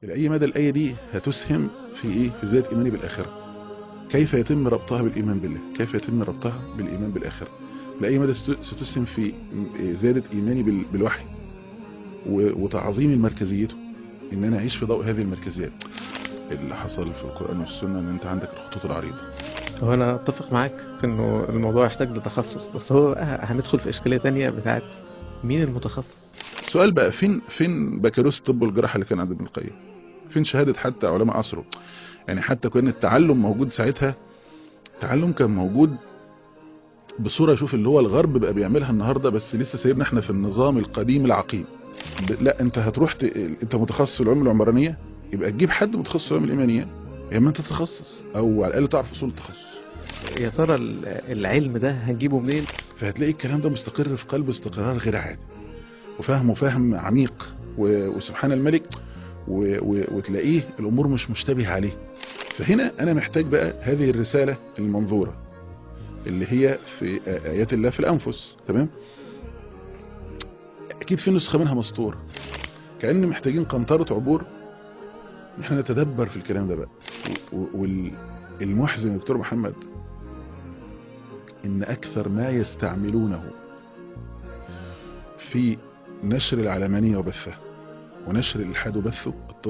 لأي مدى الآية دي هتسهم في إيه في زيادة إيماني بالآخرة كيف يتم ربطها بالإيمان بالله كيف يتم ربطها بالإيمان بالآخرة لأي مدى ست- ستسهم في زيادة إيماني بال- بالوحي و- وتعظيم مركزيته إن أنا أعيش في ضوء هذه المركزيات اللي حصل في القرآن والسنة إن أنت عندك الخطوط العريضة هو انا اتفق معاك في انه الموضوع يحتاج لتخصص بس هو بقى هندخل في اشكاليه تانية بتاعت مين المتخصص السؤال بقى فين فين بكالوريوس الطب والجراحة اللي كان عند ابن القيم فين شهادة حتى علماء عصره يعني حتى كان التعلم موجود ساعتها التعلم كان موجود بصورة شوف اللي هو الغرب بقى بيعملها النهاردة بس لسه سايبنا احنا في النظام القديم العقيم ب- لا انت هتروح ت... انت متخصص في العلوم العمرانية يبقى تجيب حد متخصص في العلوم الإيمانية يا اما انت تتخصص او على الأقل تعرف أصول التخصص يا ترى ال- العلم ده هنجيبه منين فهتلاقي الكلام ده مستقر في قلبه استقرار غير عادي وفهمه فهم عميق و- وسبحان الملك و- و- وتلاقيه الامور مش مشتبه عليه فهنا انا محتاج بقى هذه الرسالة المنظورة اللي هي في آ- ايات الله في الانفس تمام اكيد في نسخة منها مسطورة كأن محتاجين قنطرة عبور إن احنا نتدبر في الكلام ده بقى والمحزن يا دكتور محمد ان اكثر ما يستعملونه في نشر العلمانية وبثها ونشر الإلحاد وبثه الطب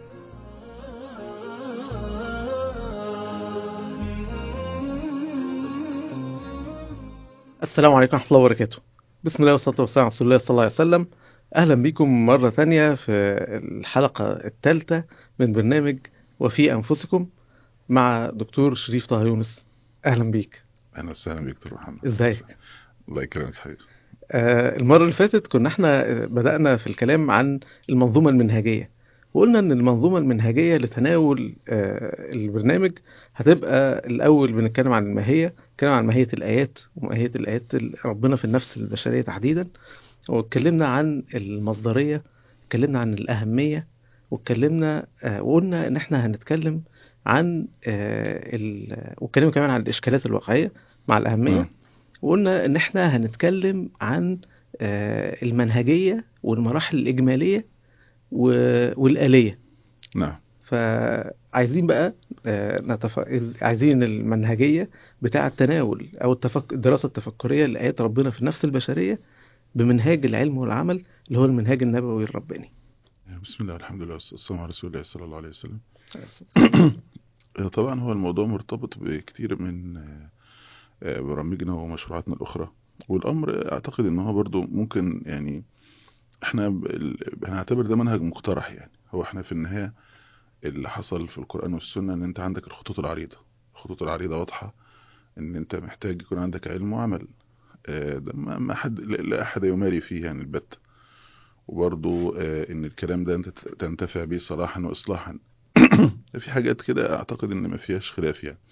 السلام عليكم ورحمه الله وبركاته بسم الله والصلاه والسلام على رسول الله صلى الله عليه وسلم اهلا بكم مره ثانيه في الحلقه الثالثه من برنامج وفي انفسكم مع دكتور شريف طه يونس اهلا بيك أهلا وسهلا بك دكتور محمد ازيك الله يكرمك حبيبي آه، المرة اللي فاتت كنا احنا آه، بدأنا في الكلام عن المنظومة المنهجية وقلنا ان المنظومة المنهجية لتناول آه، البرنامج هتبقى الأول بنتكلم عن الماهية نتكلم عن ماهية الآيات وماهية الآيات ال- ربنا في النفس البشرية تحديدا واتكلمنا عن المصدرية اتكلمنا عن الأهمية واتكلمنا آه، وقلنا ان احنا هنتكلم عن آه، ال- واتكلمنا كمان عن الإشكالات الواقعية مع الأهمية مم. وقلنا ان احنا هنتكلم عن آه، المنهجية والمراحل الإجمالية و- والآلية نعم فعايزين بقى آه، نتف... إز- عايزين المنهجية بتاع التناول أو التفك... الدراسة التفكرية لآيات ربنا في النفس البشرية بمنهاج العلم والعمل اللي هو المنهاج النبوي الرباني بسم الله والحمد لله والسلام على رسول الله صلى الله عليه وسلم طبعا هو الموضوع مرتبط بكتير من آه، آه، برامجنا ومشروعاتنا الأخرى والأمر أعتقد إن هو برضو ممكن يعني احنا ب- ال- هنعتبر ده منهج مقترح يعني هو احنا في النهاية اللي حصل في القرآن والسنة ان انت عندك الخطوط العريضة الخطوط العريضة واضحة ان انت محتاج يكون عندك علم وعمل آه، ده ما ما حد لا لا احد يماري فيه يعني البت وبرضو آه، ان الكلام ده انت ت- تنتفع به صلاحا واصلاحا في حاجات كده اعتقد ان ما فيهاش خلاف يعني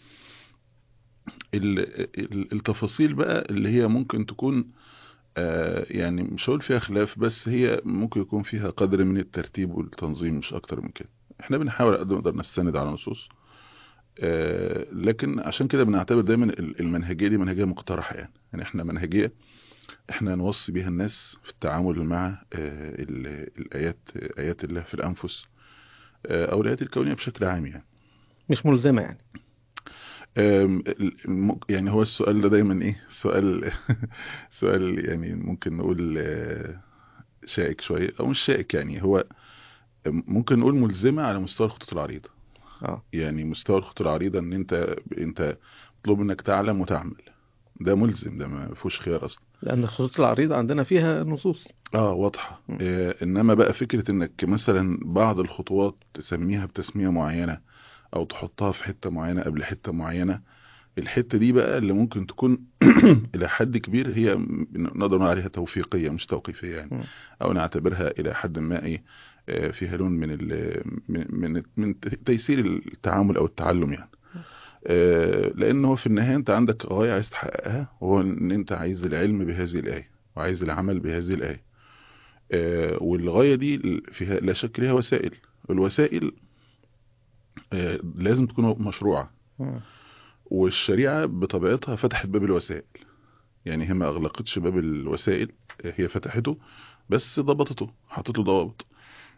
ال- ال- التفاصيل بقى اللي هي ممكن تكون آه، يعني مش هقول فيها خلاف بس هي ممكن يكون فيها قدر من الترتيب والتنظيم مش اكتر من كده احنا بنحاول قد ما نقدر نستند على نصوص آه، لكن عشان كده بنعتبر دايما ال- المنهجية دي منهجية مقترحة يعني يعني احنا منهجية احنا نوصي بيها الناس في التعامل مع آه، ال- الآيات آيات الله في الأنفس آه، أو الآيات الكونية بشكل عام يعني مش ملزمة يعني آم، الم- يعني هو السؤال ده دايما ايه سؤال سؤال يعني ممكن نقول آه، شائك شوية او مش شائك يعني هو ممكن نقول ملزمة على مستوى الخطوط العريضة اه يعني مستوى الخطوط العريضة ان انت انت مطلوب انك تعلم وتعمل ده ملزم ده ما فيهوش خيار اصلا لأن الخطوط العريضة عندنا فيها نصوص اه واضحة م. آه انما بقى فكرة انك مثلا بعض الخطوات تسميها بتسمية معينة او تحطها في حتة معينة قبل حتة معينة الحتة دي بقى اللي ممكن تكون الى حد كبير هي م- نقدر نقول عليها توفيقية مش توقيفية يعني م. او نعتبرها الى حد ما ايه آه، فيها لون من ال من من من تيسير التعامل او التعلم يعني آه، لان هو في النهايه انت عندك غايه عايز تحققها وهو ان انت عايز العلم بهذه الايه وعايز العمل بهذه الايه آه، والغايه دي فيها لا شك لها وسائل الوسائل آه، لازم تكون مشروعه مم. والشريعه بطبيعتها فتحت باب الوسائل يعني هي ما اغلقتش باب الوسائل هي فتحته بس ضبطته حطت له ضوابط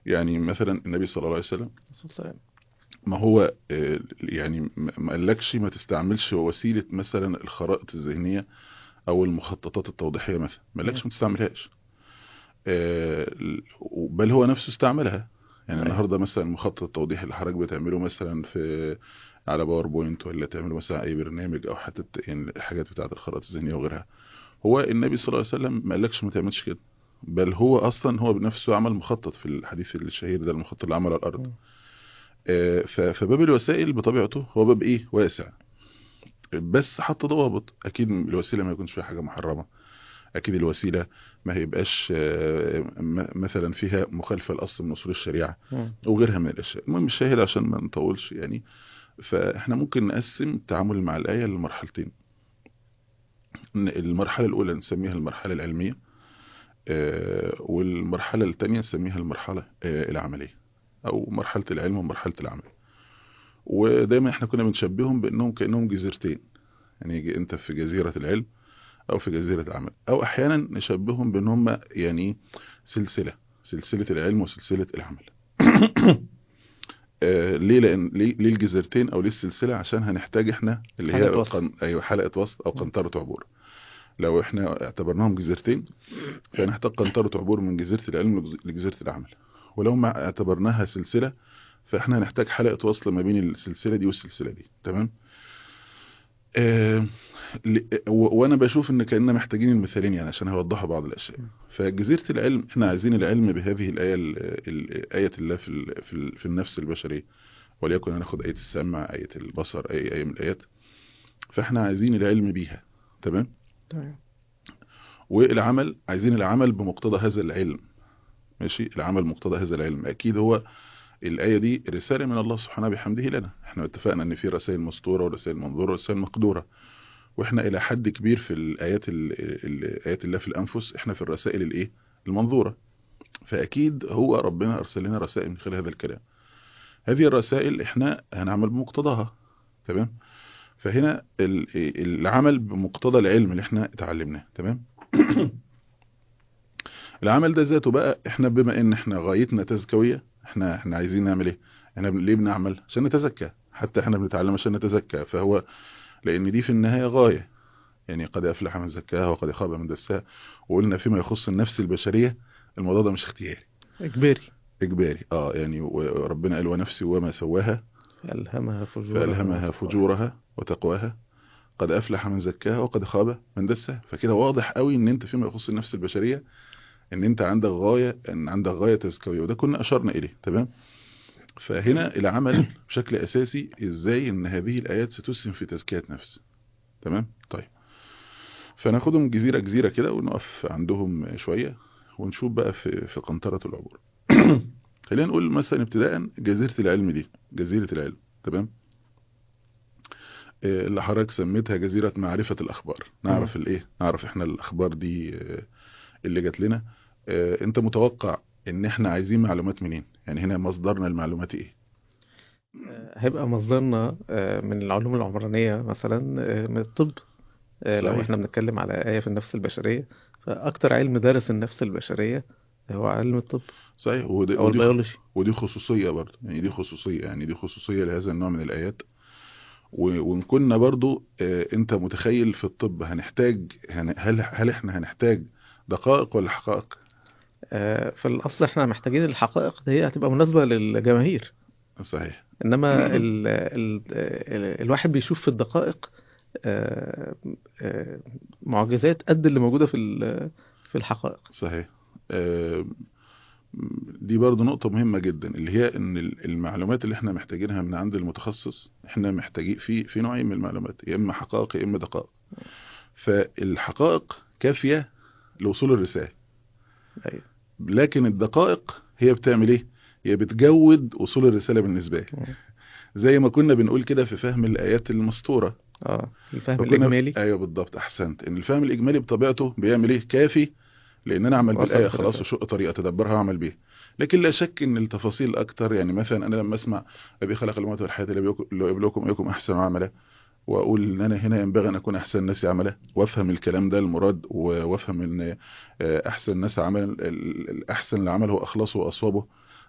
يعني مثلا النبي صلى الله عليه وسلم الرسول صلى الله عليه وسلم. ما هو آه، يعني ما ما قالكش ما تستعملش وسيلة مثلا الخرائط الذهنية او المخططات التوضيحية مثلا ما قالكش ما تستعملهاش آه، بل هو نفسه استعملها يعني أيوة. النهارده مثلا المخطط التوضيحي اللي حضرتك بتعمله مثلا في على باوربوينت ولا تعمله مثلا اي برنامج او حتى الت- يعني الحاجات بتاعه الخرائط الذهنيه وغيرها هو النبي صلى الله عليه وسلم ما قالكش ما تعملش كده بل هو اصلا هو بنفسه عمل مخطط في الحديث الشهير ده المخطط اللي عمله على الارض مم. آه، ف- فباب الوسائل بطبيعته هو باب ايه واسع بس حط ضوابط اكيد الوسيله ما يكونش فيها حاجه محرمه اكيد الوسيله ما هيبقاش آه، م- مثلا فيها مخالفه لاصل من اصول الشريعه مم. وغيرها من الاشياء المهم الشاهد عشان ما نطولش يعني فاحنا ممكن نقسم التعامل مع الايه لمرحلتين إن المرحله الاولى نسميها المرحله العلميه آه، والمرحله الثانيه نسميها المرحله آه، العمليه او مرحله العلم ومرحله العمل ودايما احنا كنا بنشبههم بانهم كانهم جزيرتين يعني يجي انت في جزيره العلم او في جزيره العمل او احيانا نشبههم بان هم يعني سلسله سلسله العلم وسلسله العمل آه، ليه لان ليه, ليه الجزيرتين او ليه السلسله عشان هنحتاج احنا اللي هي حلقة وصل. قن... ايوه حلقه وسط او م. قنطره عبور لو احنا اعتبرناهم جزيرتين فهنحتاج قنطره عبور من جزيره العلم لجز- لجزيره العمل ولو ما اعتبرناها سلسله فاحنا هنحتاج حلقه وصل ما بين السلسله دي والسلسله دي تمام آه ل- و- وانا بشوف ان كاننا محتاجين المثالين يعني عشان هيوضحوا بعض الاشياء فجزيره العلم احنا عايزين العلم بهذه الايه ال- ال- ايه الله في ال- في ال- في النفس البشريه وليكن هناخد ايه السمع ايه البصر اي ايه من الايات فاحنا عايزين العلم بيها تمام تمام والعمل عايزين العمل بمقتضى هذا العلم ماشي العمل بمقتضى هذا العلم اكيد هو الآية دي رسالة من الله سبحانه بحمده لنا احنا اتفقنا ان في رسائل مسطورة ورسائل منظورة ورسائل مقدورة واحنا الى حد كبير في الايات ال- ال- ايات الله في الانفس احنا في الرسائل الايه المنظورة فاكيد هو ربنا ارسل لنا رسائل من خلال هذا الكلام هذه الرسائل احنا هنعمل بمقتضاها تمام فهنا ال- العمل بمقتضى العلم اللي احنا اتعلمناه تمام العمل ده ذاته بقى احنا بما ان احنا غايتنا تزكوية احنا احنا عايزين نعمل ايه احنا بن- ليه بنعمل عشان نتزكى حتى احنا بنتعلم عشان نتزكى فهو لان دي في النهاية غاية يعني قد افلح من زكاها وقد خاب من دساها وقلنا فيما يخص النفس البشرية الموضوع ده مش اختياري إجباري اجباري اه يعني وربنا قال ونفسي وما سواها فألهمها فجورها فألهمها وتقواها. فجورها وتقواها قد أفلح من زكاها وقد خاب من دساها فكده واضح قوي ان انت فيما يخص النفس البشرية ان انت عندك غاية ان عندك غاية تزكوية وده كنا اشرنا اليه تمام فهنا العمل بشكل اساسي ازاي ان هذه الايات ستسهم في تزكية نفس تمام طيب فناخدهم جزيرة جزيرة كده ونقف عندهم شوية ونشوف بقى في في قنطرة العبور خلينا نقول مثلا ابتداء جزيرة العلم دي جزيرة العلم تمام آه، اللي حضرتك سميتها جزيرة معرفة الأخبار نعرف الإيه نعرف إحنا الأخبار دي آه، اللي جات لنا آه، أنت متوقع إن إحنا عايزين معلومات منين يعني هنا مصدرنا المعلومات إيه آه، هيبقى مصدرنا آه، من العلوم العمرانية مثلا آه، من الطب آه، لو صحيح. احنا بنتكلم على آية في النفس البشرية فأكتر علم درس النفس البشرية هو علم الطب صحيح ودي, أو ودي, البيولوجي ودي خصوصية برضه يعني دي خصوصية يعني دي خصوصية لهذا النوع من الآيات و- وإن كنا برضه آه، أنت متخيل في الطب هنحتاج هن- هل هل إحنا هنحتاج دقائق ولا حقائق آه، في الأصل احنا محتاجين الحقائق دي هتبقى مناسبة للجماهير صحيح انما ال ال ال الواحد بيشوف في الدقائق آه، آه، معجزات قد اللي موجودة في ال- في الحقائق صحيح آه، دي برضو نقطة مهمة جدا اللي هي ان ال- المعلومات اللي احنا محتاجينها من عند المتخصص احنا محتاجين في في نوعين من المعلومات يا اما حقائق يا اما دقائق فالحقائق كافية لوصول الرسالة أيوة. لكن الدقائق هي بتعمل ايه هي بتجود وصول الرسالة بالنسبة لي مم. زي ما كنا بنقول كده في فهم الآيات المسطورة اه الفهم فكنا- الإجمالي ايوه بالضبط احسنت ان الفهم الاجمالي بطبيعته بيعمل ايه كافي لان انا اعمل وصل بالايه في خلاص الرسالة. وشق طريقه اتدبرها واعمل بيها لكن لا شك ان التفاصيل اكتر يعني مثلا انا لما اسمع ابي خلق الموت والحياه ليبلوكم ايكم احسن عملا واقول ان انا هنا ينبغي ان اكون احسن الناس عملا وافهم الكلام ده المراد و- وافهم ان آه، احسن الناس عملا ال- الاحسن العمل هو اخلصه واصوبه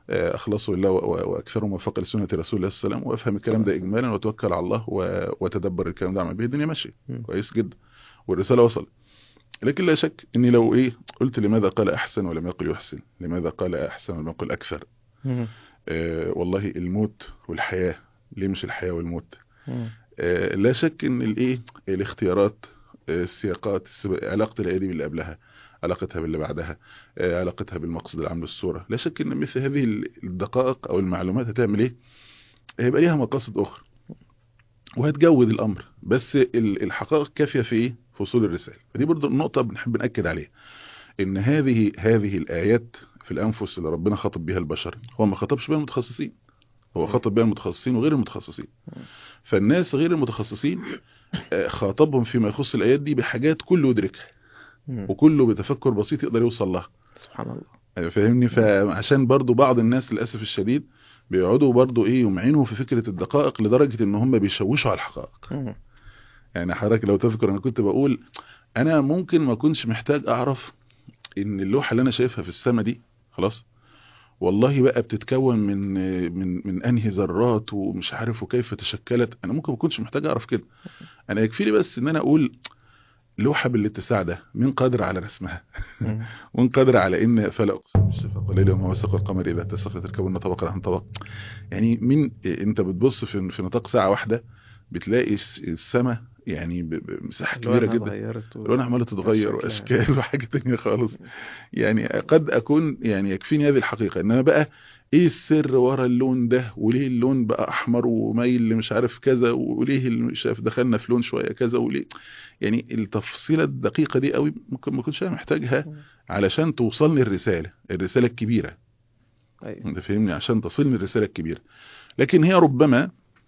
آه، اخلصوا لله و- و- واكثروا موافقه لسنه رسول الله صلى الله عليه وسلم وافهم الكلام ده اجمالا وتوكل على الله و- وتدبر الكلام ده اعمل به الدنيا ماشيه مم. كويس جدا والرساله وصلت لكن لا شك اني لو ايه قلت لماذا قال احسن ولم يقل يحسن لماذا قال احسن ولم يقل اكثر مم. آه والله الموت والحياه ليه مش الحياه والموت مم. آه لا شك ان الايه الاختيارات آه، السياقات السب- علاقه الايه دي باللي قبلها علاقتها باللي بعدها آه، علاقتها بالمقصد العام للصوره لا شك ان مثل هذه الدقائق او المعلومات هتعمل ايه هيبقى ليها مقاصد اخرى وهتجود الامر بس ال- الحقائق كافيه في ايه في وصول الرساله دي برضو النقطه بنحب ناكد عليها ان هذه هذه الايات في الانفس اللي ربنا خاطب بها البشر هو ما خاطبش بها المتخصصين هو خاطب بها المتخصصين وغير المتخصصين فالناس غير المتخصصين آه، خاطبهم فيما يخص الايات دي بحاجات كله يدركها مم. وكله بتفكر بسيط يقدر يوصل لها سبحان الله آه، فاهمني فعشان برضو بعض الناس للاسف الشديد بيقعدوا برضو ايه يمعنوا في فكره الدقائق لدرجه ان هم بيشوشوا على الحقائق مم. يعني حضرتك لو تذكر انا كنت بقول انا ممكن ما اكونش محتاج اعرف ان اللوحه اللي انا شايفها في السماء دي خلاص والله بقى بتتكون من من من انهي ذرات ومش عارف وكيف تشكلت انا ممكن ما اكونش محتاج اعرف كده انا يكفيني بس ان انا اقول لوحه بالاتساع ده مين قادر على رسمها مم. ومن قادر على ان فلا اقسم بالشفق والليل وما وسق القمر اذا اتسق تركبن طبقا عن طبق يعني مين انت بتبص في في نطاق ساعه واحده بتلاقي السماء يعني ب- بمساحه كبيره ألوانها جدا اتغيرت و- الوان عماله تتغير شكلها. واشكال وحاجه تانية خالص يعني قد اكون يعني يكفيني هذه الحقيقه انما بقى ايه السر ورا اللون ده وليه اللون بقى احمر ومايل اللي مش عارف كذا وليه اللي مش عارف دخلنا في لون شويه كذا وليه يعني التفصيله الدقيقه دي قوي ممكن ما اكونش انا محتاجها علشان توصلني الرساله الرساله الكبيره أيوة. انت فاهمني عشان تصلني الرساله الكبيره لكن هي ربما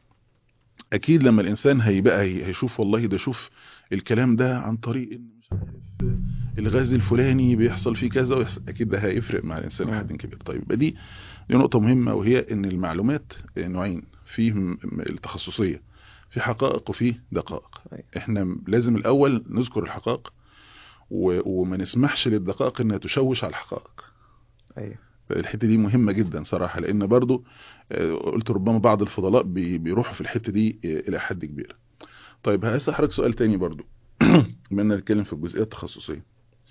اكيد لما الانسان هيبقى هي- هيشوف والله ده شوف الكلام ده عن طريق ان مش عارف الغاز الفلاني بيحصل فيه كذا ويحصل اكيد ده هيفرق مع الانسان مم. لحد كبير طيب يبقى دي دي نقطه مهمه وهي ان المعلومات نوعين في م- م- التخصصيه في حقائق وفي دقائق أيوة. احنا لازم الاول نذكر الحقائق و- وما نسمحش للدقائق انها تشوش على الحقائق أيوة. الحته دي مهمه جدا صراحه لان برضو آه، قلت ربما بعض الفضلاء بي- بيروحوا في الحته دي آه، الى حد كبير طيب هسأل حضرتك سؤال تاني برضو بما اننا نتكلم في الجزئيه التخصصيه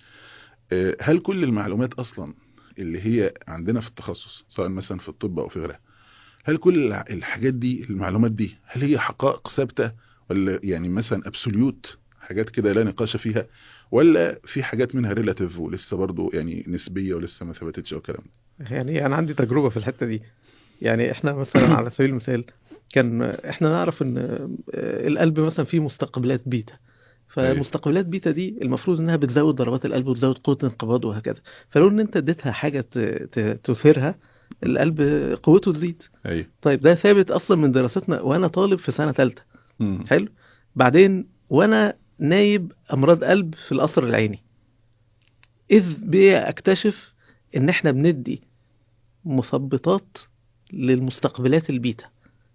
آه، هل كل المعلومات اصلا اللي هي عندنا في التخصص سواء مثلا في الطب او في غيرها هل كل الع- الحاجات دي المعلومات دي هل هي حقائق ثابته ولا يعني مثلا ابسوليوت حاجات كده لا نقاش فيها ولا في حاجات منها ريلاتيف ولسه برضو يعني نسبيه ولسه ما ثبتتش او الكلام ده يعني انا عندي تجربه في الحته دي يعني احنا مثلا على سبيل المثال كان احنا نعرف ان آه، القلب مثلا فيه مستقبلات بيتا فمستقبلات بيتا دي المفروض انها بتزود ضربات القلب وتزود قوه انقباضه وهكذا فلو ان انت اديتها حاجه ت- ت- تثيرها القلب قوته تزيد ايوه طيب ده ثابت اصلا من دراستنا وانا طالب في سنه ثالثه مم. حلو بعدين وانا نايب امراض قلب في القصر العيني اذ بي اكتشف ان احنا بندي مثبطات للمستقبلات البيتا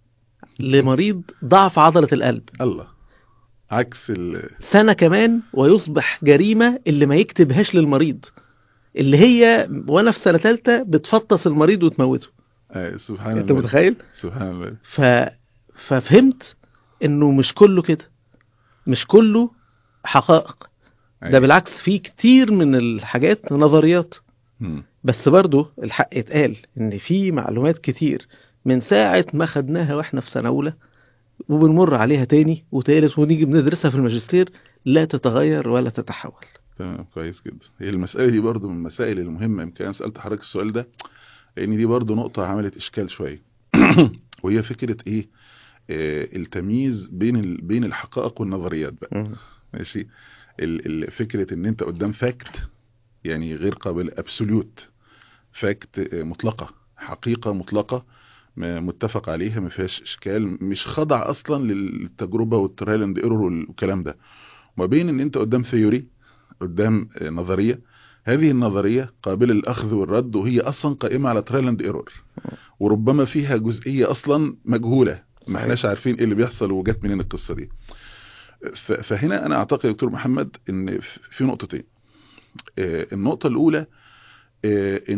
لمريض ضعف عضلة القلب الله عكس ال سنة كمان ويصبح جريمة اللي ما يكتبهاش للمريض اللي هي وانا في سنة ثالثة بتفطس المريض وتموته آه، سبحان انت الله متخيل سبحان الله ف... ففهمت انه مش كله كده مش كله حقائق ده أيوة. بالعكس في كتير من الحاجات نظريات مم. بس برضو الحق اتقال ان في معلومات كتير من ساعة ما خدناها واحنا في سنة اولى وبنمر عليها تاني وتالت ونيجي بندرسها في الماجستير لا تتغير ولا تتحول تمام كويس جدا هي المسألة دي برضو من المسائل المهمة يمكن أنا سألت حضرتك السؤال ده لأن دي برضو نقطة عملت إشكال شوية وهي فكرة إيه آه التمييز بين ال... بين الحقائق والنظريات بقى ماشي ال... ال... فكرة إن أنت قدام فاكت يعني غير قابل أبسوليوت فاكت آه، مطلقة حقيقة مطلقة ما- متفق عليها ما فيهاش إشكال مش خضع أصلا للتجربة والترايل اند ايرور والكلام ده وما بين إن أنت قدام ثيوري قدام آه، نظرية هذه النظرية قابلة للأخذ والرد وهي أصلا قائمة على ترايل اند ايرور وربما فيها جزئية أصلا مجهولة ما صحيح. احناش عارفين ايه اللي بيحصل وجت منين القصة دي ف- فهنا أنا أعتقد يا دكتور محمد إن ف- في نقطتين آه، النقطة الأولى آه، إن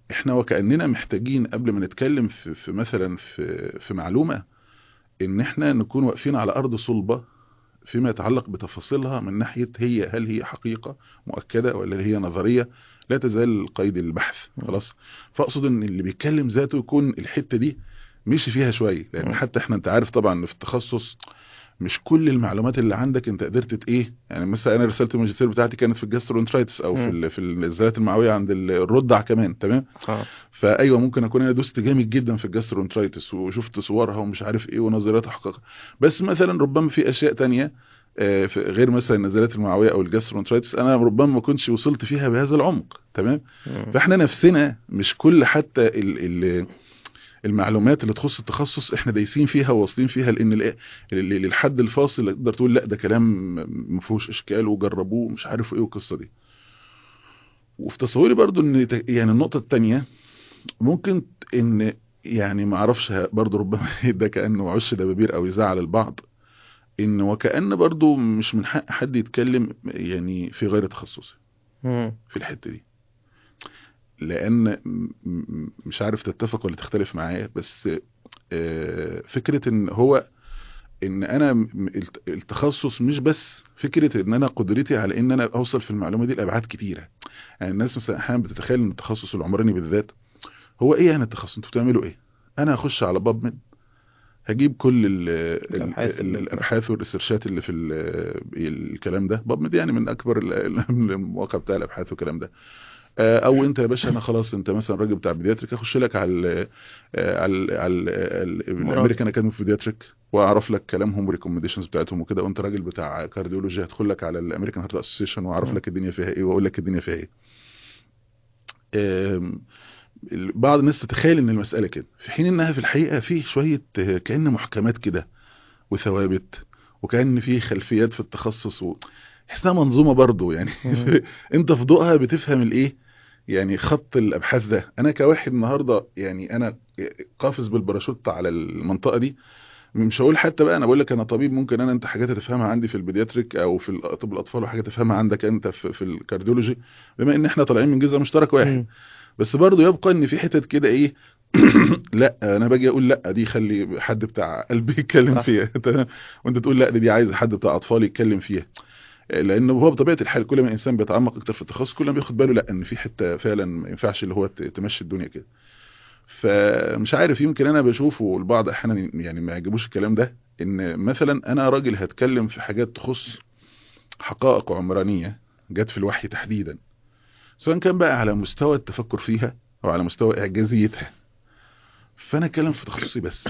احنا وكأننا محتاجين قبل ما نتكلم في, في مثلا في, في معلومة ان احنا نكون واقفين على ارض صلبة فيما يتعلق بتفاصيلها من ناحية هي هل هي حقيقة مؤكدة ولا هي نظرية لا تزال قيد البحث خلاص فاقصد ان اللي بيتكلم ذاته يكون الحتة دي مشي فيها شوية لان مم. حتى احنا انت عارف طبعا في التخصص مش كل المعلومات اللي عندك انت قدرت ت- ايه يعني مثلا انا رساله الماجستير بتاعتي كانت في الجاسترونترايتس او في مم. ال- في النزلات المعويه عند ال- الرضع كمان تمام اه فايوه ممكن اكون انا دوست جامد جدا في الجاسترونترايتس وشفت صورها ومش عارف ايه ونظرياتها حقيقة بس مثلا ربما في اشياء تانية آه، في- غير مثلا النزلات المعويه او الجاسترونترايتس انا ربما ما كنتش وصلت فيها بهذا العمق تمام مم. فاحنا نفسنا مش كل حتى ال ال المعلومات اللي تخص التخصص احنا دايسين فيها وواصلين فيها لان ال- ال- للحد الفاصل اللي تقدر تقول لا ده كلام ما فيهوش اشكال وجربوه مش عارف ايه والقصه دي وفي تصوري برضو ان ت- يعني النقطه الثانيه ممكن ان يعني ما اعرفش برضو ربما ده كانه عش دبابير او يزعل البعض ان وكأن برضو مش من حق حد يتكلم يعني في غير تخصصه مم. في الحتة دي لان م- م- مش عارف تتفق ولا تختلف معايا بس آه، فكرة ان هو ان انا م- الت- التخصص مش بس فكرة ان انا قدرتي على ان انا اوصل في المعلومة دي لابعاد كتيرة يعني الناس مثلا احيانا بتتخيل ان التخصص العمراني بالذات هو ايه يعني التخصص انتوا بتعملوا ايه انا هخش على بابمن هجيب كل ال ال الأبحاث ال اللي- الابحاث والريسيرشات اللي في ال- الكلام ده بابمد يعني من اكبر ال- ال- المواقع بتاع الابحاث والكلام ده آه، او انت يا باشا انا خلاص انت مثلا راجل بتاع بيدياتريك اخش لك على ال آه، على ال على الامريكان اكاديمي في بيدياتريك واعرف لك كلامهم وريكومنديشنز بتاعتهم وكده وانت راجل بتاع كارديولوجي هدخل لك على الامريكان هارت اسوسيشن واعرف مم. لك الدنيا فيها ايه واقول لك الدنيا فيها ايه آم، ال- بعض الناس تتخيل ان المساله كده في حين انها في الحقيقه في شويه آه، كان محكمات كده وثوابت وكان في خلفيات في التخصص و... تحسها منظومه برضو يعني مم. انت في ضوءها بتفهم الايه يعني خط الابحاث ده انا كواحد النهارده يعني انا قافز بالباراشوت على المنطقه دي مش هقول حتى بقى انا بقول لك انا طبيب ممكن انا انت حاجات هتفهمها عندي في البيدياتريك او في ال- طب الاطفال وحاجات تفهمها عندك انت في, في الكارديولوجي بما ان احنا طالعين من جزء مشترك واحد مم. بس برضه يبقى ان في حتت كده ايه لا انا باجي اقول لا دي خلي حد بتاع قلبي يتكلم صح. فيها تمام؟ وانت تقول لا دي عايز حد بتاع اطفال يتكلم فيها لان هو بطبيعه الحال كل ما الانسان بيتعمق اكتر في التخصص كل ما بياخد باله لا ان في حته فعلا ما ينفعش اللي هو ت- تمشي الدنيا كده فمش عارف يمكن انا بشوفه البعض احيانا يعني ما يعجبوش الكلام ده ان مثلا انا راجل هتكلم في حاجات تخص حقائق عمرانيه جت في الوحي تحديدا سواء كان بقى على مستوى التفكر فيها او على مستوى اعجازيتها فانا اتكلم في تخصصي بس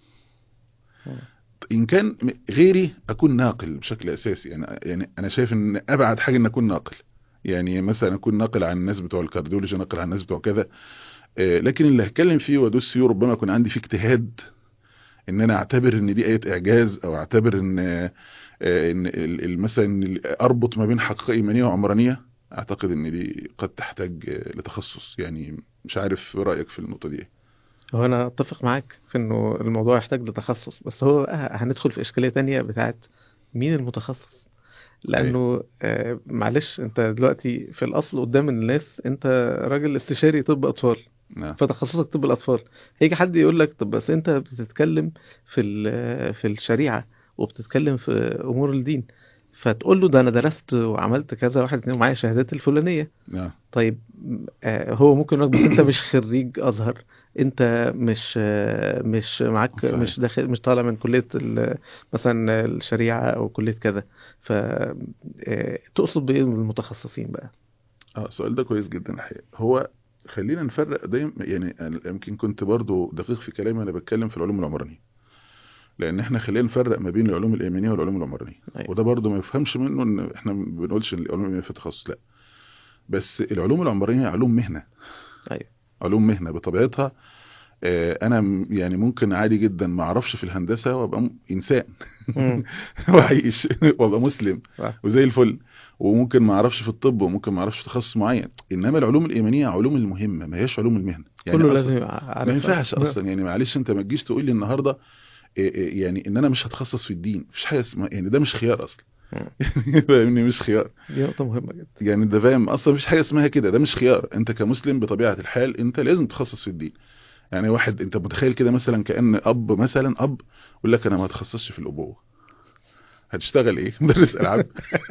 ان كان م- غيري اكون ناقل بشكل اساسي يعني يعني انا شايف ان ابعد حاجه ان اكون ناقل يعني مثلا اكون ناقل عن الناس بتوع الكارديولوجي ناقل عن الناس بتوع كذا آه، لكن اللي هتكلم فيه وادوس فيه ربما يكون عندي فيه اجتهاد ان انا اعتبر ان دي ايه اعجاز او اعتبر ان آه، ان ال- ال- مثلا ال- اربط ما بين حقيقه ايمانيه وعمرانيه اعتقد ان دي قد تحتاج آه، لتخصص يعني مش عارف إيه رايك في النقطه دي هو انا اتفق معاك في انه الموضوع يحتاج لتخصص بس هو بقى هندخل في اشكالية تانية بتاعت مين المتخصص لانه آه معلش انت دلوقتي في الاصل قدام الناس انت راجل استشاري طب اطفال نعم فتخصصك طب الاطفال هيجي حد يقول لك طب بس انت بتتكلم في ال- في الشريعة وبتتكلم في امور الدين فتقول له ده انا درست وعملت كذا واحد اتنين ومعايا شهادات الفلانية نعم طيب آه، هو ممكن يقول لك بس انت مش خريج ازهر انت مش آه، مش معاك صحيح. مش داخل مش طالع من كليه ال- مثلا الشريعه او كليه كذا ف آه، تقصد بايه بالمتخصصين بقى اه السؤال ده كويس جدا الحقيقه هو خلينا نفرق دايما يعني أنا يمكن كنت برضو دقيق في كلامي وانا بتكلم في العلوم العمرانيه لان احنا خلينا نفرق ما بين العلوم الايمانيه والعلوم العمرانيه أيوة. وده برضو ما يفهمش منه ان احنا ما بنقولش ان العلوم الايمانيه في تخصص لا بس العلوم العمرانيه علوم مهنه ايوه علوم مهنه بطبيعتها آه، انا م- يعني ممكن عادي جدا ما اعرفش في الهندسه وابقى م- انسان مم. وعيش وابقى مسلم صح. وزي الفل وممكن ما اعرفش في الطب وممكن ما اعرفش في تخصص معين انما العلوم الايمانيه علوم المهمه ما هياش علوم المهنه يعني كله أصلاً لازم يبقى عارف ما ينفعش اصلا يعني معلش انت ما تجيش تقول لي النهارده إيه إيه يعني ان انا مش هتخصص في الدين مفيش حاجه اسمها يعني ده مش خيار اصلا فاهمني مش خيار دي نقطة مهمة جدا يعني انت فاهم اصلا مفيش حاجه اسمها كده ده مش خيار انت كمسلم بطبيعه الحال انت لازم تتخصص في الدين يعني واحد انت متخيل كده مثلا كان اب مثلا اب يقول لك انا ما اتخصصش في الابوه هتشتغل ايه مدرس العاب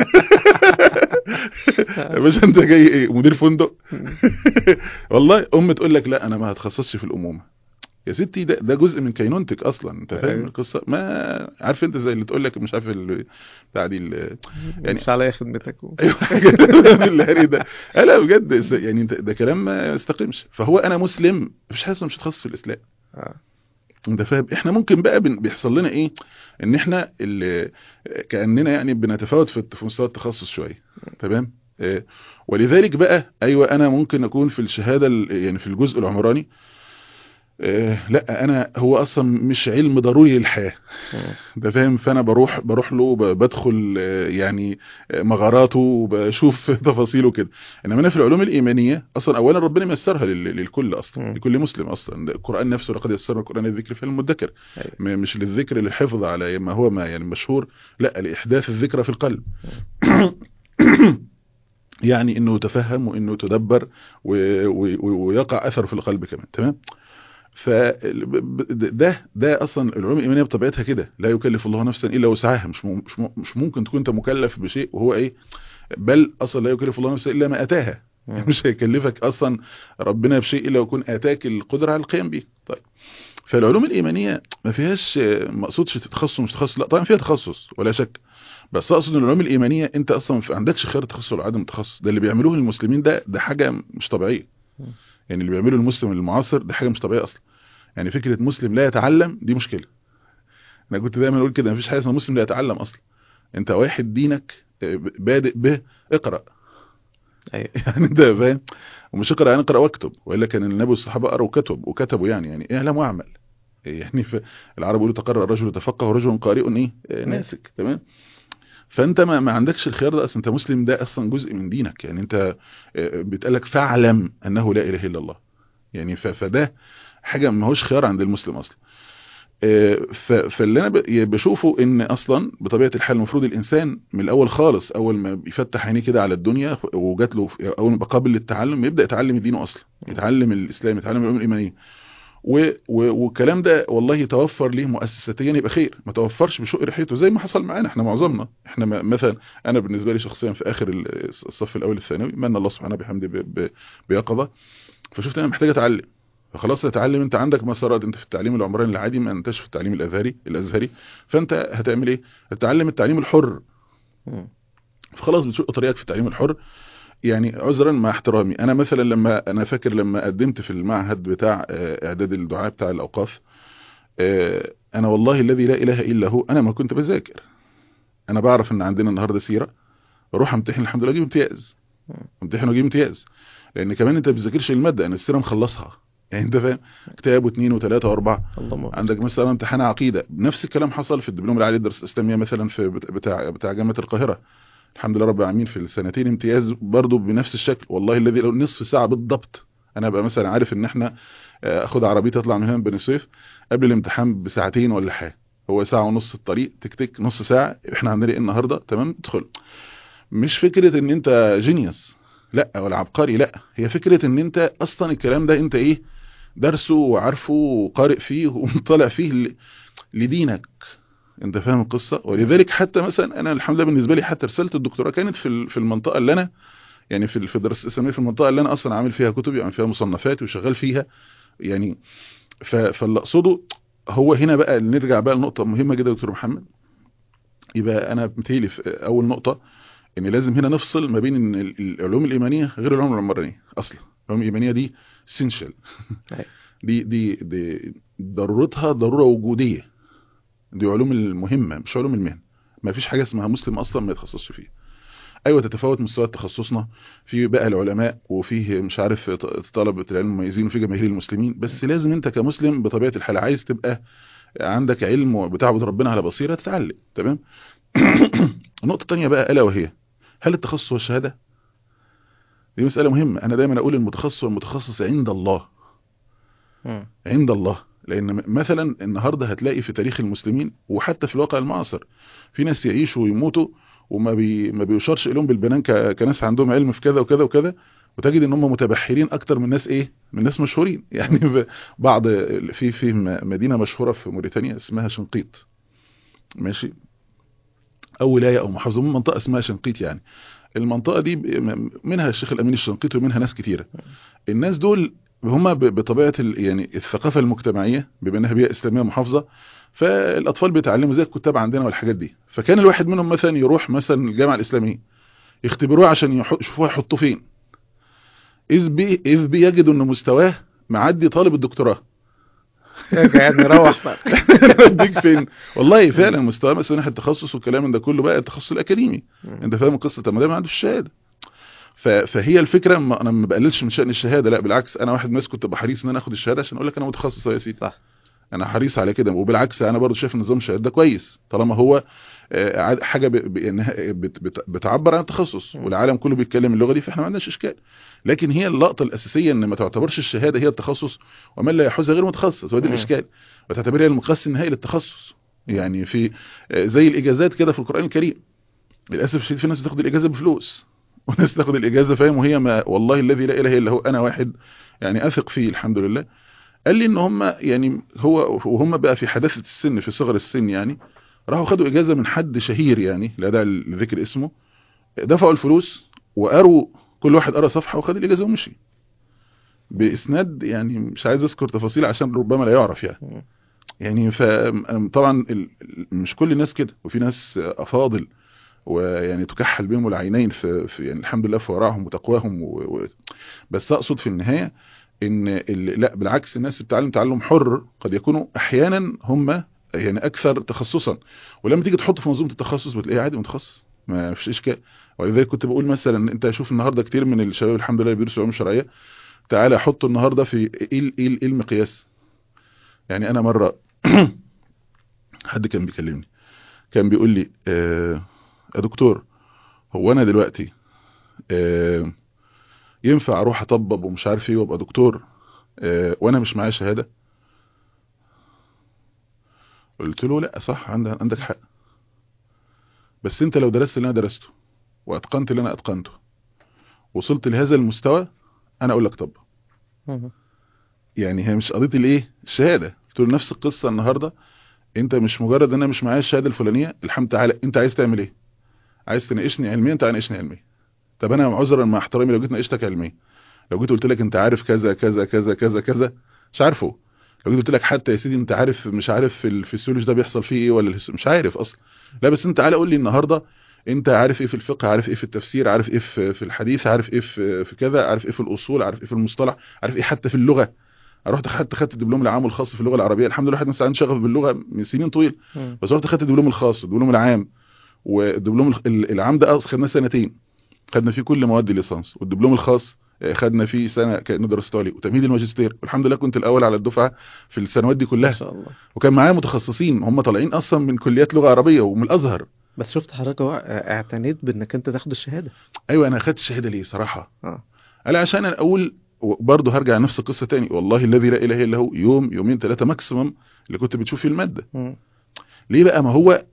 يا باشا انت جاي ايه مدير فندق والله ام تقول لك لا انا ما هتخصصش في الامومه يا ستي ده ده جزء من كينونتك اصلا انت فاهم أيوة. القصه ما عارف انت زي اللي تقول لك مش عارف ال- بتاع دي ال- يعني- مش عليا خدمتك و... ايوه حاجه من الهري ده آه لا بجد س- يعني انت ده كلام ما يستقيمش فهو انا مسلم مفيش حاجه اسمها مش هتخصص في الاسلام آه. انت فاهم احنا ممكن بقى بن- بيحصل لنا ايه ان احنا اللي كاننا يعني بنتفاوت في في مستوى التخصص شويه تمام آه، ولذلك بقى ايوه انا ممكن اكون في الشهاده ال- يعني في الجزء العمراني آه، لا انا هو اصلا مش علم ضروري للحياه مم. ده فاهم فانا بروح بروح له ب- بدخل آه، يعني آه، مغاراته وبشوف تفاصيله كده انما انا في العلوم الايمانيه اصلا اولا ربنا ميسرها لل- للكل اصلا مم. لكل مسلم اصلا ده القران نفسه لقد يسرنا القران الذكر في المدكر أيوة. م- مش للذكر للحفظ على ما هو ما يعني مشهور لا لاحداث الذكرى في القلب يعني انه يتفهم وانه يتدبر و- و- ويقع اثر في القلب كمان تمام ف ده ده اصلا العلوم الايمانيه بطبيعتها كده لا يكلف الله نفسا الا وسعها مش مم- مش مم- مش ممكن تكون انت مكلف بشيء وهو ايه بل اصلا لا يكلف الله نفسا الا ما اتاها مم. مش هيكلفك اصلا ربنا بشيء الا يكون اتاك القدره على القيام به طيب فالعلوم الايمانيه ما فيهاش ما اقصدش تخصص مش تخصص لا طبعا فيها تخصص ولا شك بس اقصد ان العلوم الايمانيه انت اصلا ما عندكش خيار تخصص ولا عدم تخصص ده اللي بيعملوه المسلمين ده ده حاجه مش طبيعيه م. يعني اللي بيعمله المسلم المعاصر ده حاجه مش طبيعيه اصلا يعني فكره مسلم لا يتعلم دي مشكله انا كنت دايما اقول كده مفيش حاجه اسمها مسلم لا يتعلم اصلا انت واحد دينك آه، بادئ به اقرا ايوه يعني انت فاهم ومش اقرا يعني اقرا واكتب والا كان النبي والصحابه قروا وكتب وكتبوا يعني يعني اعلم واعمل يعني في العرب يقولوا تقرر الرجل يتفقه ورجل قارئ ايه آه، ناسك تمام فانت ما, ما عندكش الخيار ده اصلا انت مسلم ده اصلا جزء من دينك يعني انت آه، بيتقال لك فاعلم انه لا اله الا الله يعني ف- فده حاجه ما هوش خيار عند المسلم اصلا آه، ف- فاللي انا ب- بشوفه ان اصلا بطبيعه الحال المفروض الانسان من الاول خالص اول ما بيفتح عينيه كده على الدنيا وجات له اول ما يبقى قابل للتعلم يبدا يتعلم دينه اصلا يتعلم الاسلام يتعلم العلوم الايمانيه و- و- والكلام ده والله يتوفر ليه مؤسساتيا يبقى خير ما توفرش بشق ريحته زي ما حصل معانا احنا معظمنا احنا م- مثلا انا بالنسبه لي شخصيا في اخر ال- الصف الاول الثانوي من الله سبحانه بحمده ب- ب- بيقظه فشفت انا محتاج اتعلم فخلاص اتعلم انت عندك مسارات انت في التعليم العمراني العادي ما انتش في التعليم الازهري الازهري فانت هتعمل ايه هتتعلم التعليم الحر مم. فخلاص بتشق طريقك في التعليم الحر يعني عذرا مع احترامي انا مثلا لما انا فاكر لما قدمت في المعهد بتاع آه، اعداد الدعاء بتاع الاوقاف آه، انا والله الذي لا اله الا هو انا ما كنت بذاكر انا بعرف ان عندنا النهارده سيره اروح امتحن الحمد لله اجيب امتياز امتحن واجيب امتياز لان كمان انت ما بتذاكرش الماده انا السيره مخلصها يعني انت فاهم كتاب واثنين وثلاثه واربعه اللهم بارك. عندك مثلا امتحان عقيده نفس الكلام حصل في الدبلوم العالي للدراسات الاسلاميه مثلا في بت- بتاع بتاع جامعه القاهره الحمد لله رب العالمين في السنتين امتياز برضه بنفس الشكل والله الذي لو نصف ساعه بالضبط انا ابقى مثلا عارف ان احنا آه، اخد عربيتي اطلع من هنا من بني سويف قبل الامتحان بساعتين ولا حاجه هو ساعه ونص الطريق تك تك نص ساعه احنا عندنا ايه النهارده تمام ادخل مش فكره ان انت جينيوس لا ولا عبقري لا هي فكره ان انت اصلا الكلام ده انت ايه درسه وعارفه وقارئ فيه ومطلع فيه ل- لدينك انت فاهم القصه ولذلك حتى مثلا انا الحمد لله بالنسبه لي حتى رساله الدكتوراه كانت في ال- في المنطقه اللي انا يعني في ال- في الدراسه الاسلاميه في المنطقه اللي انا اصلا عامل فيها كتبي وعامل فيها مصنفات وشغال فيها يعني ف- فاللي اقصده هو هنا بقى نرجع بقى لنقطه مهمه جدا يا دكتور محمد يبقى انا متهيألي في اول نقطه ان لازم هنا نفصل ما بين ان ال- العلوم الايمانيه غير العلوم العمرانيه اصلا العلوم الايمانيه دي اسينشال أيوة. دي دي دي ضرورتها ضروره وجوديه دي علوم المهمه مش علوم المهنه ما فيش حاجه اسمها مسلم اصلا ما يتخصصش فيها ايوه تتفاوت مستويات تخصصنا في بقى العلماء وفيه مش عارف ط- طلبه العلم المميزين وفي جماهير المسلمين بس لازم انت كمسلم بطبيعه الحال عايز تبقى عندك علم وبتعبد ربنا على بصيره تتعلم تمام النقطه الثانيه بقى الا وهي هل التخصص والشهاده دي مساله مهمه انا دايما اقول المتخصص والمتخصص عند الله مم. عند الله لان م- مثلا النهارده هتلاقي في تاريخ المسلمين وحتى في الواقع المعاصر في ناس يعيشوا ويموتوا وما بي ما بيشارش اليهم بالبنان ك... كناس عندهم علم في كذا وكذا وكذا وتجد ان هم متبحرين اكتر من ناس ايه من ناس مشهورين يعني ب- بعض في في م- مدينه مشهوره في موريتانيا اسمها شنقيط ماشي او ولايه او محافظه من منطقه اسمها شنقيط يعني المنطقه دي ب- م- منها الشيخ الامين الشنقيطي ومنها ناس كتيره الناس دول هم ب- بطبيعه ال- يعني الثقافه المجتمعيه بما انها بيئه اسلاميه محافظه فالاطفال بيتعلموا زي الكتاب عندنا والحاجات دي فكان الواحد منهم مثلا يروح مثلا الجامعه الاسلاميه يختبروه عشان يح- يشوفوه يحطوه فين اذ بي اذ بيجد ان مستواه معدي طالب الدكتوراه يعني روح بقى اديك فين والله فعلا مستواه مثلا ناحيه التخصص والكلام من ده كله بقى التخصص الاكاديمي انت فاهم القصه طب ما ده ما عندوش شهاده ف- فهي الفكره ما انا ما بقللش من شان الشهاده لا بالعكس انا واحد ناس كنت بحريص ان انا اخد الشهاده عشان اقول لك انا متخصص يا سيدي صح انا حريص على كده وبالعكس انا برضو شايف نظام الشهاده ده كويس طالما هو آه، عاد- حاجه ب- ب- إنها بت- بت- بتعبر عن التخصص م. والعالم كله بيتكلم اللغه دي فاحنا ما عندناش اشكال لكن هي اللقطه الاساسيه ان ما تعتبرش الشهاده هي التخصص ومن لا يحوزها غير متخصص هو ده م. الاشكال وتعتبرها المقياس النهائي للتخصص يعني في آه، زي الاجازات كده في القران الكريم للاسف الشديد في ناس بتاخد الاجازه بفلوس وناس تاخد الاجازه فاهم وهي ما والله الذي لا اله الا هو انا واحد يعني اثق فيه الحمد لله قال لي ان هم يعني هو وهم بقى في حداثه السن في صغر السن يعني راحوا خدوا اجازه من حد شهير يعني لا داعي لذكر اسمه دفعوا الفلوس وقروا كل واحد قرا صفحه وخد الاجازه ومشي باسناد يعني مش عايز اذكر تفاصيل عشان ربما لا يعرف يعني م. يعني فطبعا مش كل الناس كده وفي ناس افاضل ويعني تكحل بهم العينين في, في يعني الحمد لله في ورعهم وتقواهم و... و... بس اقصد في النهايه ان ال... لا بالعكس الناس اللي بتتعلم تعلم حر قد يكونوا احيانا هم يعني اكثر تخصصا ولما تيجي تحط في منظومه التخصص بتلاقيه عادي متخصص ما فيش اشكال ولذلك كنت بقول مثلا انت شوف النهارده كتير من الشباب الحمد لله بيدرسوا علوم شرعيه تعالى حطه النهارده في ايه ال- ايه ال- ايه المقياس يعني انا مره حد كان بيكلمني كان بيقول لي آه يا دكتور هو انا دلوقتي آه ينفع اروح اطبب ومش عارف ايه وابقى دكتور آه وانا مش معايا شهاده قلت له لا صح عندك عندك حق بس انت لو درست اللي انا درسته واتقنت اللي انا اتقنته وصلت لهذا المستوى انا اقول لك طب م. يعني هي مش قضيه الايه الشهاده قلت له نفس القصه النهارده انت مش مجرد ان انا مش معايا الشهاده الفلانيه الحمد تعالى انت عايز تعمل ايه عايز تناقشني علميا تعالى ناقشني علميا طب انا عذرا مع احترامي لو جيت ناقشتك علميا لو جيت قلت لك انت عارف كذا كذا كذا كذا كذا مش عارفه لو جيت قلت لك حتى يا سيدي انت عارف مش عارف في الفسيولوجي ده بيحصل فيه ايه ولا الهس- مش عارف اصلا لا بس انت تعالى قول لي النهارده انت عارف ايه في الفقه عارف ايه في التفسير عارف ايه في في الحديث عارف ايه في في كذا عارف ايه في الاصول عارف ايه في المصطلح عارف ايه حتى في اللغه رحت خدت خدت الدبلوم العام والخاص في اللغه العربيه الحمد لله واحد مثلا عنده شغف باللغه من سنين طويل م. بس رحت خدت الدبلوم الخاص والدبلوم العام والدبلوم الخ- ال- العام ده أص- خدناه سنتين خدنا فيه كل مواد الليسانس والدبلوم الخاص آه، خدنا فيه سنه كانه دراسات عليا وتمهيد الماجستير والحمد لله كنت الاول على الدفعه في السنوات دي ما كلها شاء الله وكان معايا متخصصين هم طالعين اصلا من كليات لغه عربيه ومن الازهر بس شفت حضرتك اهو اعتنيت بانك انت تاخد الشهاده ايوه انا اخدت الشهاده ليه صراحه اه انا عشان انا اقول برضه هرجع نفس القصه تاني والله الذي لا اله الا هو يوم يومين ثلاثه ماكسيمم اللي كنت بتشوف فيه الماده م. ليه بقى ما هو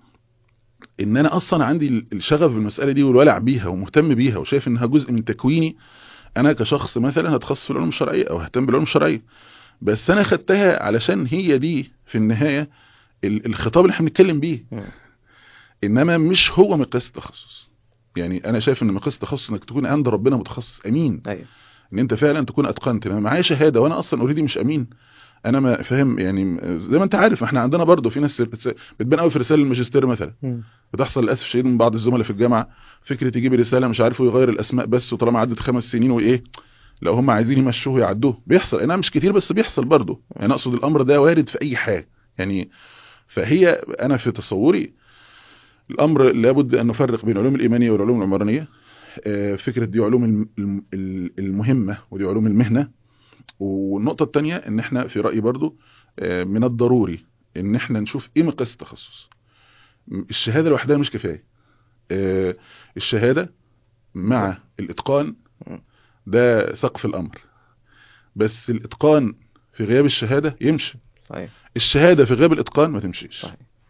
ان انا اصلا عندي الشغف بالمساله دي والولع بيها ومهتم بيها وشايف انها جزء من تكويني انا كشخص مثلا هتخصص في العلوم الشرعيه او ههتم بالعلوم الشرعيه بس انا خدتها علشان هي دي في النهايه ال- الخطاب اللي احنا بنتكلم بيه م. انما مش هو مقياس التخصص يعني انا شايف ان مقياس التخصص انك تكون عند ربنا متخصص امين ايوه ان انت فعلا تكون اتقنت انا معايا شهاده وانا اصلا اوريدي مش امين انا ما فاهم يعني زي ما انت عارف احنا عندنا برضو في ناس بتس- بتبان قوي في رساله الماجستير مثلا م. بتحصل للاسف شديد من بعض الزملاء في الجامعه فكره يجيب رساله مش عارف ويغير الاسماء بس وطالما عدت خمس سنين وايه لو هم عايزين يمشوه يعدوه بيحصل انا مش كتير بس بيحصل برضه يعني اقصد الامر ده وارد في اي حاجه يعني فهي انا في تصوري الامر لابد ان نفرق بين العلوم الايمانيه والعلوم العمرانيه آه، فكره دي علوم الم- الم- المهمه ودي علوم المهنه والنقطه الثانيه ان احنا في رايي برضو آه، من الضروري ان احنا نشوف ايه مقياس التخصص الشهاده لوحدها مش كفايه آه، الشهاده مع الاتقان ده سقف الامر بس الاتقان في غياب الشهاده يمشي صحيح الشهاده في غياب الاتقان ما تمشيش صحيح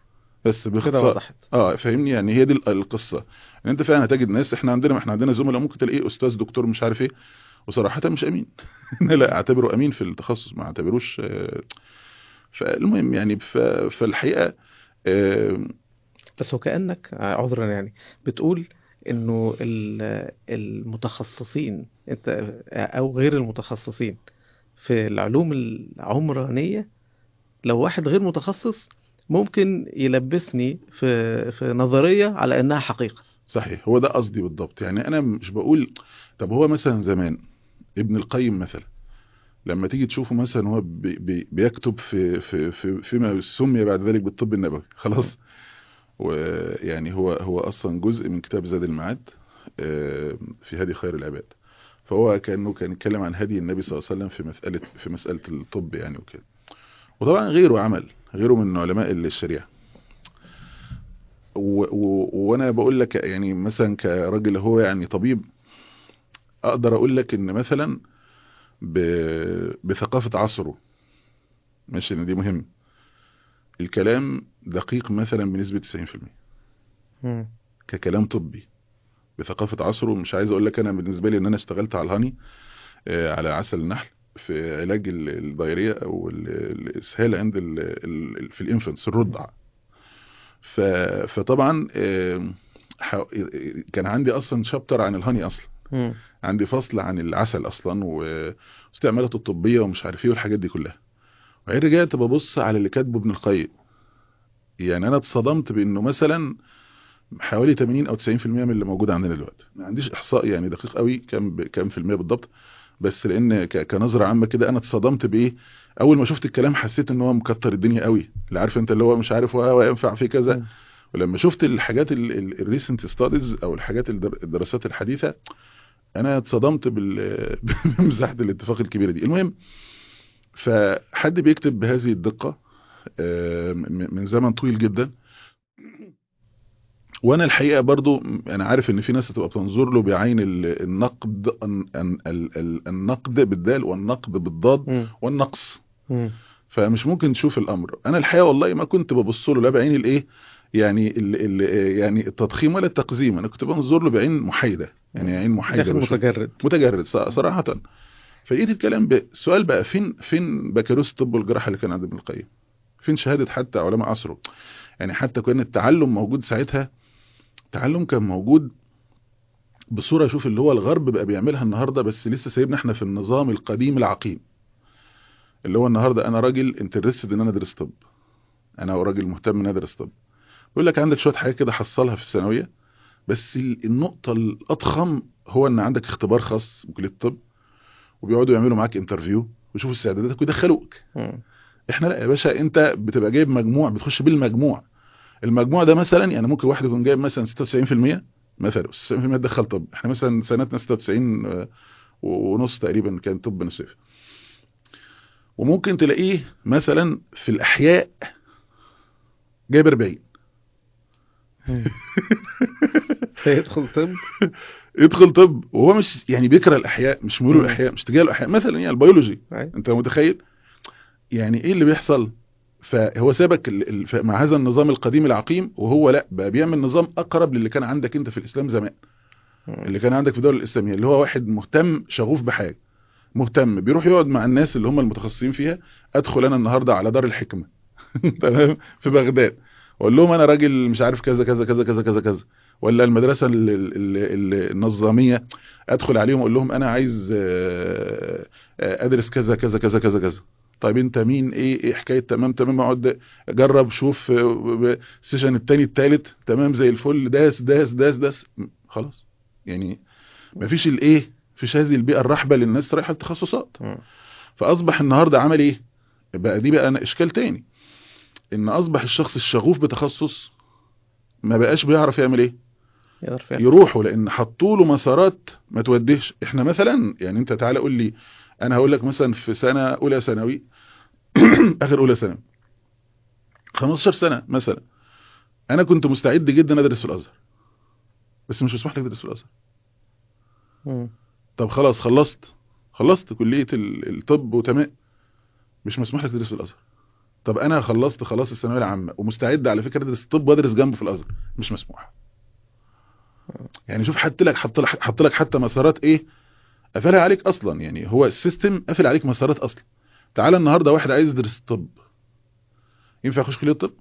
بس كده باختصار وضحت اه فاهمني يعني هي دي ال- القصه ان انت فعلا هتجد ناس احنا عندنا احنا عندنا زملاء ممكن تلاقيه استاذ دكتور مش عارف ايه وصراحه مش امين أنا لا اعتبره امين في التخصص ما اعتبروش آه، فالمهم يعني ف- فالحقيقه آه، بس وكأنك عذرا يعني بتقول انه ال- المتخصصين انت او غير المتخصصين في العلوم العمرانية لو واحد غير متخصص ممكن يلبسني في في نظرية على انها حقيقة صحيح هو ده قصدي بالضبط يعني انا مش بقول طب هو مثلا زمان ابن القيم مثلا لما تيجي تشوفه مثلا هو بي بي بيكتب في في في فيما سمي بعد ذلك بالطب النبوي خلاص ويعني هو هو اصلا جزء من كتاب زاد المعاد آه، في هدي خير العباد فهو كانه كان يتكلم عن هدي النبي صلى الله عليه وسلم في مساله في مساله الطب يعني وكده وطبعا غيره عمل غيره من علماء الشريعه و- و- وانا بقول لك يعني مثلا كراجل هو يعني طبيب اقدر اقول لك ان مثلا ب- بثقافة عصره ماشي ان دي مهم الكلام دقيق مثلا بنسبة 90% مم. ككلام طبي بثقافة عصره مش عايز اقول لك انا بالنسبة لي ان انا اشتغلت على الهاني آه، على عسل النحل في علاج ال- الدايرية او ال- الاسهال عند ال ال في الانفنس الرضع ف- فطبعا آه، ح- كان عندي اصلا شابتر عن الهاني اصلا مم. عندي فصل عن العسل اصلا واستعمالاته الطبيه ومش عارف ايه والحاجات دي كلها وبعدين رجعت ببص على اللي كاتبه ابن القيم يعني انا اتصدمت بانه مثلا حوالي 80 او 90% من اللي موجود عندنا دلوقتي ما عنديش احصاء يعني دقيق قوي كام ب- كام في المية بالضبط بس لان ك- كنظره عامه كده انا اتصدمت بايه اول ما شفت الكلام حسيت ان هو مكتر الدنيا قوي اللي عارف انت اللي هو مش عارف هو ينفع في كذا مم. ولما شفت الحاجات الريسنت ستاديز او الحاجات الدر- الدراسات الحديثه انا اتصدمت بال- بمساحه الاتفاق الكبيره دي المهم فحد بيكتب بهذه الدقه آه، م- من زمن طويل جدا وانا الحقيقه برضو انا عارف ان في ناس هتبقى بتنظر له بعين ال- النقد الن- ال- ال- النقد بالدال والنقد بالضاد مم. والنقص مم. فمش ممكن تشوف الامر انا الحقيقه والله ما كنت ببص له لا بعين الايه يعني ال ال يعني التضخيم ولا التقزيم انا كنت بنظر له بعين محايده يعني عين محايده داخل بشوف. متجرد متجرد ص- صراحه فلقيت الكلام ب- السؤال بقى فين فين بكالوريوس الطب والجراحه اللي كان عند ابن القيم فين شهاده حتى علماء عصره يعني حتى كان التعلم موجود ساعتها التعلم كان موجود بصوره شوف اللي هو الغرب بقى بيعملها النهارده بس لسه سايبنا احنا في النظام القديم العقيم اللي هو النهارده انا راجل انترستد ان انا ادرس طب انا راجل مهتم ان أنا ادرس طب بيقول لك عندك شويه حاجات كده حصلها في الثانويه بس ال- النقطه الاضخم هو ان عندك اختبار خاص بكليه الطب وبيقعدوا يعملوا معاك انترفيو ويشوفوا استعداداتك ويدخلوك مم. احنا لا يا باشا انت بتبقى جايب مجموع بتخش بالمجموع المجموع ده مثلا يعني ممكن واحد يكون جايب مثلا 96% مثلا 96% دخل طب احنا مثلا سنتنا 96 آه، ونص تقريبا كان طب بني سويف وممكن تلاقيه مثلا في الاحياء جايب 40 مم. فيدخل طب يدخل طب وهو مش يعني بيكره الاحياء مش ميول مم. الاحياء مش تجاه الاحياء مثلا يعني البيولوجي أي. انت متخيل يعني ايه اللي بيحصل فهو سابك ال- ال- ف- مع هذا النظام القديم العقيم وهو لا بقى بيعمل نظام اقرب للي كان عندك انت في الاسلام زمان مم. اللي كان عندك في الدوله الاسلاميه اللي هو واحد مهتم شغوف بحاجه مهتم بيروح يقعد مع الناس اللي هم المتخصصين فيها ادخل انا النهارده على دار الحكمه تمام في بغداد واقول لهم انا راجل مش عارف كذا كذا كذا كذا كذا كذا ولا المدرسه ال- ال- ال- النظاميه ادخل عليهم اقول لهم انا عايز آه، آه، ادرس كذا كذا كذا كذا كذا طيب انت مين ايه ايه حكايه تمام تمام اقعد جرب شوف آه، السيشن التاني التالت تمام زي الفل داس داس داس داس خلاص يعني مفيش الايه مفيش هذه البيئه الرحبه للناس رايحه التخصصات مم. فاصبح النهارده عمل ايه بقى دي بقى أنا اشكال تاني ان اصبح الشخص الشغوف بتخصص ما بقاش بيعرف يعمل ايه يقدر فعلا يروحوا لان حطوا له مسارات ما توديش احنا مثلا يعني انت تعالى قول لي انا هقول لك مثلا في سنه اولى ثانوي اخر اولى ثانوي 15 سنه مثلا انا كنت مستعد جدا ادرس في الازهر بس مش مسموح لك تدرس في الازهر مم. طب خلاص خلصت خلصت كليه ال- الطب وتمام مش مسموح لك تدرس في الازهر طب انا خلصت خلاص الثانويه العامه ومستعد على فكره ادرس طب وادرس جنبه في الازهر مش مسموح يعني شوف حط لك حط لك حط لك حتى مسارات ايه قفلها عليك اصلا يعني هو السيستم قافل عليك مسارات اصلا تعالى النهارده واحد عايز يدرس طب ينفع يخش كليه الطب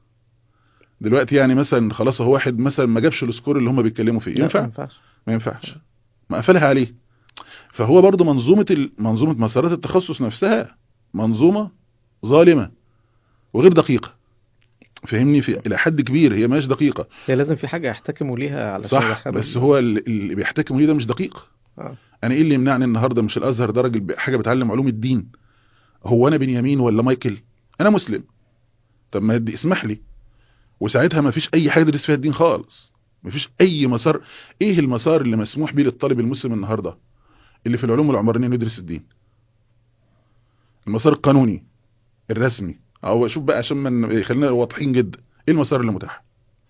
دلوقتي يعني مثلا خلاص هو واحد مثلا ما جابش السكور اللي هم بيتكلموا فيه لا، ما ينفع ينفعش ما ينفعش ما قفلها عليه فهو برضو منظومه ال... منظومه مسارات التخصص نفسها منظومه ظالمه وغير دقيقه فهمني في الى حد كبير هي مش دقيقه هي لازم في حاجة يحتكموا ليها علشان صح يدخلوا بس ال- هو اللي اللي بيحتكموا ليه ده مش دقيق آه. انا ايه اللي يمنعني النهارده مش الازهر ده راجل ب- حاجه بتعلم علوم الدين هو انا بنيامين ولا مايكل انا مسلم طب ما دي اسمح لي وساعتها ما فيش اي حاجه تدرس فيها الدين خالص ما فيش اي مسار ايه المسار اللي مسموح بيه للطالب المسلم النهارده اللي في العلوم العمرانيه انه يدرس الدين المسار القانوني الرسمي او شوف بقى عشان ما ن- خلينا واضحين جدا ايه المسار اللي متاح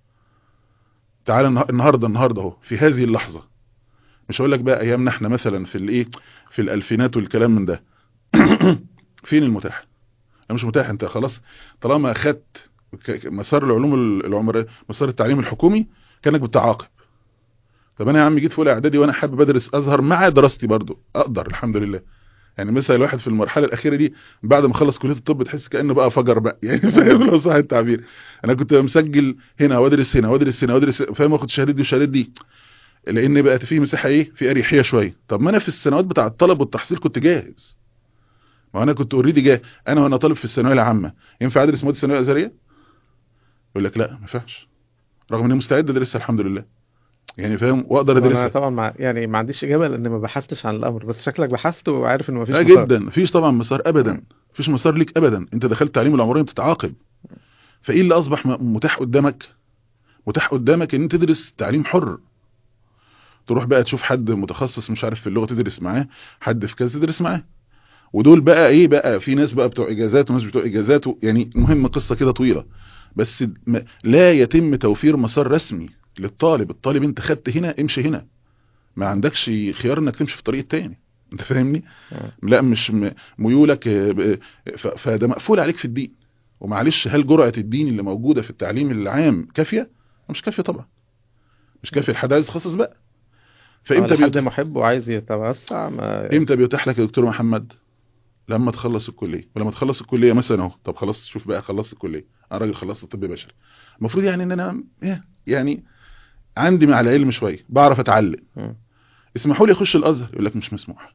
تعال النه- النهارده النهارده اهو في هذه اللحظه مش هقول لك بقى ايامنا احنا مثلا في الايه في الالفينات والكلام من ده فين المتاح لا مش متاح انت خلاص طالما اخدت ك- ك- مسار العلوم ال- العمريه مسار التعليم الحكومي كانك بتعاقب طب انا يا عم جيت في اولى اعدادي وانا حابب ادرس ازهر مع دراستي برضو اقدر الحمد لله يعني مثلا الواحد في المرحله الاخيره دي بعد ما خلص كليه الطب تحس كانه بقى فجر بقى يعني فاهم لو صح التعبير انا كنت مسجل هنا وادرس هنا وادرس هنا وادرس فاهم واخد الشهادات دي والشهادات دي لان بقت في مساحه ايه في اريحيه شويه طب ما انا في السنوات بتاع الطلب والتحصيل كنت جاهز ما انا كنت اوريدي جاهز انا وانا طالب في الثانويه العامه ينفع ادرس مواد الثانويه الازهريه يقول لك لا ما ينفعش رغم اني مستعد ادرسها الحمد لله يعني فاهم واقدر انا ادرسها طبعا مع يعني ما عنديش اجابه لان ما بحثتش عن الامر بس شكلك بحثت وعارف ان ما فيش لا مسار. جدا مفيش طبعا مسار ابدا مفيش مسار ليك ابدا انت دخلت تعليم العمراني بتتعاقب فايه اللي اصبح م- متاح قدامك متاح قدامك ان انت تدرس تعليم حر تروح بقى تشوف حد متخصص مش عارف في اللغه تدرس معاه حد في كذا تدرس معاه ودول بقى ايه بقى في ناس بقى بتوع اجازات وناس بتوع اجازات و- يعني المهم قصه كده طويله بس م- لا يتم توفير مسار رسمي للطالب الطالب انت خدت هنا امشي هنا ما عندكش خيار انك تمشي في الطريق التاني انت فاهمني آه. لا مش م- ميولك آه، ب- ف- فده مقفول عليك في الدين ومعلش هل جرعة الدين اللي موجودة في التعليم العام كافية؟ مش كافية طبعا مش كافية الحد عايز يتخصص بقى فامتى حد بيتاح محب وعايز يتوسع ما امتى بيتاح لك يا دكتور محمد؟ لما تخلص الكلية ولما تخلص الكلية مثلا اهو طب خلاص شوف بقى خلصت الكلية انا راجل خلصت طب بشري المفروض يعني ان انا إيه؟ يعني عندي مع العلم شوية بعرف اتعلم مم. اسمحوا لي اخش الازهر يقول لك مش مسموح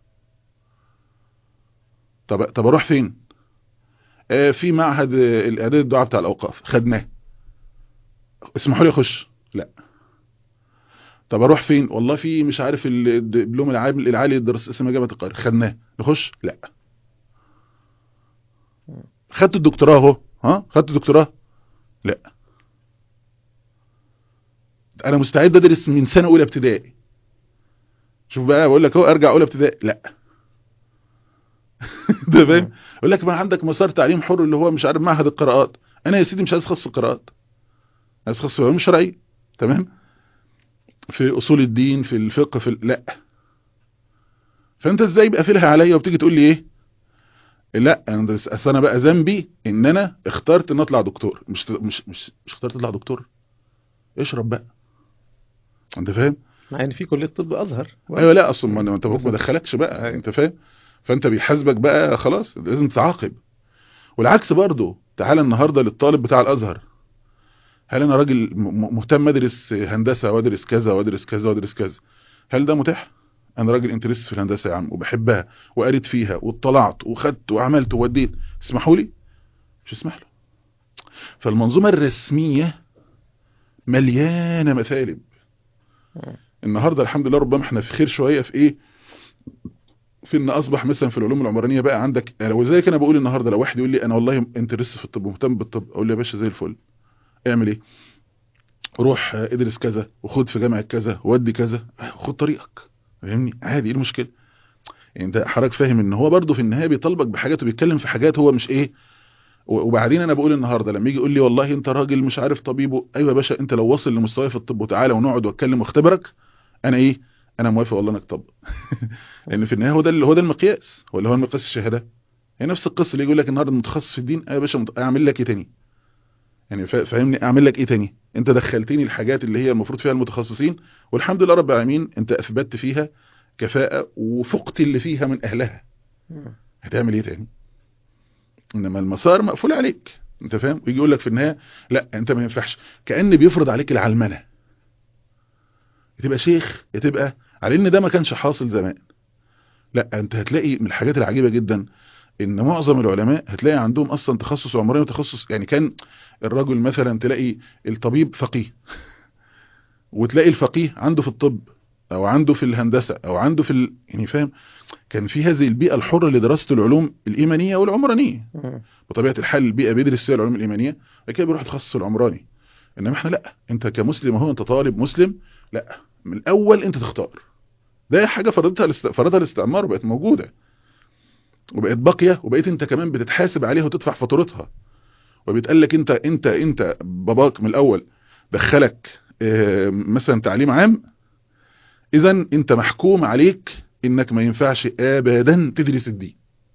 طب طب اروح فين آه في معهد آه، الاعداد الدعاء بتاع الاوقاف خدناه اسمحوا لي اخش لا طب اروح فين والله في مش عارف ال- الدبلوم العالي العالي للدراسات اسمها جامعه القاهره خدناه نخش لا خدت الدكتوراه اهو ها خدت الدكتوراه لا انا مستعد ادرس من سنه اولى ابتدائي شوف بقى بقول لك اهو ارجع اولى ابتدائي لا انت فاهم يقول لك ما عندك مسار تعليم حر اللي هو مش عارف معهد القراءات انا يا سيدي مش عايز اخصص القراءات عايز اخصص في العلوم الشرعيه تمام في اصول الدين في الفقه في ال... لا فانت ازاي بقى قافلها عليا وبتيجي تقول لي ايه لا انا ده- أصل انا بقى ذنبي ان انا اخترت ان اطلع دكتور مش مش مش, مش اخترت اطلع دكتور اشرب بقى انت فاهم مع ان في كليه طب ازهر ايوه لا اصلا ما انت ما دخلكش بقى أيوة. انت فاهم فانت بيحاسبك بقى خلاص لازم تتعاقب والعكس برضو تعالى النهارده للطالب بتاع الازهر هل انا راجل م- م- مهتم ادرس هندسه وادرس كذا وادرس كذا وادرس كذا هل ده متاح انا راجل انترست في الهندسه يا عم وبحبها وقريت فيها واطلعت وخدت وعملت ووديت اسمحوا لي مش اسمح له فالمنظومه الرسميه مليانه مثالب النهارده الحمد لله ربما احنا في خير شويه في ايه في ان اصبح مثلا في العلوم العمرانيه بقى عندك أنا- وزيك انا بقول النهارده لو واحد يقول لي انا والله انترست في الطب مهتم بالطب اقول له يا باشا زي الفل اعمل ايه روح آه، ادرس كذا وخد في جامعه كذا ودي كذا آه، خد طريقك فاهمني عادي ايه المشكله يعني انت حضرتك فاهم ان هو برضه في النهايه بيطالبك بحاجات وبيتكلم في حاجات هو مش ايه و- وبعدين انا بقول النهارده لما يجي يقول لي والله انت راجل مش عارف طبيب و- ايوه يا باشا انت لو واصل لمستواي في الطب وتعالى ونقعد واتكلم واختبرك انا ايه انا موافق والله انك طب لان في النهايه هو ده هو ده المقياس ولا هو المقياس الشهاده هي نفس القصه اللي يقول لك النهارده متخصص في الدين يا باشا مت- اعمل لك ايه تاني يعني فا- فاهمني اعمل لك ايه تاني انت دخلتني الحاجات اللي هي المفروض فيها المتخصصين والحمد لله رب العالمين انت اثبتت فيها كفاءه وفقت اللي فيها من اهلها مم. هتعمل ايه تاني انما المسار مقفول عليك انت فاهم ويجي يقول لك في النهايه لا انت ما ينفعش كان بيفرض عليك العلمنه تبقى شيخ تبقى على ان ده ما كانش حاصل زمان لا انت هتلاقي من الحاجات العجيبه جدا ان معظم العلماء هتلاقي عندهم اصلا تخصص عمراني وتخصص يعني كان الرجل مثلا تلاقي الطبيب فقيه وتلاقي الفقيه عنده في الطب او عنده في الهندسه او عنده في ال... يعني فاهم كان في هذه البيئه الحره لدراسه العلوم الايمانيه والعمرانيه مم. بطبيعه الحال البيئه بيدرس فيها العلوم الايمانيه بعد كده بيروح يتخصص في العمراني انما احنا لا انت كمسلم اهو انت طالب مسلم لا من الاول انت تختار ده حاجه فرضتها الاست... فرضها الاستعمار وبقت موجوده وبقت باقيه وبقيت انت كمان بتتحاسب عليها وتدفع فاتورتها وبيتقال لك انت انت انت باباك من الاول دخلك اه مثلا تعليم عام اذا انت محكوم عليك انك ما ينفعش ابدا تدرس الدين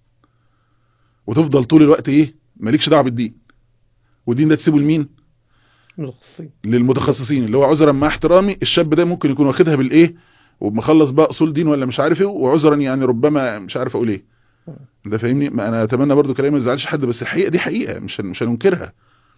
وتفضل طول الوقت ايه مالكش دعوه بالدين والدين ده تسيبه لمين متخصصين للمتخصصين اللي هو عذرا مع احترامي الشاب ده ممكن يكون واخدها بالايه ومخلص بقى اصول دين ولا مش عارف ايه وعذرا يعني ربما مش عارف اقول ايه ده فاهمني ما انا اتمنى برضو كلامي ما يزعلش حد بس الحقيقه دي حقيقه مش مش هننكرها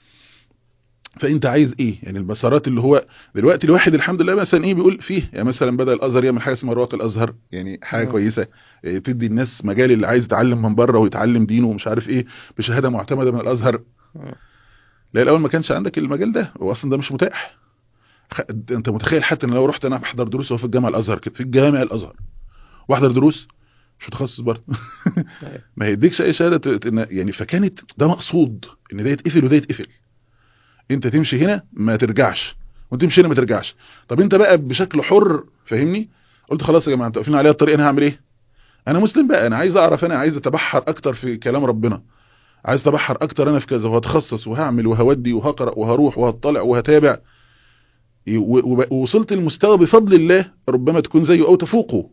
فانت عايز ايه يعني المسارات اللي هو دلوقتي الواحد الحمد لله مثلا ايه بيقول فيه يعني مثلا بدا الازهر يعمل حاجه اسمها رواق الازهر يعني حاجه مم. كويسه إيه، تدي الناس مجال اللي عايز يتعلم من بره ويتعلم دينه ومش عارف ايه بشهاده معتمده من الازهر مم. لا الاول ما كانش عندك المجال ده هو اصلا ده مش متاح خ- انت متخيل حتى ان لو رحت انا بحضر دروس وهو في الجامعه الازهر كده في الجامع الازهر واحضر دروس مش متخصص برضه أيوة. ما هيديكش اي شهاده ت- ت- يعني فكانت ده مقصود ان ده يتقفل وده يتقفل انت تمشي هنا ما ترجعش وتمشي هنا ما ترجعش طب انت بقى بشكل حر فاهمني قلت خلاص يا جماعه انتوا قافلين عليا الطريق انا هعمل ايه انا مسلم بقى انا عايز اعرف انا عايز اتبحر اكتر في كلام ربنا عايز اتبحر اكتر انا في كذا وهتخصص وهعمل وهودي وهقرا وهروح وهطلع وهتابع ي- و- وب- ووصلت المستوى بفضل الله ربما تكون زيه او تفوقه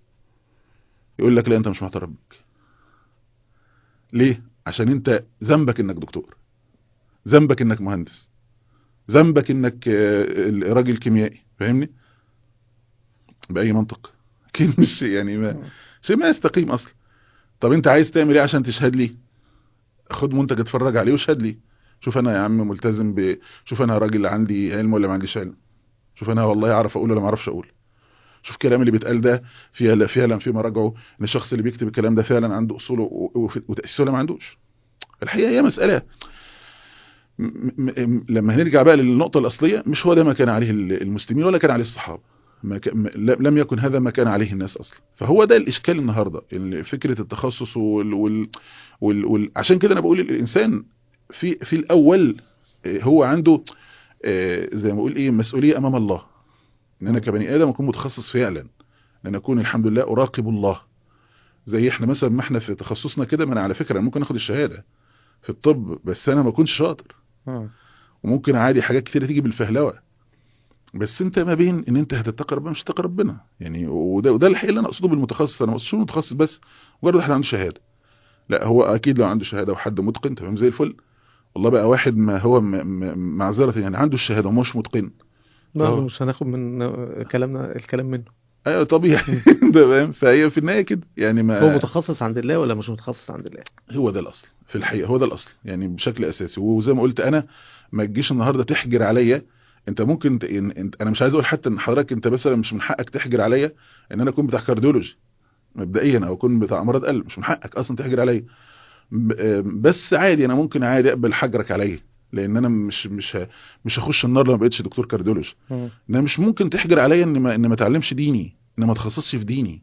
يقول لك لا انت مش معترف بك ليه عشان انت ذنبك انك دكتور ذنبك انك مهندس ذنبك انك آه، راجل كيميائي فاهمني باي منطق اكيد مش يعني ما شيء ما يستقيم اصلا طب انت عايز تعمل ايه عشان تشهد لي خد منتج اتفرج عليه واشهد لي شوف انا يا عم ملتزم ب شوف انا راجل عندي علم ولا ما عنديش علم شوف انا والله اعرف اقول ولا ما اعرفش اقول شوف الكلام اللي بيتقال ده فيها فعلا في مراجعه ان الشخص اللي بيكتب الكلام ده فعلا عنده اصوله و- و- وتاسيسه ولا ما عندوش الحقيقه هي مساله م- م- م- لما هنرجع بقى للنقطه الاصليه مش هو ده ما كان عليه ال- المسلمين ولا كان عليه الصحابه ما ك... م- لم يكن هذا ما كان عليه الناس اصلا فهو ده الاشكال النهارده ال- فكره التخصص وال... وال... وال... وال... عشان كده انا بقول الانسان في في الاول آه، هو عنده آه، زي ما بقول ايه مسؤوليه امام الله ان انا كبني ادم اكون متخصص فعلا ان انا اكون الحمد لله اراقب الله زي احنا مثلا ما احنا في تخصصنا كده ما انا على فكره أنا ممكن اخد الشهاده في الطب بس انا ما اكونش شاطر مم. وممكن عادي حاجات كتير تيجي بالفهلوه بس انت ما بين ان انت هتتقي ربنا مش هتتقي ربنا يعني وده وده الحقيقه اللي انا اقصده بالمتخصص انا ما اقصدش متخصص بس مجرد واحد عنده شهاده لا هو اكيد لو عنده شهاده وحد متقن تمام زي الفل والله بقى واحد ما هو م- م- معذره يعني عنده الشهاده ومش متقن برضه آه. مش هناخد من كلامنا الكلام منه ايوه طبيعي ده فاهم فهي في النهايه كده يعني ما هو متخصص عند الله ولا مش متخصص عند الله هو ده الاصل في الحقيقه هو ده الاصل يعني بشكل اساسي وزي ما قلت انا ما تجيش النهارده تحجر عليا انت ممكن ت... إن... انت... انا مش عايز اقول حتى ان حضرتك انت مثلا مش من حقك تحجر عليا ان انا اكون بتاع كارديولوجي مبدئيا او اكون بتاع امراض قلب مش من حقك اصلا تحجر عليا ب... آه، بس عادي انا ممكن عادي اقبل حجرك عليا لان انا مش مش ه... مش هخش النار لو ما بقتش دكتور كارديولوجي انا مش ممكن تحجر عليا ان ما ان ما اتعلمش ديني ان ما اتخصصش في ديني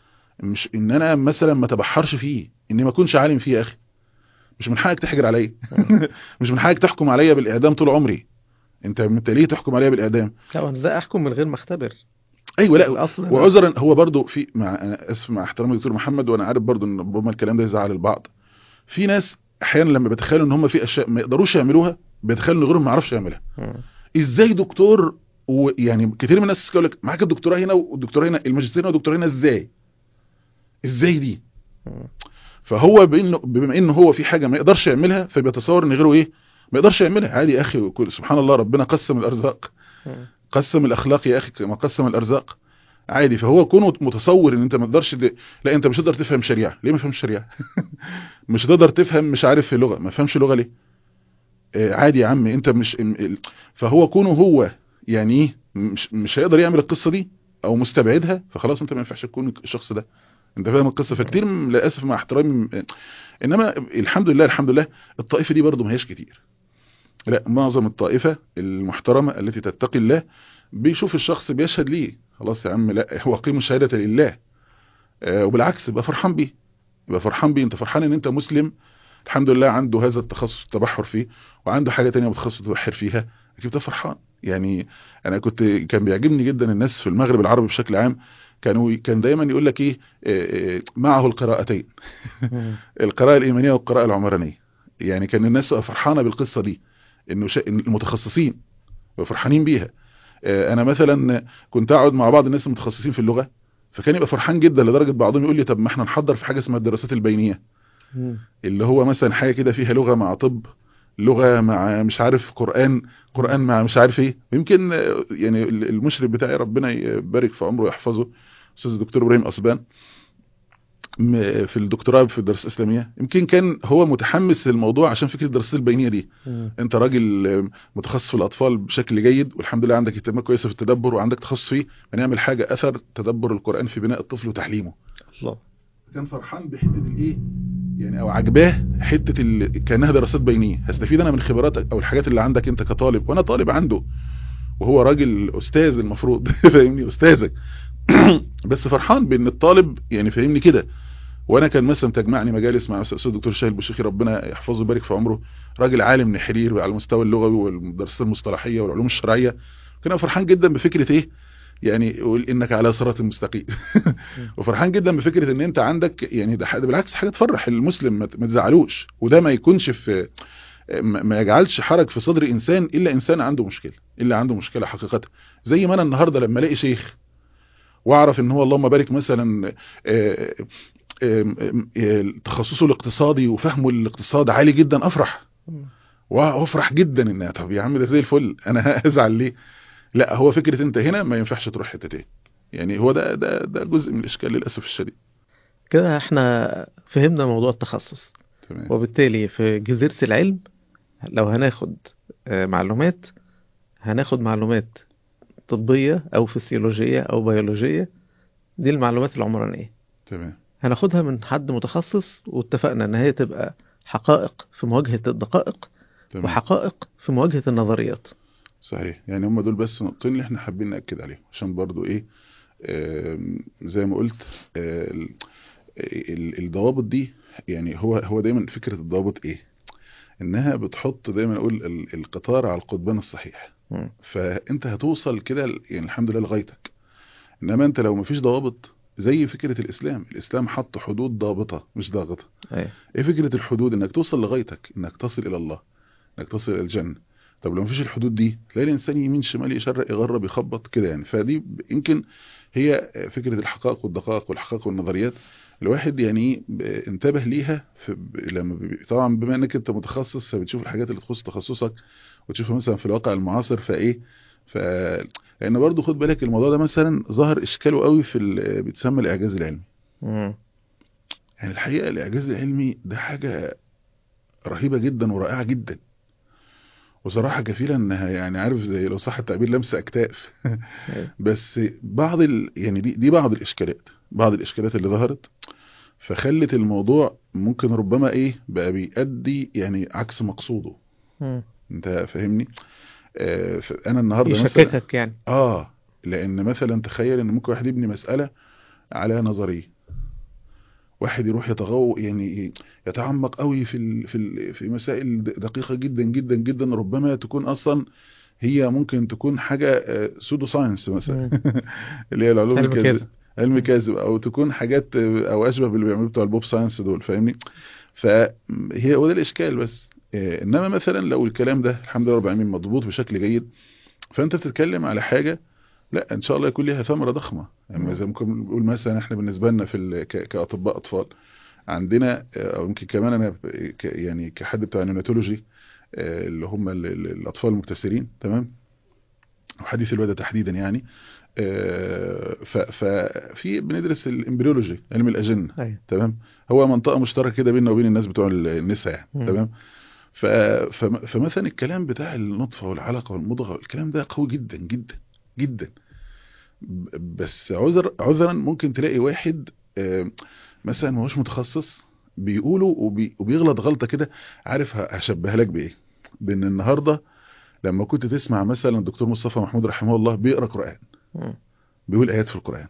مش ان انا مثلا ما تبحرش فيه اني ما اكونش عالم فيه يا اخي مش من حقك تحجر عليا مش من حقك تحكم عليا بالاعدام طول عمري انت انت ليه تحكم عليا بالاعدام لا وانا ازاي احكم من غير ما اختبر ايوه لا الاصل وعذرا هو برضو في مع انا اسف مع احترامي دكتور محمد وانا عارف برضو ان ربما الكلام ده يزعل البعض في ناس احيانا لما بيتخيلوا ان هم في اشياء ما يقدروش يعملوها بيتخيلوا ان غيرهم ما يعرفش يعملها مم. ازاي دكتور ويعني كتير من الناس يقول لك معاك الدكتوراه هنا والدكتوراه هنا الماجستير هنا والدكتوراه هنا ازاي ازاي دي مم. فهو بانه بما انه هو في حاجه ما يقدرش يعملها فبيتصور ان غيره ايه ما يقدرش يعملها عادي يا اخي كل- سبحان الله ربنا قسم الارزاق مم. قسم الاخلاق يا اخي كما قسم الارزاق عادي فهو كونه متصور ان انت ما تقدرش د... لا انت مش هتقدر تفهم شريعه ليه ما تفهمش شريعه مش هتقدر تفهم مش عارف في لغه ما فهمش لغه ليه آه عادي يا عم انت مش م- ال- فهو كونه هو يعني ايه مش مش هيقدر يعمل القصه دي او مستبعدها فخلاص انت ما ينفعش تكون الشخص ده انت فاهم القصه فكتير من- للاسف مع احترامي م- انما الحمد لله الحمد لله الطائفه دي برضو ما هياش كتير لا معظم الطائفه المحترمه التي تتقي الله بيشوف الشخص بيشهد ليه خلاص يا عم لا هو قيم الشهاده لله آه وبالعكس يبقى فرحان بيه يبقى فرحان بيه انت فرحان ان انت مسلم الحمد لله عنده هذا التخصص التبحر فيه وعنده حاجه تانية متخصص يتبحر فيها اكيد انت فرحان يعني انا كنت كان بيعجبني جدا الناس في المغرب العربي بشكل عام كانوا كان دايما يقول لك ايه آه، آه، معه القراءتين مم. القراءة الإيمانية والقراءة العمرانية يعني كان الناس فرحانة بالقصة دي إنه شا... إن المتخصصين فرحانين بيها آه، أنا مثلا كنت أقعد مع بعض الناس المتخصصين في اللغة فكان يبقى فرحان جدا لدرجة بعضهم يقول لي طب ما احنا نحضر في حاجة اسمها الدراسات البينية مم. اللي هو مثلا حاجة كده فيها لغة مع طب لغة مع مش عارف قرآن قرآن مع مش عارف ايه يمكن آه، يعني المشرف بتاعي ربنا يبارك في عمره ويحفظه أستاذ الدكتور إبراهيم أصبان م- في الدكتوراه في الدراسات الإسلامية يمكن كان هو متحمس للموضوع عشان فكرة الدراسات البينية دي مم. انت راجل آه، متخصص في الأطفال بشكل جيد والحمد لله عندك اهتمام كويسة في التدبر وعندك تخصص فيه بنعمل حاجة أثر تدبر القرآن في بناء الطفل وتعليمه الله كان فرحان بحته الايه يعني او عجباه حته ال... كانها دراسات بينيه هستفيد انا من خبراتك او الحاجات اللي عندك انت كطالب وانا طالب عنده وهو راجل استاذ المفروض فاهمني استاذك بس فرحان بان الطالب يعني فاهمني كده وانا كان مثلا تجمعني مجالس مع استاذ الدكتور شاهل بوشيخي ربنا يحفظه ويبارك في عمره راجل عالم نحرير على المستوى اللغوي والدراسات المصطلحيه والعلوم الشرعيه كان فرحان جدا بفكره ايه يعني يقول انك على صراط مستقيم وفرحان جدا بفكره ان انت عندك يعني ده ده بالعكس حاجه تفرح المسلم ما ما تزعلوش وده ما يكونش في ما ما يجعلش حرج في صدر انسان الا انسان عنده مشكله الا عنده مشكله حقيقه زي ما انا النهارده لما الاقي شيخ واعرف ان هو اللهم بارك مثلا آه، آه، آه، تخصصه الاقتصادي وفهمه الاقتصاد عالي جدا افرح مم. وافرح جدا ان طب يا عم ده زي الفل انا هزعل ليه لا هو فكره انت هنا ما ينفعش تروح حته تاني يعني هو ده ده ده جزء من الاشكال للاسف الشديد كده احنا فهمنا موضوع التخصص تمام وبالتالي في جزيرة العلم لو هناخد آه، معلومات هناخد معلومات طبية أو فسيولوجية أو بيولوجية دي المعلومات العمرانية تمام هناخدها من حد متخصص واتفقنا إن هي تبقى حقائق في مواجهة الدقائق تمام وحقائق في مواجهة النظريات صحيح يعني هم دول بس نقطتين اللي احنا حابين ناكد عليهم عشان برضو ايه آم، زي ما قلت آه، ال- ال- الضوابط دي يعني هو هو دايما فكره الضوابط ايه انها بتحط دايما اقول ال- القطار على القضبان الصحيح مم. فانت هتوصل كده ل- يعني الحمد لله لغايتك انما انت لو مفيش ضوابط زي فكره الاسلام الاسلام حط حدود ضابطه مش ضاغطه أيوة. ايه فكره الحدود انك توصل لغايتك انك تصل الى الله انك تصل الى الجنه طب لو مفيش الحدود دي تلاقي الانسان يمين شمال يشرق يغرب يخبط كده يعني فدي ب- يمكن هي فكره الحقائق والدقائق والحقائق والنظريات الواحد يعني إيه ب- انتبه ليها في ب- لما بي- طبعا بما انك انت متخصص فبتشوف الحاجات اللي تخص تخصصك وتشوفها مثلا في الواقع المعاصر فايه ف لان برضو خد بالك الموضوع ده مثلا ظهر اشكاله قوي في ال- بيتسمى الاعجاز العلمي مم. يعني الحقيقة الإعجاز العلمي ده حاجة رهيبة جدا ورائعة جدا وصراحة كفيلة انها يعني عارف زي لو صح التعبير لمسة اكتاف أيوة. بس بعض ال... يعني دي, دي بعض الاشكالات بعض الاشكالات اللي ظهرت فخلت الموضوع ممكن ربما ايه بقى بيأدي يعني عكس مقصوده مم. انت فاهمني آه انا النهارده مثلا يشككك يعني اه لان مثلا تخيل ان ممكن واحد يبني مسألة على نظرية واحد يروح يتغو يعني يتعمق قوي في ال... في ال... في مسائل دقيقة جدا جدا جدا ربما تكون اصلا هي ممكن تكون حاجة سودو ساينس مثلا اللي هي العلوم علم الكاذبة كاذب. علم كاذب او تكون حاجات آه، او اشبه باللي بيعملوا بتوع البوب ساينس دول فاهمني فهي هو ده الاشكال بس آه، انما مثلا لو الكلام ده الحمد لله رب العالمين مضبوط بشكل جيد فانت بتتكلم على حاجة لا ان شاء الله يكون ليها ثمرة ضخمة يعني مم. زي ما ممكن نقول مثلا احنا بالنسبة لنا في ال... ك... كاطباء اطفال عندنا آه، او يمكن كمان انا ب- ك- يعني كحد بتاع نيوناتولوجي آه، اللي هم ال- ال- الاطفال المبتسرين تمام وحديث الولاده تحديدا يعني آه، ف- ففي بندرس الامبريولوجي علم الاجنه ايوه تمام هو منطقه مشتركه كده بيننا وبين الناس بتوع النساء يعني مم. تمام ف... فم- فمثلا الكلام بتاع النطفه والعلقه والمضغه الكلام ده قوي جدا جدا جدا ب- بس عذر عذرا ممكن تلاقي واحد آه، مثلا ما هوش متخصص بيقوله وبي... وبيغلط غلطه كده عارف ه- هشبهها لك بايه بان النهارده لما كنت تسمع مثلا الدكتور مصطفى محمود رحمه الله بيقرا قران مم. بيقول ايات في القران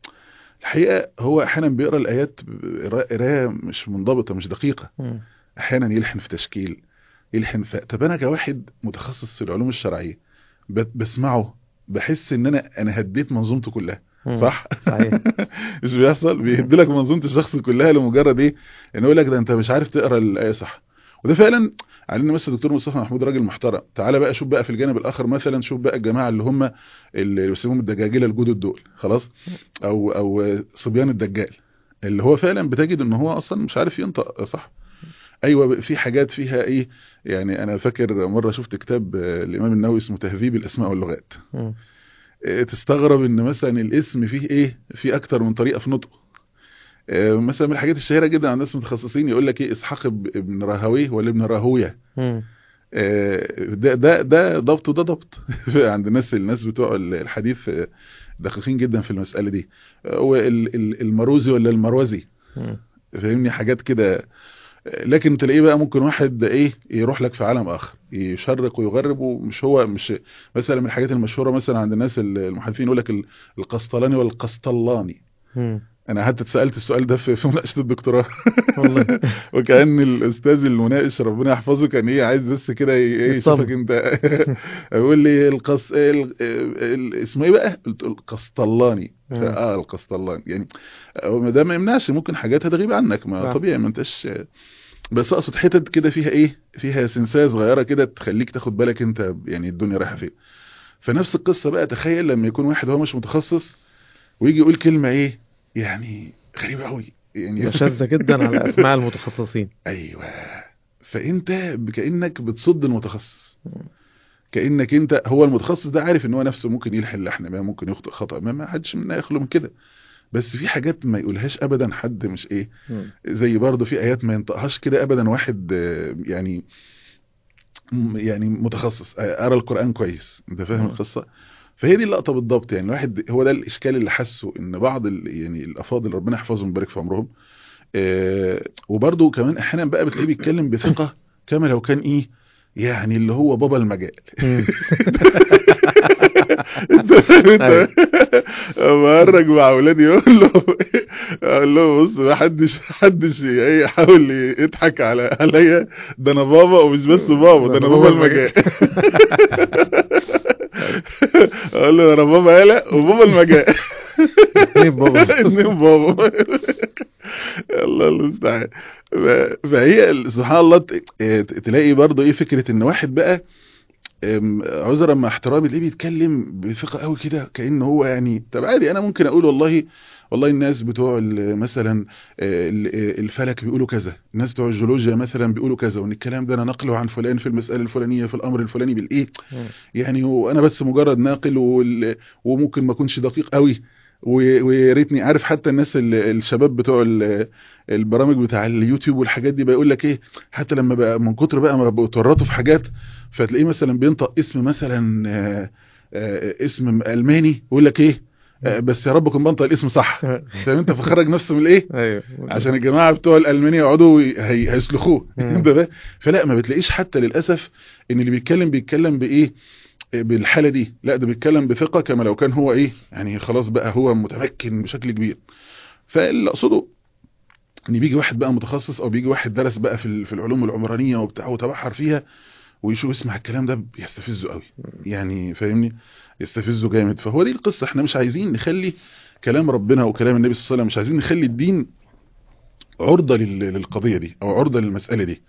الحقيقه هو احيانا بيقرا الايات ب- قرايه مش منضبطه مش دقيقه مم. احيانا يلحن في تشكيل يلحن في طب انا كواحد متخصص في العلوم الشرعيه ب- بسمعه بحس ان انا انا هديت منظومته كلها مم. صح صحيح مش بيحصل بيهد لك منظومه الشخص كلها لمجرد ايه ان يقول لك ده انت مش عارف تقرا الايه صح وده فعلا على ان مثلا الدكتور مصطفى محمود راجل محترم تعالى بقى شوف بقى في الجانب الاخر مثلا شوف بقى الجماعه اللي هم اللي بيسموهم الدجاجله الجدد دول خلاص او او صبيان الدجال اللي هو فعلا بتجد ان هو اصلا مش عارف ينطق صح ايوه في حاجات فيها ايه يعني انا فاكر مره شفت كتاب آه، الامام النووي اسمه تهذيب الاسماء واللغات مم. آه، تستغرب ان مثلا الاسم فيه ايه في اكتر من طريقه في نطقه آه، مثلا من الحاجات الشهيره جدا عند الناس المتخصصين يقول لك ايه اسحاق ب- ابن راهويه ولا ابن راهويه مم. آه، ده ده ده ضبط وده ضبط عند الناس الناس بتوع الحديث آه، دقيقين جدا في المساله دي آه، وال- ال- المروزي ولا المروزي مم. فاهمني حاجات كده لكن تلاقيه بقى ممكن واحد ايه يروح لك في عالم اخر يشرق ويغرب ومش هو مش مثلا من الحاجات المشهوره مثلا عند الناس المحدثين يقول لك ال- القسطلاني والقسطلاني مم. انا حتى اتسالت السؤال ده في في مناقشه الدكتوراه والله وكان الاستاذ المناقش ربنا يحفظه كان ايه عايز بس كده ي- ايه يتصدم. يشوفك انت يقول لي القص ال... ال... اسمه ايه بقى قلت له القسطلاني مم. اه القسطلاني يعني هو ده ما يمنعش ممكن حاجات هتغيب عنك ما نعم. طبيعي ما انتش بس اقصد حتت كده فيها ايه فيها سنسايه صغيره كده تخليك تاخد بالك انت يعني الدنيا رايحه فين فنفس القصه بقى تخيل لما يكون واحد هو مش متخصص ويجي يقول كلمه ايه يعني غريبه قوي يعني شاذة جدا على اسماء المتخصصين ايوه فانت كانك بتصد المتخصص كانك انت هو المتخصص ده عارف ان هو نفسه ممكن يلحن لحن ما ممكن يخطئ خطا ما ما حدش منا يخلو من كده بس في حاجات ما يقولهاش ابدا حد مش ايه مم. زي برضه في ايات ما ينطقهاش كده ابدا واحد آه، يعني م- يعني متخصص آه، قرا القران كويس انت فاهم مم. القصه فهي دي اللقطه بالضبط يعني الواحد هو ده الاشكال اللي حسه ان بعض ال- يعني الافاضل ربنا يحفظهم ويبارك في عمرهم آه، وبرضه كمان احيانا بقى بتلاقيه بيتكلم بثقه كما لو كان ايه يعني اللي هو بابا المجال مم. انت فاهم أيوة. انت بهرج مع اولادي يقول له اقول له بص ما حدش حدش ايه يحاول يضحك على عليا ده انا بابا ومش بس بابا ده انا بابا المجال اقول له انا بابا قلق وبابا المجال اتنين بابا اتنين بابا الله المستعان ف- فهي ال- سبحان الله ت- ت- تلاقي برضه ايه فكره ان واحد بقى أم، عذرا مع احترامي تلاقيه بيتكلم بثقه قوي كده كانه هو يعني طب عادي انا ممكن اقول والله والله الناس بتوع ال- مثلا آه، ال- آه، الفلك بيقولوا كذا الناس بتوع الجيولوجيا مثلا بيقولوا كذا وان الكلام ده انا نقله عن فلان في المساله الفلانيه في الامر الفلاني بالايه مم. يعني وانا بس مجرد ناقل وال- وممكن ما اكونش دقيق قوي و- ويا ريتني عارف حتى الناس ال- الشباب بتوع ال- البرامج بتاع اليوتيوب والحاجات دي بيقول لك ايه حتى لما بقى من كتر بقى ما بقوا يتورطوا في حاجات فتلاقيه مثلا بينطق اسم مثلا آه، آه، اسم الماني يقول لك ايه آه، بس يا رب اكون بنطق الاسم صح فاهم انت فخرج نفسه من الايه ايوه عشان الجماعه بتوع الالماني يقعدوا ي- هي- هيسلخوه مم. انت فاهم فلا ما بتلاقيش حتى للاسف ان اللي بيتكلم بيتكلم بايه بالحاله دي لا ده بيتكلم بثقه كما لو كان هو ايه يعني خلاص بقى هو متمكن بشكل كبير فاللي اقصده ان بيجي واحد بقى متخصص او بيجي واحد درس بقى في ال- في العلوم العمرانيه وبتاع وتبحر فيها ويشوف يسمع الكلام ده بيستفزه قوي يعني فاهمني يستفزه جامد فهو دي القصه احنا مش عايزين نخلي كلام ربنا وكلام النبي صلى الله عليه وسلم مش عايزين نخلي الدين عرضه لل- للقضيه دي او عرضه للمساله دي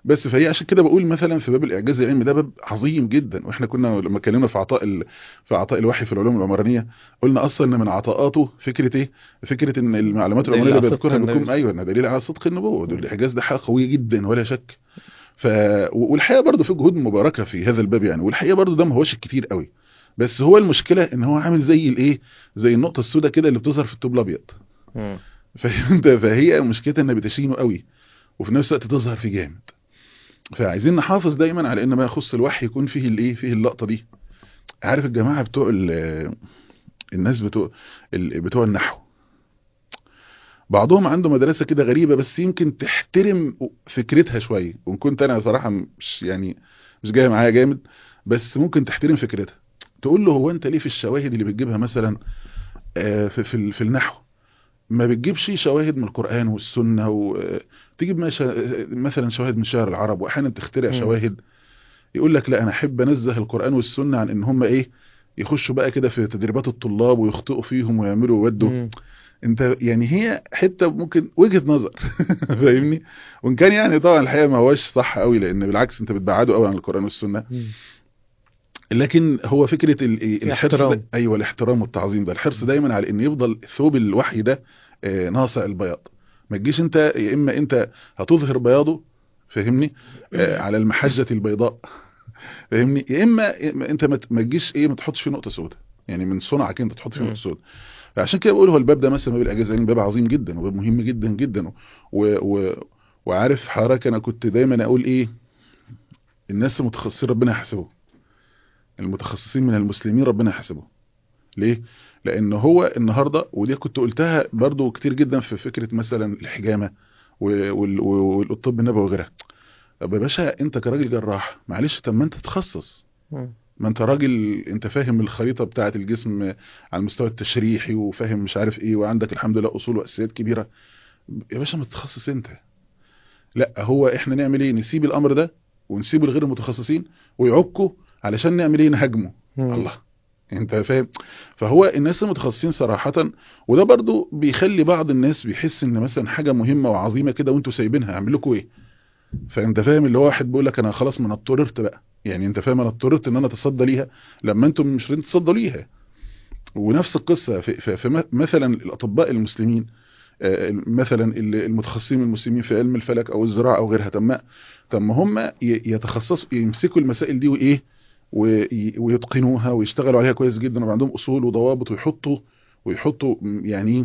بس فهي عشان كده بقول مثلا في باب الاعجاز العلمي ده باب عظيم جدا واحنا كنا لما اتكلمنا في عطاء ال... في عطاء الوحي في العلوم العمرانيه قلنا اصلا ان من عطاءاته فكره ايه فكره ان المعلومات دليل العمرانيه اللي على صدق بيذكرها النبي بيكون صلى ايوه إنها دليل على صدق النبوه دول الاعجاز ده حاجه قويه جدا ولا شك ف والحقيقه برضه في جهود مباركه في هذا الباب يعني والحقيقه برضه ده ما هوش كتير قوي بس هو المشكله ان هو عامل زي الايه زي النقطه السوداء كده اللي بتظهر في الطوب الابيض مم. فهمت فهي مشكلتها انها بتشينه قوي وفي نفس الوقت تظهر فيه جامد فعايزين نحافظ دايما على ان ما يخص الوحي يكون فيه الايه فيه اللقطه دي عارف الجماعه بتوع ال- الناس بتوع ال- بتوع النحو بعضهم عنده مدرسه كده غريبه بس يمكن تحترم فكرتها شويه وان كنت انا صراحه مش يعني مش جاي معايا جامد بس ممكن تحترم فكرتها تقول له هو انت ليه في الشواهد اللي بتجيبها مثلا آه، في في ال- في النحو ما بتجيبش شواهد من القرآن والسنة وتجيب مثلا شواهد من شعر العرب واحيانا تخترع مم. شواهد يقول لك لا انا احب انزه القرآن والسنة عن ان هم ايه يخشوا بقى كده في تدريبات الطلاب ويخطئوا فيهم ويعملوا ويودوا مم. انت يعني هي حته ممكن وجهه نظر فاهمني وان كان يعني طبعا الحقيقه ما هوش صح قوي لان بالعكس انت بتبعده قوي عن القران والسنه مم. لكن هو فكره ال- إيه الحرص الاحترام. ده ايوه الاحترام والتعظيم ده الحرص دايما على ان يفضل ثوب الوحي ده آه، ناصع البياض ما تجيش انت يا اما انت هتظهر بياضه فاهمني آه، على المحجه البيضاء فاهمني يا اما يا إما انت ما ت- ما تجيش ايه ما تحطش فيه نقطه سوداء يعني من صنعك انت تحط فيه مم. نقطه سوداء فعشان كده بقول هو الباب ده مثلا باب الاجازه باب عظيم جدا وباب مهم جدا جدا و... و... وعارف حضرتك انا كنت دايما اقول ايه الناس المتخصصين ربنا يحاسبه المتخصصين من المسلمين ربنا يحاسبه ليه لان هو النهارده ودي كنت قلتها برضو كتير جدا في فكره مثلا الحجامه و- وال- والطب النبوي وغيرها طب يا باشا انت كراجل جراح معلش طب ما انت تتخصص مم. ما انت راجل انت فاهم الخريطه بتاعه الجسم على المستوى التشريحي وفاهم مش عارف ايه وعندك الحمد لله اصول واساسيات كبيره يا باشا ما تتخصص انت لا هو احنا نعمل ايه نسيب الامر ده ونسيب الغير المتخصصين ويعكوا علشان نعمل ايه نهاجمه مم. الله انت فاهم فهو الناس المتخصصين صراحة وده برضو بيخلي بعض الناس بيحس ان مثلا حاجة مهمة وعظيمة كده وانتوا سايبينها اعمل لكم ايه فانت فاهم اللي هو واحد بيقول لك انا خلاص ما انا اضطررت بقى يعني انت فاهم انا اضطررت ان انا اتصدى ليها لما انتم مش راضيين تتصدوا ليها ونفس القصة في, في, في م- مثلا الاطباء المسلمين آه، مثلا ال- المتخصصين المسلمين في علم الفلك او الزراعة او غيرها طب ما طب ما هم ي- يتخصصوا يمسكوا المسائل دي وايه وي- ويتقنوها ويشتغلوا عليها كويس جدا ويبقى عندهم اصول وضوابط ويحطوا ويحطوا م- يعني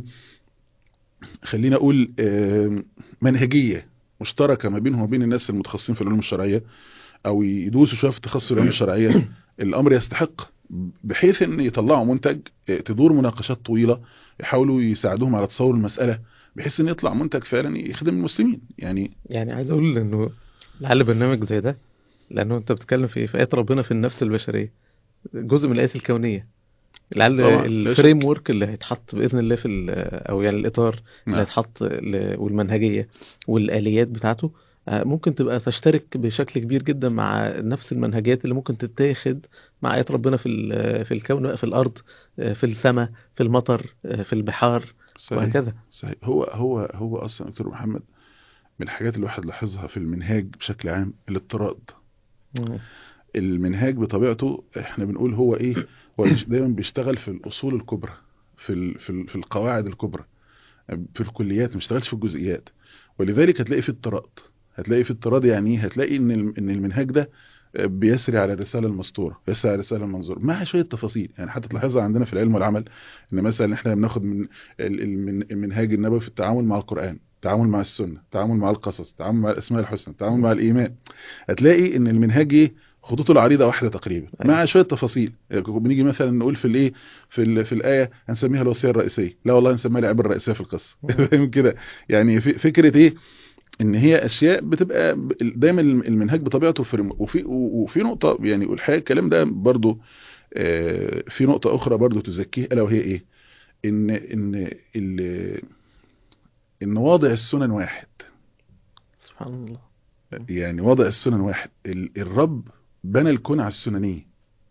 خلينا اقول آم، منهجيه مشتركه ما بينهم وبين الناس المتخصصين في العلوم الشرعيه او يدوسوا شويه في تخصص العلوم الشرعيه الامر يستحق بحيث ان يطلعوا منتج آه، تدور مناقشات طويله يحاولوا يساعدوهم على تصور المساله بحيث ان يطلع منتج فعلا يخدم المسلمين يعني يعني عايز اقول انه لعل برنامج زي ده لانه انت بتتكلم في في ايات ربنا في النفس البشريه جزء من الايات الكونيه لعل طبعاً، لا الفريم ورك اللي هيتحط باذن الله في ال- او يعني الاطار اللي نعم. هيتحط ل- والمنهجيه والاليات بتاعته آه، ممكن تبقى تشترك بشكل كبير جدا مع نفس المنهجيات اللي ممكن تتاخد مع ايات ربنا في ال- في الكون بقى، في الارض آه، في السماء في المطر آه، في البحار صحيح. وهكذا صحيح هو هو هو اصلا دكتور محمد من الحاجات اللي الواحد لاحظها في المنهاج بشكل عام الاضطراد مم. المنهاج بطبيعته احنا بنقول هو ايه هو بيش- دايما بيشتغل في الاصول الكبرى في ال في, ال في القواعد الكبرى في الكليات ما بيشتغلش في الجزئيات ولذلك هتلاقي في اضطراد هتلاقي في اضطراد يعني ايه هتلاقي ان الم- ان المنهاج ده بيسري على الرساله المسطوره يسري على الرساله المنظوره مع شويه تفاصيل يعني حتى تلاحظها عندنا في العلم والعمل ان مثلا احنا بناخد من ال- المن- المنهاج النبوي في التعامل مع القران التعامل مع السنه التعامل مع القصص التعامل مع الاسماء الحسنى التعامل مع الايمان هتلاقي ان المنهاج ايه خطوطه العريضه واحده تقريبا أيوة. مع شويه تفاصيل يعني بنيجي مثلا نقول في الايه في ال- في الايه هنسميها الوصيه الرئيسيه لا والله هنسميها العبره الرئيسيه في القصه فاهم كده يعني في فكره ايه ان هي اشياء بتبقى ب- دايما المنهاج بطبيعته فريم وفي وفي نقطه يعني والحقيقه الكلام ده برضو آه، في نقطه اخرى برضو تزكيه الا وهي ايه ان ان ال- ان وضع السنن واحد سبحان الله يعني وضع السنن واحد ال- الرب بنى الكون على السننيه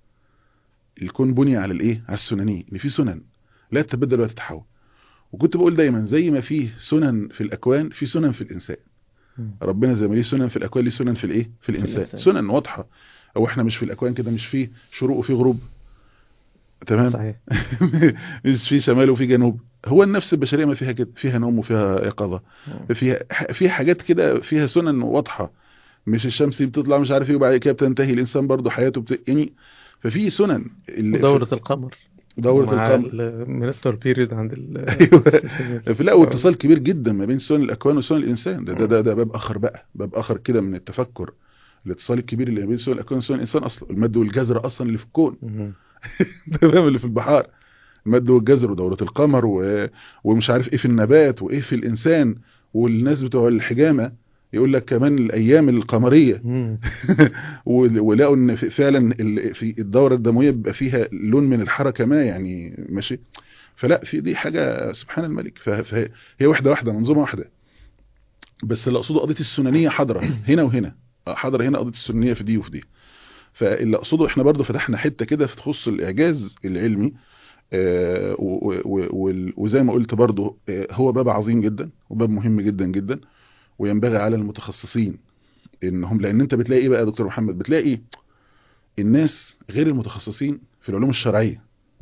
الكون بني على الايه على السننيه ان في سنن لا تتبدل ولا تتحول وكنت بقول دايما زي ما فيه سنن في الاكوان في سنن في الانسان مم. ربنا زي ما ليه سنن في الاكوان ليه سنن في الايه في الانسان الإنسان. سنن واضحه او احنا مش في الاكوان كده مش في شروق وفي غروب تمام صحيح مش في شمال وفي جنوب هو النفس البشريه ما فيها كده فيها نوم وفيها يقظه مم. فيها فيها حاجات كده فيها سنن واضحه مش الشمس دي بتطلع مش عارف ايه وبعد كده بتنتهي الانسان برضه حياته بت... يعني ففي سنن ال- ودورة القمر دورة مع القمر المينستر بيريد عند ال ايوه في لا واتصال كبير جدا ما بين سنن الاكوان وسنن الانسان ده ده ده, ده باب اخر بقى باب اخر كده من التفكر الاتصال الكبير اللي ما بين سنن الاكوان وسنن الانسان اصلا المد والجزر اصلا اللي في الكون مم. تمام اللي في البحار المد والجزر ودورة القمر و... ومش عارف ايه في النبات وايه في الانسان والناس بتوع الحجامة يقول لك كمان الايام القمرية مم. و- ولقوا ان في- فعلا ال- في الدورة الدموية بيبقى فيها لون من الحركة ما يعني ماشي فلا في دي حاجة سبحان الملك ف- فهي هي واحدة واحدة منظومة واحدة بس اللي اقصده قضية السنانية حاضرة هنا وهنا حاضرة هنا قضية السنانية في دي وفي دي فاللي اقصده احنا برضو فتحنا حتة كده في تخص الاعجاز العلمي آه، و- و- وال- وزي ما قلت برضو آه، هو باب عظيم جدا وباب مهم جدا جدا وينبغي على المتخصصين انهم لان انت بتلاقي ايه بقى يا دكتور محمد بتلاقي الناس غير المتخصصين في العلوم الشرعية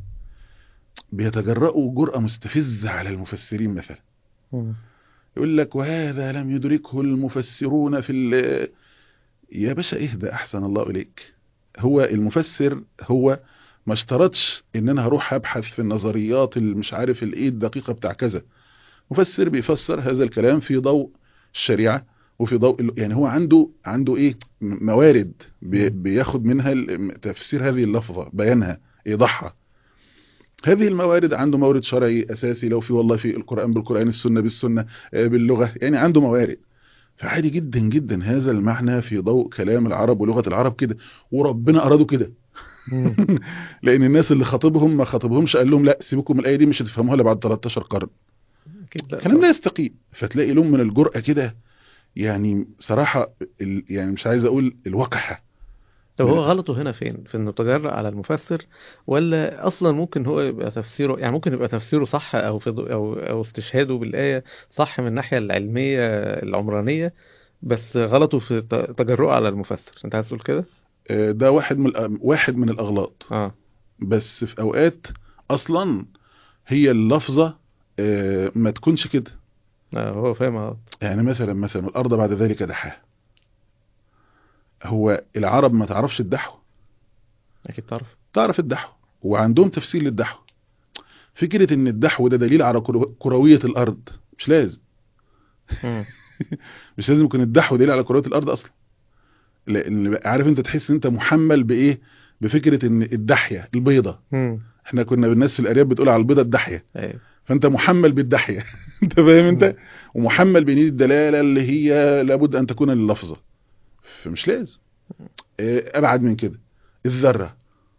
بيتجرؤوا جرأة مستفزة على المفسرين مثلا مم. يقول لك وهذا لم يدركه المفسرون في ال- يا باشا اهدى احسن الله اليك هو المفسر هو ما اشترطش ان انا هروح ابحث في النظريات اللي مش عارف الايه الدقيقة بتاع كذا مفسر بيفسر هذا الكلام في ضوء الشريعة وفي ضوء ال- يعني هو عنده عنده ايه م- موارد بي- بياخد منها ال- تفسير هذه اللفظة بيانها ايضاحها هذه الموارد عنده مورد شرعي اساسي لو في والله في القرآن بالقرآن السنة بالسنة آه، باللغة يعني عنده موارد فعادي جدا جدا هذا المعنى في ضوء كلام العرب ولغة العرب كده وربنا أراده كده مم. لأن الناس اللي خاطبهم ما خاطبهمش قال لهم لا سيبكم من الآية دي مش هتفهموها إلا بعد 13 قرن أكيد لا كلام لا يستقيم فتلاقي لهم من الجرأة كده يعني صراحة ال- يعني مش عايز أقول الوقحة طب هو غلطه هنا فين؟ في انه تجرأ على المفسر ولا اصلا ممكن هو يبقى تفسيره يعني ممكن يبقى تفسيره صح او في ضوء- او او استشهاده بالآية صح من الناحية العلمية العمرانية بس غلطه في ت- تجرؤه على المفسر انت عايز تقول كده؟ آه، ده واحد من الأ- واحد من الأغلاط اه بس في أوقات أصلا هي اللفظة آه، ما تكونش كده آه، هو فاهم غلط يعني مثلا مثلا الأرض بعد ذلك دحاها هو العرب ما تعرفش الدحو اكيد تعرف تعرف الدحو وعندهم تفسير للدحو فكرة ان الدحو ده دليل على كرو- كروية الأرض مش لازم مم. مش لازم يكون الدحو دليل على كروية الأرض أصلا لأن عارف انت تحس ان انت محمل بإيه بفكرة ان الدحية البيضة مم. احنا كنا بالناس في الأرياف بتقول على البيضة الدحية ايوه فانت محمل بالدحية انت فاهم انت مم. ومحمل بنية الدلالة اللي هي لابد ان تكون لللفظة فمش لازم اه، ابعد من كده الذرة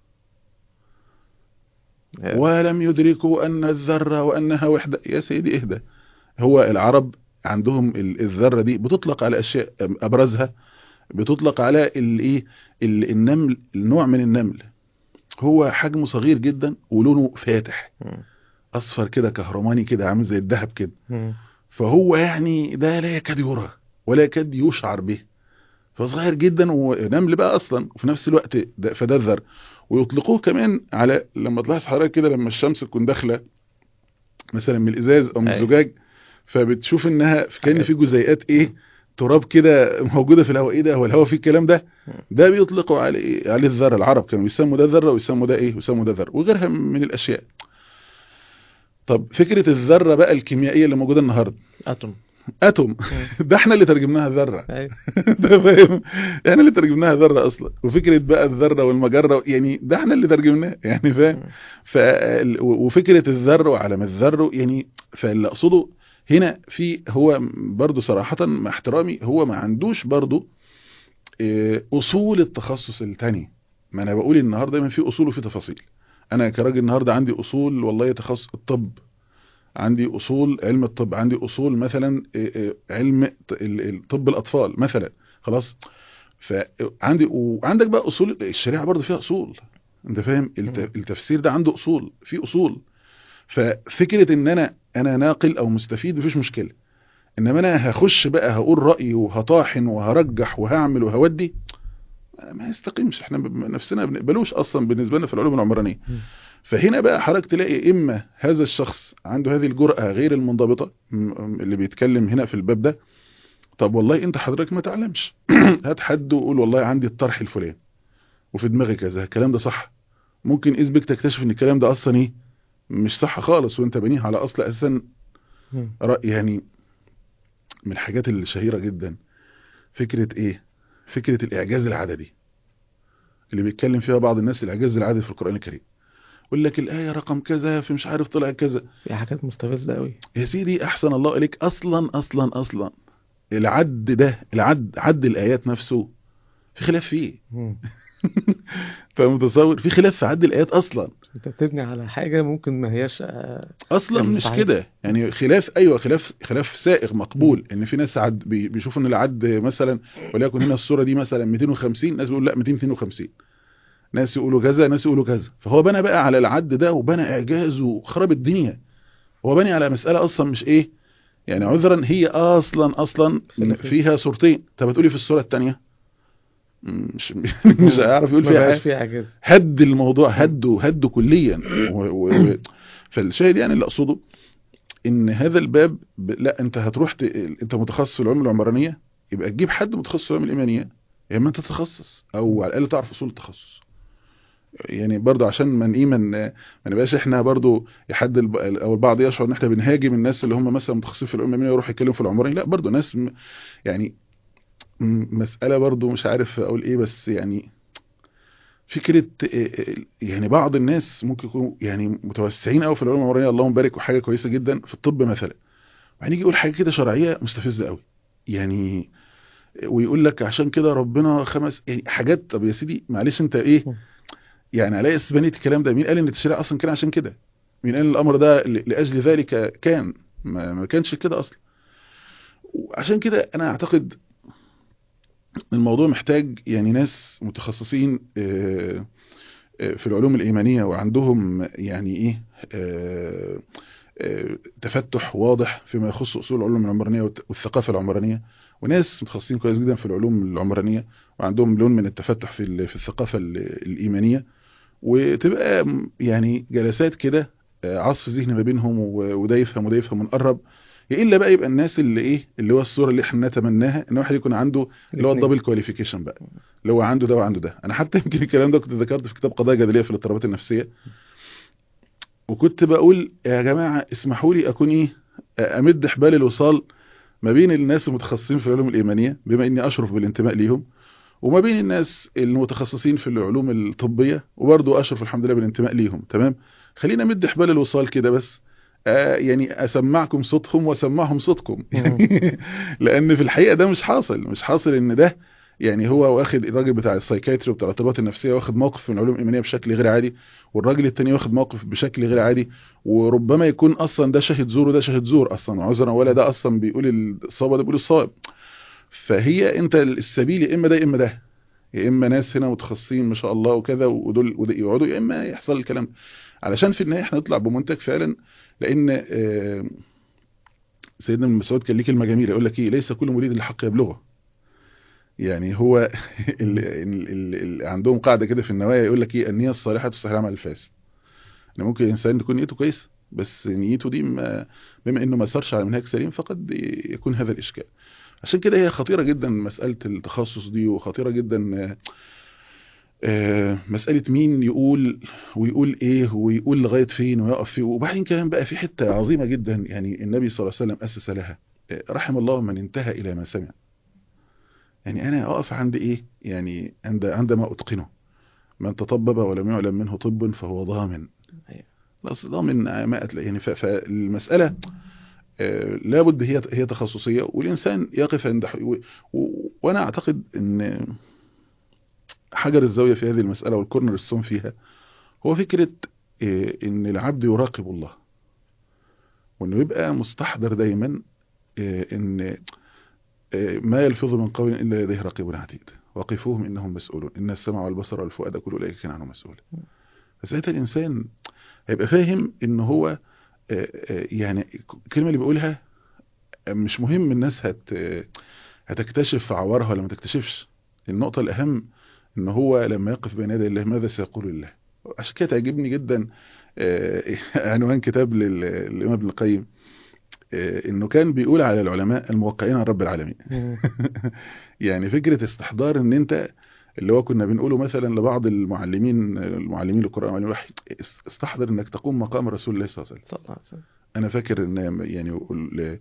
آه، ولم يدركوا ان الذرة وانها وحدة يا سيدي اهدى هو العرب عندهم ال- الذرة دي بتطلق على اشياء ابرزها بتطلق على الايه ال- النمل النوع من النمل هو حجمه صغير جدا ولونه فاتح مم. اصفر كده كهرماني كده عامل زي الذهب كده مم. فهو يعني ده لا يكاد يرى ولا يكاد يشعر به فصغير جدا ونمل بقى اصلا وفي نفس الوقت ده فده الذر ويطلقوه كمان على لما تلاحظ حضرتك كده لما الشمس تكون داخله مثلا من الازاز او من أيوة. الزجاج فبتشوف انها كان حاجات. في جزيئات ايه تراب كده موجوده في الهواء ايه ده هو الهواء فيه الكلام ده ده بيطلقوا عليه إيه؟ عليه الذره العرب كانوا يسموا ده ذره ويسموا ده ايه ويسموا ده ذر وغيرها من الاشياء طب فكره الذره بقى الكيميائيه اللي موجوده النهارده اتوم اتوم مم. ده احنا اللي ترجمناها ذره ايوه ده فاهم احنا اللي ترجمناها ذره اصلا وفكره بقى الذره والمجره يعني ده احنا اللي ترجمناه يعني فاهم ف وفكره الذر وعلم الذر يعني فاللي اقصده هنا في هو برضو صراحه مع احترامي هو ما عندوش برضو اه، اصول التخصص التاني ما انا بقول النهارده دايما في اصول وفي تفاصيل انا كراجل النهارده عندي اصول والله تخصص الطب عندي اصول علم الطب عندي اصول مثلا اه، اه، علم ط- ال- ال- طب الاطفال مثلا خلاص فعندي وعندك بقى اصول الشريعه برضو فيها اصول انت فاهم الت- مم. التفسير ده عنده اصول في اصول ففكره ان انا انا ناقل او مستفيد مفيش مشكله انما انا هخش بقى هقول رايي وهطاحن وهرجح وهعمل وهودي ما يستقيمش احنا ب- نفسنا ما بنقبلوش اصلا بالنسبه لنا في العلوم العمرانيه مم. فهنا بقى حضرتك تلاقي اما هذا الشخص عنده هذه الجرأة غير المنضبطة م- م- اللي بيتكلم هنا في الباب ده طب والله انت حضرتك ما تعلمش هات حد وقول والله عندي الطرح الفلاني وفي دماغي كذا الكلام ده صح ممكن إذ بك تكتشف ان الكلام ده اصلا ايه مش صح خالص وانت بنيه على اصل اساسا مم. رأي يعني من الحاجات الشهيرة جدا فكرة ايه فكرة الاعجاز العددي اللي بيتكلم فيها بعض الناس الاعجاز العددي في القرآن الكريم يقول لك الآية رقم كذا في مش عارف طلع كذا في حاجات مستفزة قوي يا سيدي احسن الله اليك اصلا اصلا اصلا العد ده العد عد الايات نفسه في خلاف فيه مم. فمتصور في خلاف في عد الايات اصلا انت بتبني على حاجة ممكن ما هياش آه، اصلا يعني مش صحيح. كده يعني خلاف ايوه خلاف خلاف سائغ مقبول ان في ناس عد بي- بيشوفوا ان العد مثلا وليكن هنا الصوره دي مثلا 250 ناس بيقولوا لا 252 ناس يقولوا كذا ناس يقولوا كذا فهو بنى بقى على العد ده وبنى اعجاز وخرب الدنيا هو بني على مساله اصلا مش ايه يعني عذرا هي اصلا اصلا خلافية. فيها صورتين طب هتقولي في الصوره الثانيه مش مش هيعرف يقول ما فيها بقاش حاجة. فيه اعجاز هد الموضوع هده هده كليا و... و... و... فالشاهد يعني اللي اقصده ان هذا الباب ب... لا انت هتروح ت... انت متخصص في العلوم العمرانيه يبقى تجيب حد متخصص في العلوم الايمانيه يا اما انت تتخصص او على الاقل تعرف اصول التخصص يعني برضه عشان من ايه من ما نبقاش احنا برضه يحد الب... او البعض يشعر ان احنا بنهاجم الناس اللي هم مثلا متخصصين في العلوم الايمانيه ويروحوا يتكلموا في العمراني لا برضه ناس م... يعني م- مساله برضه مش عارف اقول ايه بس يعني فكرة آه، يعني بعض الناس ممكن يكونوا يعني متوسعين قوي في العلوم العمرانية اللهم بارك وحاجة كويسة جدا في الطب مثلا وبعدين يجي يقول حاجة كده شرعية مستفزة قوي يعني ويقول لك عشان كده ربنا خمس يعني حاجات طب يا سيدي معلش انت ايه يعني على اساس بنيت الكلام ده مين قال ان التشريع اصلا كان عشان كده مين قال الامر ده ل- لاجل ذلك كان ما, ما كانش كده اصلا وعشان كده انا اعتقد الموضوع محتاج يعني ناس متخصصين آه، آه، في العلوم الإيمانية وعندهم يعني إيه آه، آه، تفتح واضح فيما يخص أصول العلوم العمرانية والت- والثقافة العمرانية وناس متخصصين كويس جدا في العلوم العمرانية وعندهم لون من التفتح في ال- في الثقافة ال- الإيمانية وتبقى م- يعني جلسات كده آه، عصف ذهني ما بينهم و- وده يفهم وده يفهم ونقرب يا الا بقى يبقى الناس اللي ايه اللي هو الصوره اللي احنا نتمناها ان واحد يكون عنده اللي هو الاتنين. الدبل كواليفيكيشن بقى اللي هو عنده ده وعنده ده انا حتى يمكن الكلام ده كنت ذكرته في كتاب قضايا جدليه في الاضطرابات النفسيه وكنت بقول يا جماعه اسمحوا لي اكون ايه امد حبال الوصال ما بين الناس المتخصصين في العلوم الايمانيه بما اني اشرف بالانتماء ليهم وما بين الناس المتخصصين في العلوم الطبيه وبرضه اشرف الحمد لله بالانتماء ليهم تمام خلينا امد حبال الوصال كده بس آه يعني اسمعكم صوتهم واسمعهم صوتكم يعني لان في الحقيقه ده مش حاصل مش حاصل ان ده يعني هو واخد الراجل بتاع السايكاتري وبتاع الاضطرابات النفسيه واخد موقف من العلوم الايمانيه بشكل غير عادي والراجل التاني واخد موقف بشكل غير عادي وربما يكون اصلا ده شاهد زور وده شاهد زور اصلا عذرا ولا ده اصلا بيقول الصواب وده بيقول الصواب فهي انت السبيل يا اما ده يا اما ده يا اما ناس هنا متخصصين ما شاء الله وكذا ودول ودول يقعدوا يا اما يحصل الكلام ده علشان في النهايه احنا نطلع بمنتج فعلا لان آه، سيدنا ابن مسعود كان ليه كلمه جميله يقول لك ايه ليس كل مريد للحق يبلغه يعني هو ال ال ال ال عندهم قاعده كده في النوايا يقول لك ايه النيه الصالحه تصحح العمل الفاسد يعني ممكن الانسان تكون نيته كويسه بس نيته دي ما بما انه ما سارش على منهج سليم فقد يكون هذا الاشكال عشان كده هي خطيره جدا مساله التخصص دي وخطيره جدا آه، آه، مسألة مين يقول ويقول ايه ويقول لغاية فين ويقف فيه وبعدين كمان بقى في حتة عظيمة جدا يعني النبي صلى الله عليه وسلم أسس لها آه، رحم الله من انتهى إلى ما سمع يعني أنا أقف عند إيه يعني عند عندما أتقنه من تطبب ولم يعلم منه طب فهو ضامن أيوة. بس ضامن ما أتلاقي يعني ف- فالمسألة آه، لابد هي هي تخصصية والإنسان يقف عند ح- و- و- وأنا أعتقد إن حجر الزاوية في هذه المسألة والكورنر ستون فيها هو فكرة آه، إن العبد يراقب الله وإنه يبقى مستحضر دايما آه، إن آه، ما يلفظ من قول إلا لديه رقيب عتيد وقفوهم إنهم مسؤولون إن السمع والبصر والفؤاد كل أولئك كان عنه مسؤول فساعتها الإنسان هيبقى فاهم إن هو آه، آه، يعني الكلمة اللي بيقولها مش مهم الناس هت هتكتشف عورها ولا ما تكتشفش النقطة الأهم إن هو لما يقف بين يدي الله ماذا سيقول الله عشان كده تعجبني جدا آه، عنوان كتاب لل- للإمام ابن القيم آه، إنه كان بيقول على العلماء الموقعين عن رب العالمين مم. يعني فكرة استحضار ان انت اللي هو كنا بنقوله مثلا لبعض المعلمين المعلمين للقرآن معلمين الوحي استحضر انك تقوم مقام رسول الله صلى الله عليه وسلم صلى الله عليه وسلم انا فاكر ان يعني ال-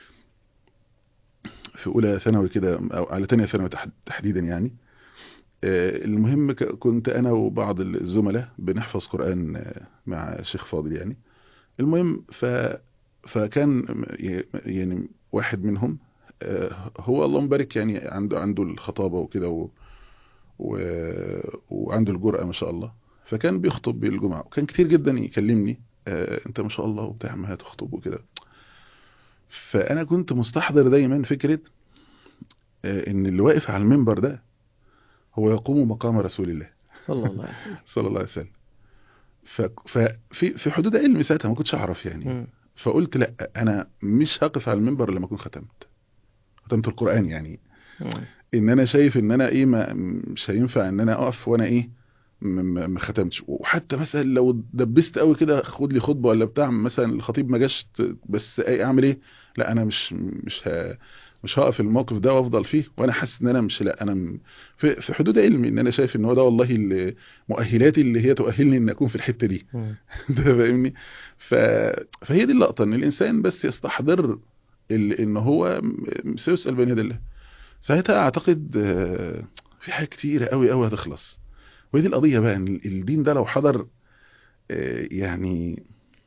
في اولى ثانوي كده او على تانية ثانوي تحد- تحديدا يعني آه، المهم ك- كنت انا وبعض الزملاء بنحفظ قرآن آه، مع شيخ فاضل يعني المهم ف فكان ي- يعني واحد منهم آه، هو اللهم بارك يعني عنده عنده الخطابة وكده و... و... وعنده الجرأة ما شاء الله فكان بيخطب بالجمعة وكان كتير جدا يكلمني آه، انت ما شاء الله وبتاع ما هتخطب وكده فانا كنت مستحضر دايما فكرة آه، ان اللي واقف على المنبر ده هو يقوم مقام رسول الله صلى الله عليه وسلم صلى الله عليه وسلم ف... ففي في حدود علمي ساعتها ما كنتش اعرف يعني مم. فقلت لا انا مش هقف على المنبر لما اكون ختمت ختمت القرآن يعني مم. ان انا شايف ان انا ايه ما مش هينفع ان انا اقف وانا ايه م- م- ما ختمتش وحتى مثلا لو دبست قوي كده خد لي خطبه ولا بتاع مثلا الخطيب ما جاش ت- بس ايه اعمل ايه لا انا مش مش ه... مش هقف الموقف ده وافضل فيه وانا حاسس ان انا مش لا انا م- في, في حدود علمي ان انا شايف ان هو ده والله اللي مؤهلاتي اللي هي تؤهلني ان اكون في الحته دي مم. ده فاهمني ف... فهي دي اللقطه ان الانسان بس يستحضر ال... ان هو م- سيسال بين يدي الله ساعتها اعتقد آه، في حاجات كتيره قوي قوي هتخلص وهي دي القضيه بقى ان الدين ده لو حضر آه، يعني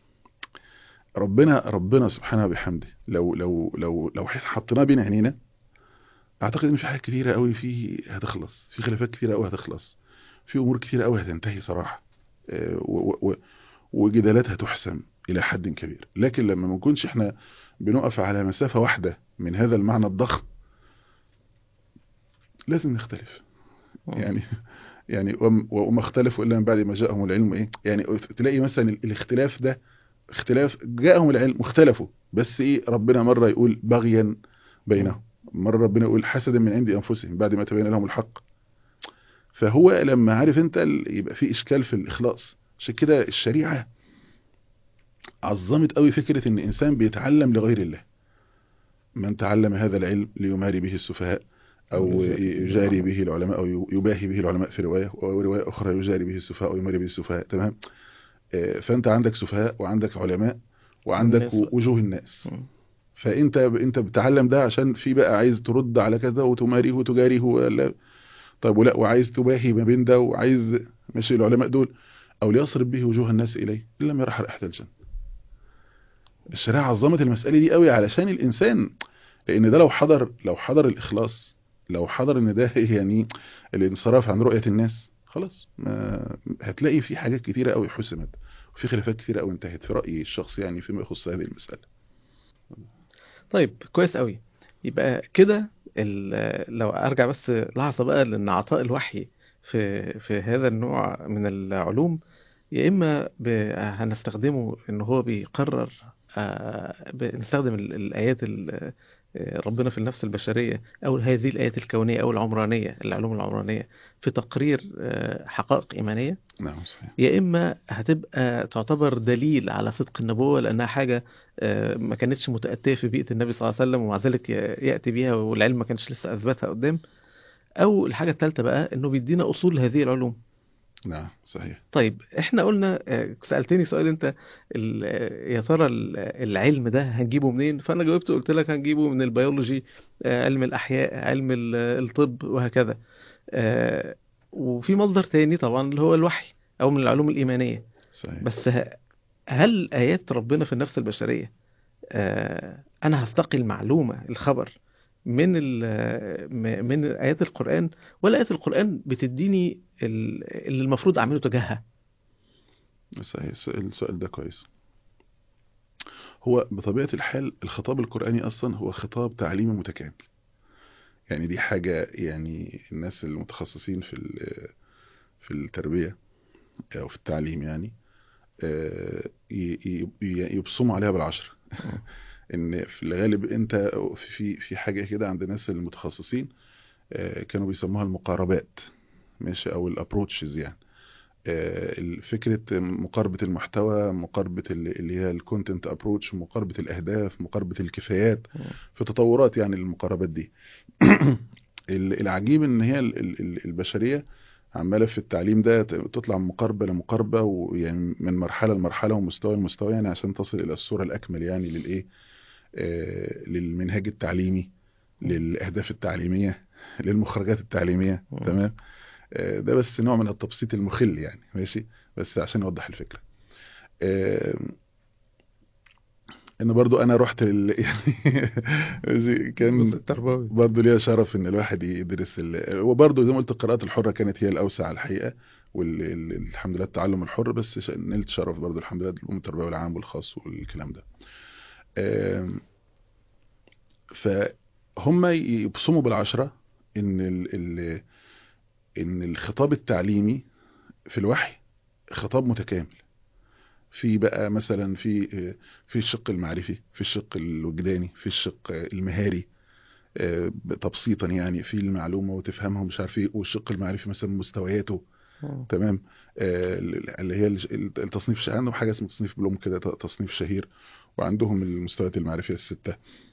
ربنا ربنا سبحانه وبحمده لو لو لو لو حطيناه بين عينينا اعتقد ان في حاجات كتيره قوي فيه هتخلص في خلافات كتيره قوي هتخلص في امور كتيره قوي هتنتهي صراحه آه، و- و- و- وجدالات هتحسم الى حد كبير لكن لما ما نكونش احنا بنقف على مسافه واحده من هذا المعنى الضخم لازم نختلف مم. يعني يعني وم- وما اختلفوا الا من بعد ما جاءهم العلم ايه يعني تلاقي مثلا ال- الاختلاف ده اختلاف جاءهم العلم واختلفوا بس ايه ربنا مره يقول بغيا بينهم مره ربنا يقول حسدا من عند انفسهم بعد ما تبين لهم الحق فهو لما عارف انت ال- يبقى في اشكال في الاخلاص عشان كده الشريعه عظمت قوي فكره ان انسان بيتعلم لغير الله من تعلم هذا العلم ليماري به السفهاء او يجاري به العلماء او يباهي به العلماء في روايه وروايه اخرى يجاري به السفهاء او يماري به السفهاء تمام آه، فانت عندك سفهاء وعندك علماء وعندك الناس بقى. وجوه الناس مم. فانت انت بتتعلم ده عشان في بقى عايز ترد على كذا وتماريه وتجاريه ولا طيب ولا وعايز تباهي ما بين ده وعايز ماشي العلماء دول او ليصرف به وجوه الناس اليه ان لم يرح رائحه الجنه الشريعه عظمت المساله دي قوي علشان الانسان لان ده لو حضر لو حضر الاخلاص لو حضر ان ده يعني الانصراف عن رؤيه الناس خلاص ما هتلاقي في حاجات كتيره قوي حسمت وفي خلافات كتيره قوي انتهت في رايي الشخصي يعني فيما يخص هذه المساله طيب كويس قوي يبقى كده ال- لو ارجع بس لحظه بقى لان عطاء الوحي في في هذا النوع من العلوم يا اما ب- هنستخدمه ان هو بيقرر آه، بنستخدم ال- الايات ال- آه، ربنا في النفس البشريه او هذه الايات الكونيه او العمرانيه العلوم العمرانيه في تقرير آه، حقائق ايمانيه نعم صحيح يا اما هتبقى تعتبر دليل على صدق النبوه لانها حاجه آه، ما كانتش متاتيه في بيئه النبي صلى الله عليه وسلم ومع ذلك ي- ياتي بيها والعلم ما كانش لسه اثبتها قدام او الحاجه الثالثه بقى انه بيدينا اصول هذه العلوم نعم صحيح طيب احنا قلنا آه، سالتني سؤال انت ال- آه، يا ترى ال- العلم ده هنجيبه منين فانا جاوبت قلت لك هنجيبه من البيولوجي آه، علم الاحياء علم ال- الطب وهكذا آه، وفي مصدر تاني طبعا اللي هو الوحي او من العلوم الايمانيه صحيح بس ه- هل آيات ربنا في النفس البشرية آه، أنا هستقي المعلومة الخبر من ال- م- من آيات القرآن ولا آيات القرآن بتديني ال- اللي المفروض أعمله تجاهها صحيح السؤال السؤال ده كويس هو بطبيعة الحال الخطاب القرآني أصلا هو خطاب تعليمي متكامل يعني دي حاجة يعني الناس المتخصصين في ال- في التربية أو في التعليم يعني آه، ي- ي- ي- يبصموا عليها بالعشرة ان في الغالب انت في في حاجه كده عند الناس المتخصصين آه، كانوا بيسموها المقاربات ماشي او الابروتشز يعني آه، فكره مقاربه المحتوى مقاربه اللي اللي هي الكونتنت ابروتش مقاربه الاهداف مقاربه الكفايات مم. في تطورات يعني للمقاربات دي ال- العجيب ان هي ال- ال- ال- البشريه عماله في التعليم ده ت- تطلع من مقاربه لمقاربه ويعني من مرحله لمرحله ومستوى لمستوى يعني عشان تصل الى الصوره الاكمل يعني للايه آه، للمنهاج التعليمي للاهداف التعليميه للمخرجات التعليميه مم. تمام آه، ده بس نوع من التبسيط المخل يعني ماشي بس عشان يوضح الفكره آه، ان برضو انا رحت لل... يعني ماشي، كان الجزء التربوي برضه ليها شرف ان الواحد يدرس ال... وبرضه زي ما قلت القراءات الحره كانت هي الاوسع الحقيقه والحمد لله التعلم الحر بس ش- نلت شرف برضه الحمد لله العلوم التربوي العام والخاص والكلام ده آم، فهم يبصموا بالعشره ان ال... ال... ان الخطاب التعليمي في الوحي خطاب متكامل في بقى مثلا في في الشق المعرفي في الشق الوجداني في الشق المهاري آه، تبسيطا يعني في المعلومه وتفهمها ومش عارف ايه والشق المعرفي مثلا مستوياته مم. تمام آه، اللي هي الج- التصنيف الش- عندهم حاجه اسمها تصنيف بلوم كده ت- تصنيف شهير وعندهم المستويات المعرفيه السته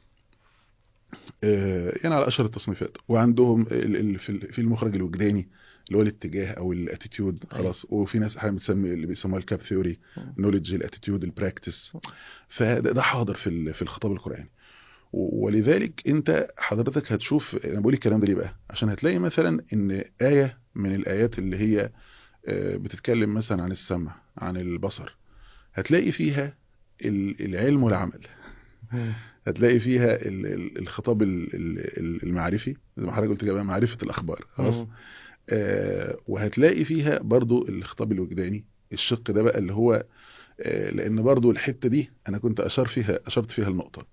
آه، يعني على اشهر التصنيفات وعندهم ال- ال- في ال- في المخرج الوجداني اللي هو الاتجاه او الاتيتيود أيوة. خلاص وفي ناس احيانا بتسمي اللي بيسموها الكاب ثيوري مم. نوليدج الاتيتيود البراكتس فده ده حاضر في ال- في الخطاب القرآني و- ولذلك انت حضرتك هتشوف انا بقول الكلام ده ليه بقى عشان هتلاقي مثلا ان آية من الآيات اللي هي آه، بتتكلم مثلا عن السمع عن البصر هتلاقي فيها ال- العلم والعمل مم. هتلاقي فيها ال- ال- الخطاب ال- ال- المعرفي زي ما حضرتك قلت كده معرفة الأخبار خلاص مم. آه، وهتلاقي فيها برضو الخطاب الوجداني الشق ده بقى اللي هو آه، لان برضو الحتة دي انا كنت اشار فيها اشرت فيها النقطة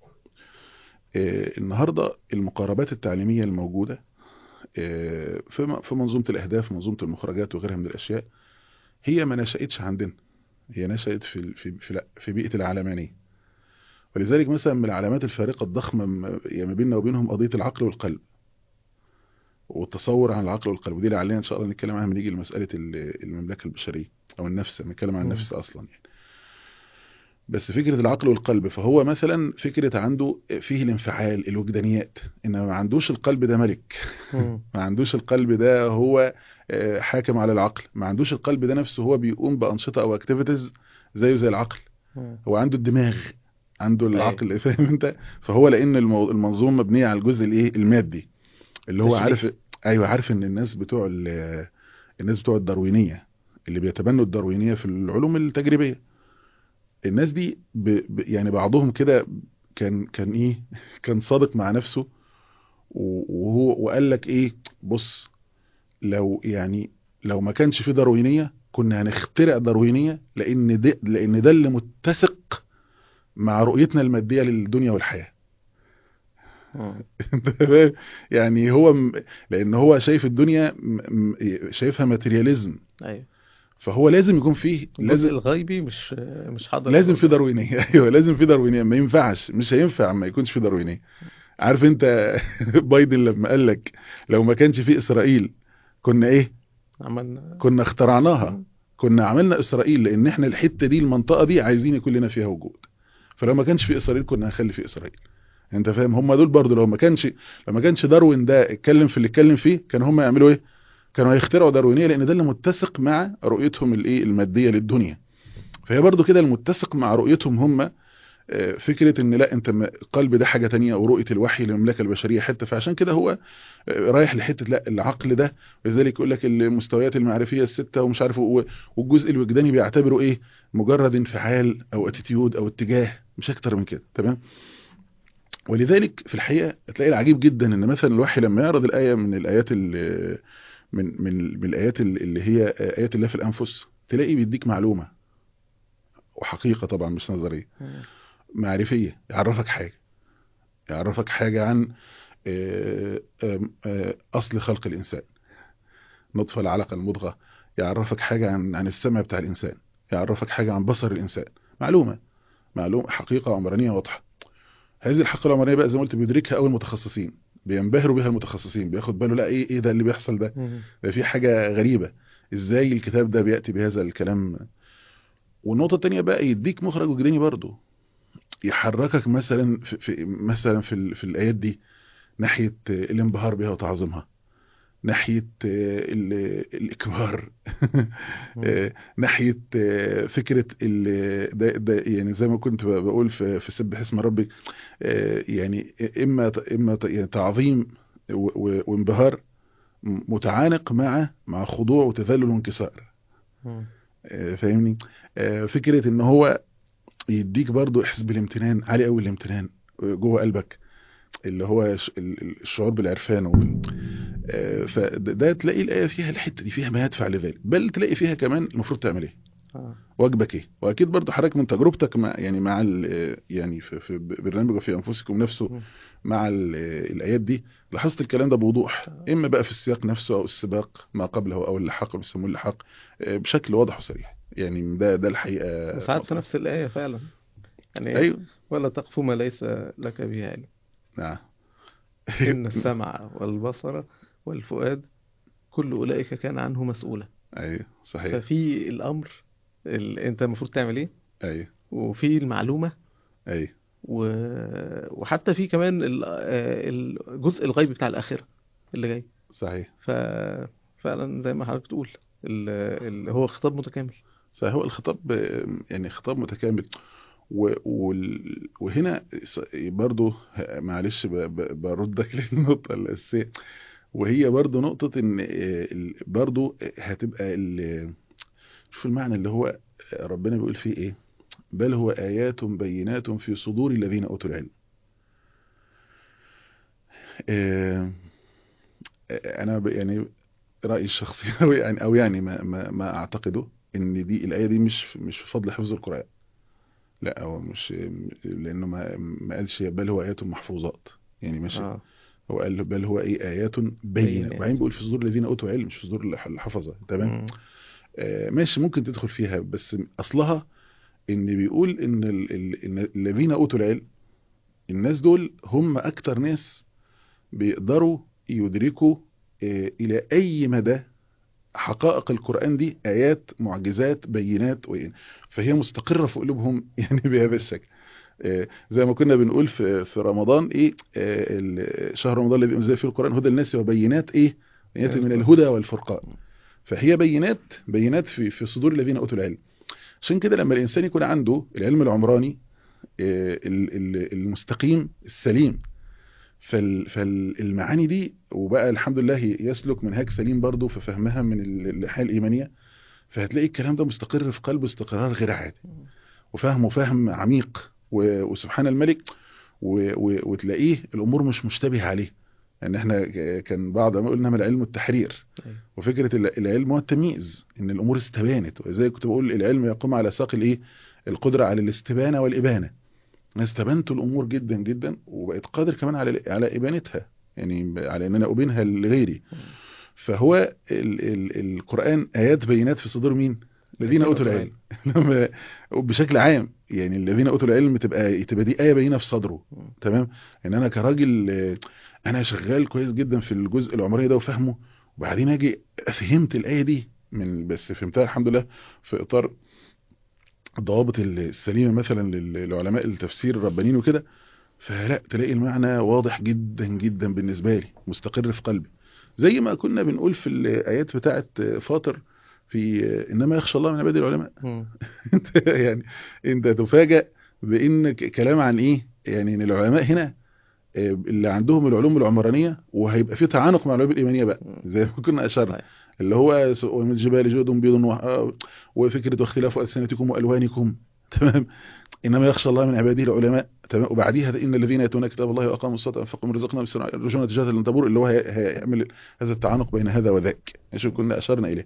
آه، النهاردة المقاربات التعليمية الموجودة آه، في م- في منظومة الاهداف منظومة المخرجات وغيرها من الاشياء هي ما نشأتش عندنا هي نشأت في ال- في في, لا- في بيئة العلمانية ولذلك مثلا من العلامات الفارقة الضخمة م- يعني ما بيننا وبينهم قضية العقل والقلب والتصور عن العقل والقلب ودي اللي علينا ان شاء الله نتكلم عنها لما نيجي لمساله ال- المملكه البشريه او النفس نتكلم عن مم. النفس اصلا يعني بس فكره العقل والقلب فهو مثلا فكره عنده فيه الانفعال الوجدانيات انما ما عندوش القلب ده ملك مم. ما عندوش القلب ده هو آه، حاكم على العقل ما عندوش القلب ده نفسه هو بيقوم بانشطه او اكتيفيتيز زيه زي العقل مم. هو عنده الدماغ عنده العقل فاهم انت فهو لان المو- المنظومه مبنيه على الجزء الايه المادي اللي هو تشريح. عارف ايوه عارف ان الناس بتوع ال- الناس بتوع الداروينيه اللي بيتبنوا الداروينيه في العلوم التجريبيه الناس دي ب... ب... يعني بعضهم كده كان كان ايه كان صادق مع نفسه و- وهو وقال لك ايه بص لو يعني لو ما كانش في داروينيه كنا هنخترع داروينيه لان ده لان ده اللي متسق مع رؤيتنا الماديه للدنيا والحياه مم. انت فاهم؟ يعني هو م... لان هو شايف الدنيا م... م... شايفها ماتيرياليزم ايوه فهو لازم يكون فيه الجزء لازم الغيبي مش مش حاضر لازم في داروينيه ايوه لازم في داروينيه ما ينفعش مش هينفع ما يكونش في داروينيه عارف انت بايدن لما قال لك لو ما كانش في اسرائيل كنا ايه عملنا كنا اخترعناها كنا عملنا اسرائيل لان احنا الحته دي المنطقه دي عايزين يكون لنا فيها وجود فلو ما كانش في اسرائيل كنا هنخلي في اسرائيل انت فاهم هم دول برضو لو ما كانش لو ما كانش داروين ده اتكلم في اللي اتكلم فيه كان هم يعملوا ايه كانوا هيخترعوا داروينيه لان ده اللي متسق مع رؤيتهم الايه الماديه للدنيا فهي برضو كده المتسق مع رؤيتهم هم آه، فكره ان لا انت م- القلب ده حاجه تانية ورؤيه الوحي للمملكه البشريه حته فعشان كده هو آه، رايح لحته لا العقل ده ولذلك يقول لك المستويات المعرفيه السته ومش عارف و- والجزء الوجداني بيعتبره ايه مجرد انفعال او اتيتيود او اتجاه مش اكتر من كده تمام ولذلك في الحقيقه تلاقي العجيب جدا ان مثلا الوحي لما يعرض الايه من الايات ال- من من من الايات ال- اللي هي ايات الله في الانفس تلاقي بيديك معلومه وحقيقه طبعا مش نظريه مم. معرفيه يعرفك حاجه يعرفك حاجه عن آه، آم، آه، اصل خلق الانسان نطفه العلقه المضغه يعرفك حاجه عن عن السمع بتاع الانسان يعرفك حاجه عن بصر الانسان معلومه معلومه حقيقه عمرانيه واضحه هذه الحقيقه العمرانيه بقى زي ما قلت بيدركها اول المتخصصين بينبهروا بها المتخصصين بياخد باله لا ايه ايه ده اللي بيحصل ده مم. ده في حاجه غريبه ازاي الكتاب ده بياتي بهذا الكلام والنقطه الثانيه بقى يديك مخرج وجداني برضه يحركك مثلا في, في مثلا في, ال- في الايات دي ناحيه الانبهار بها وتعظيمها ناحيه ال- الاكبار آه، ناحيه آه، فكره ال- ده, ده يعني زي ما كنت ب- بقول في في سبح اسم ربك آه، يعني اما ت- اما ت- يعني تعظيم و- و- وانبهار متعانق مع مع خضوع وتذلل وانكسار مم. آه، فاهمني آه، فكره ان هو يديك برضو احساس بالامتنان عالي قوي الامتنان جوه قلبك اللي هو ش- ال- ال- الشعور بالعرفان وال... آه، فده ده تلاقي الايه فيها الحته دي فيها ما يدفع لذلك بل تلاقي فيها كمان المفروض تعمل ايه آه. واجبك ايه واكيد برضو حضرتك من تجربتك مع يعني مع ال- يعني في, في برنامج وفي انفسكم نفسه مم. مع ال- الايات دي لاحظت الكلام ده بوضوح اما بقى في السياق نفسه او السباق ما قبله او اللحاق بيسموه اللحاق آه، بشكل واضح وصريح يعني ده ده الحقيقه وساعات في نفس الآية فعلا يعني ايوه ولا تقف ما ليس لك به علم نعم إن السمع والبصر والفؤاد كل أولئك كان عنه مسؤولا ايوه صحيح ففي الأمر ال... أنت المفروض تعمل إيه ايوه وفي المعلومة و... ايوه وحتى في كمان ال- آه، الجزء الغيبي بتاع الآخرة اللي جاي صحيح ففعلا زي ما حضرتك تقول ال- اللي هو خطاب متكامل صحيح هو الخطاب آه، يعني خطاب متكامل و... وال... وهنا س- برضو ه- معلش ب... ب... بردك للنقطة الأساسية وهي برضو نقطة إن آه، ال- برضو هتبقى ال... شوف المعنى اللي هو ربنا بيقول فيه إيه بل هو آيات بينات في صدور الذين أوتوا العلم آه، أنا ب- يعني رأيي الشخصي أو يعني أو يعني ما ما ما أعتقده إن دي الآية دي مش مش في فضل حفظ القرآن لا هو مش لأنه ما ما قالش بل هو آيات محفوظات يعني ماشي آه. هو قال بل هو ايه ايات بينه بينات. وبعدين بيقول في صدور الذين اوتوا علم مش في صدور الح- الحفظه تمام مم. آه ماشي ممكن تدخل فيها بس اصلها ان بيقول ان ال- ال- إن الذين اوتوا العلم الناس دول هم اكتر ناس بيقدروا يدركوا آه الى اي مدى حقائق القرآن دي آيات معجزات بينات وإيه فهي مستقرة في قلوبهم يعني بهذا الشكل آه، زي ما كنا بنقول في في رمضان ايه آه، ال- شهر رمضان الذي انزل فيه القرآن هدى للناس وبينات ايه بينات من الهدى والفرقان فهي بينات بينات في في صدور الذين اوتوا العلم عشان كده لما الانسان يكون عنده العلم العمراني آه، ال- ال- المستقيم السليم فال- فالمعاني دي وبقى الحمد لله يسلك منهاج سليم برضه في فهمها من ال- الحياة الإيمانية فهتلاقي الكلام ده مستقر في قلبه استقرار غير عادي وفهمه فهم عميق و- وسبحان الملك و- و- وتلاقيه الأمور مش مشتبه عليه يعني احنا ك- كان بعض ما قلنا من العلم التحرير أيوة. وفكرة ال- العلم هو التمييز ان الامور استبانت وزي كنت بقول العلم يقوم على ساق الايه القدرة على الاستبانة والابانة انا استبنت الامور جدا جدا وبقيت قادر كمان على على ابانتها يعني على ان انا ابينها لغيري فهو ال ال القرآن ايات بينات في صدور مين الذين اوتوا العلم لما بشكل عام يعني الذين اوتوا العلم تبقى تبقى دي ايه بينه في صدره تمام ان انا كراجل آه، انا شغال كويس جدا في الجزء العمري ده وفهمه وبعدين اجي فهمت الايه دي من بس فهمتها الحمد لله في اطار الضوابط السليمه مثلا لل- لعلماء التفسير الربانيين وكده فلا تلاقي المعنى واضح جدا جدا بالنسبه لي مستقر في قلبي زي ما كنا بنقول في الايات بتاعه فاطر في انما يخشى الله من عباد العلماء مم. انت يعني انت تفاجأ بان ك- كلام عن ايه يعني ان العلماء هنا آه، اللي عندهم العلوم العمرانيه وهيبقى في تعانق مع العلوم الايمانيه بقى زي ما كنا اشرنا طيب. اللي هو س- ومن الجبال جود بيض و- آه، وفكره واختلاف السنتكم والوانكم تمام انما يخشى الله من عباده العلماء تمام وبعديها ان الذين ياتون كتاب الله واقاموا الصلاه وانفقوا من رزقنا يرجون تجاره لن تبور اللي هو هي- هيعمل هذا التعانق بين هذا وذاك عشان كنا اشرنا اليه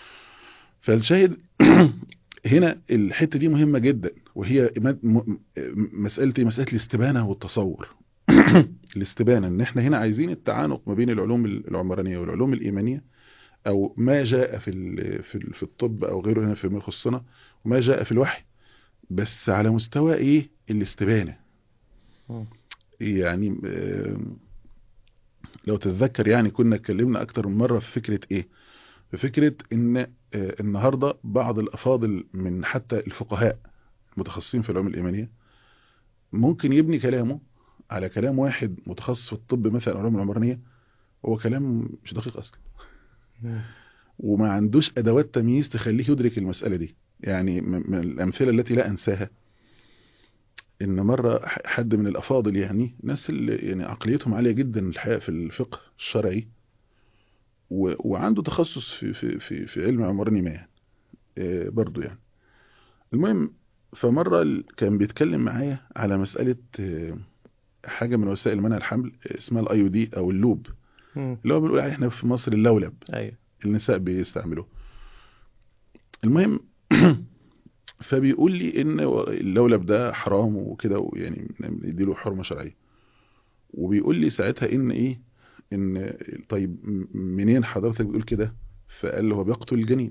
فالشاهد هنا الحته دي مهمه جدا وهي م- م- مساله إيه؟ مساله الاستبانه والتصور الاستبانه ان احنا هنا عايزين التعانق ما بين العلوم العمرانيه والعلوم الايمانيه او ما جاء في ال- في ال- في الطب او غيره هنا فيما يخصنا وما جاء في الوحي بس على مستوى ايه الاستبانه مم. يعني آه، لو تتذكر يعني كنا اتكلمنا اكتر من مرة في فكرة ايه في فكرة ان آه، النهاردة بعض الافاضل من حتى الفقهاء المتخصصين في العلوم الايمانية ممكن يبني كلامه على كلام واحد متخصص في الطب مثلا او العلوم العمرانية هو كلام مش دقيق اصلا مم. وما عندوش ادوات تمييز تخليه يدرك المسألة دي يعني من من الامثلة التي لا انساها ان مرة ح- حد من الافاضل يعني ناس اللي يعني عقليتهم عالية جدا الحقيقة في الفقه الشرعي و- وعنده تخصص في في في في علم عمراني ما يعني آه، برضو يعني المهم فمرة ال- كان بيتكلم معايا على مسألة آه، حاجة من وسائل منع الحمل آه، اسمها الاي او دي او اللوب مم. اللي هو بنقول عليه احنا في مصر اللولب ايوه النساء بيستعملوه المهم فبيقول لي ان اللولب ده حرام وكده ويعني يديله حرمة شرعية وبيقول لي ساعتها ان ايه ان طيب م- منين حضرتك بتقول كده فقال له هو بيقتل الجنين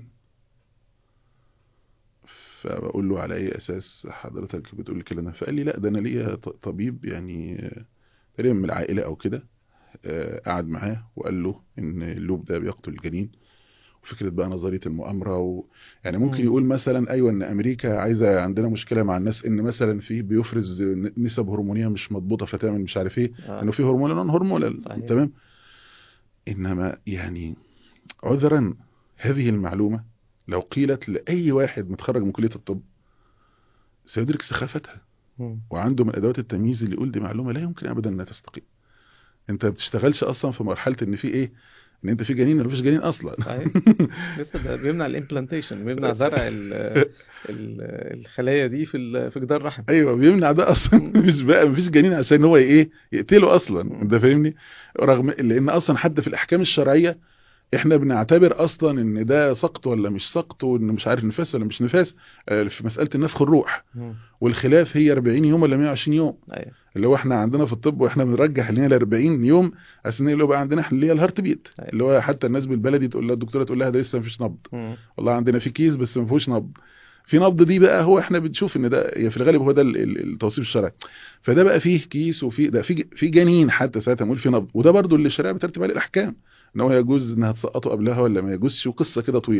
فبقول له على اي اساس حضرتك بتقول الكلام ده فقال لي لا ده انا ليا ط- طبيب يعني آه، تقريبا من العائله او كده آه، قعد معاه وقال له ان اللوب ده بيقتل الجنين وفكره بقى نظريه المؤامره و... يعني ممكن مم. يقول مثلا ايوه ان امريكا عايزه عندنا مشكله مع الناس ان مثلا في بيفرز ن- نسب هرمونيه مش مضبوطه فتعمل مش عارف ايه آه. انه في هرمون نون هرمونال صحيح. تمام انما يعني عذرا هذه المعلومه لو قيلت لاي واحد متخرج من كليه الطب سيدرك سخافتها مم. وعنده من ادوات التمييز اللي يقول دي معلومه لا يمكن ابدا انها تستقيم انت ما بتشتغلش اصلا في مرحله ان في ايه ان انت في جنين ولا مفيش جنين اصلا صحيح لسه ده بيمنع الامبلانتيشن بيمنع زرع ال ال الخلايا دي في ال- في جدار الرحم ايوه بيمنع ده اصلا مش بقى مفيش جنين عشان هو ايه يقتله اصلا مم. انت فاهمني رغم لان اصلا حتى في الاحكام الشرعيه احنا بنعتبر اصلا ان ده سقط ولا مش سقط وان مش عارف نفاس ولا مش نفاس آه، في مساله النفخ الروح مم. والخلاف هي 40 يوم ولا 120 يوم ايوه اللي هو احنا عندنا في الطب واحنا بنرجح لنا ال 40 يوم عشان اللي هو بقى عندنا احنا اللي هي الهارت بيت أيوة. اللي هو حتى الناس بالبلدي تقول لها الدكتوره تقول لها ده لسه مفيش نبض مم. والله عندنا في كيس بس ما فيهوش نبض في نبض دي بقى هو احنا بنشوف ان ده هي في الغالب هو ده ال- ال- التوصيف الشرعي فده بقى فيه كيس وفي ده في في جنين حتى ساعتها نقول في نبض وده برضو اللي الشريعه بترتب عليه الاحكام ان هو يجوز انها تسقطه قبلها ولا ما يجوزش وقصه كده طويله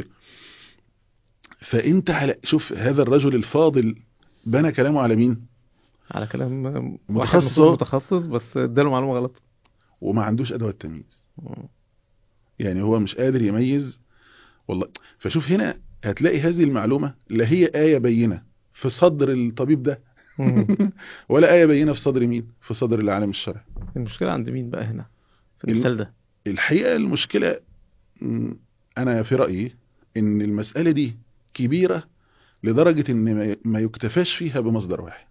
فانت على شوف هذا الرجل الفاضل بنى كلامه على مين على كلام واحد متخصص المفروض أهو. متخصص بس اداله معلومه غلط وما عندوش ادوات تمييز مم. يعني هو مش قادر يميز والله فشوف هنا هتلاقي هذه المعلومة لا هي آية بينة في صدر الطبيب ده مم. ولا آية بينة في صدر مين في صدر العالم الشرعي المشكله عند مين بقى هنا في ال- المثال ده الحقيقة المشكلة م، أنا في رأيي إن المسألة دي كبيرة لدرجة إن ما- ما يكتفاش فيها بمصدر واحد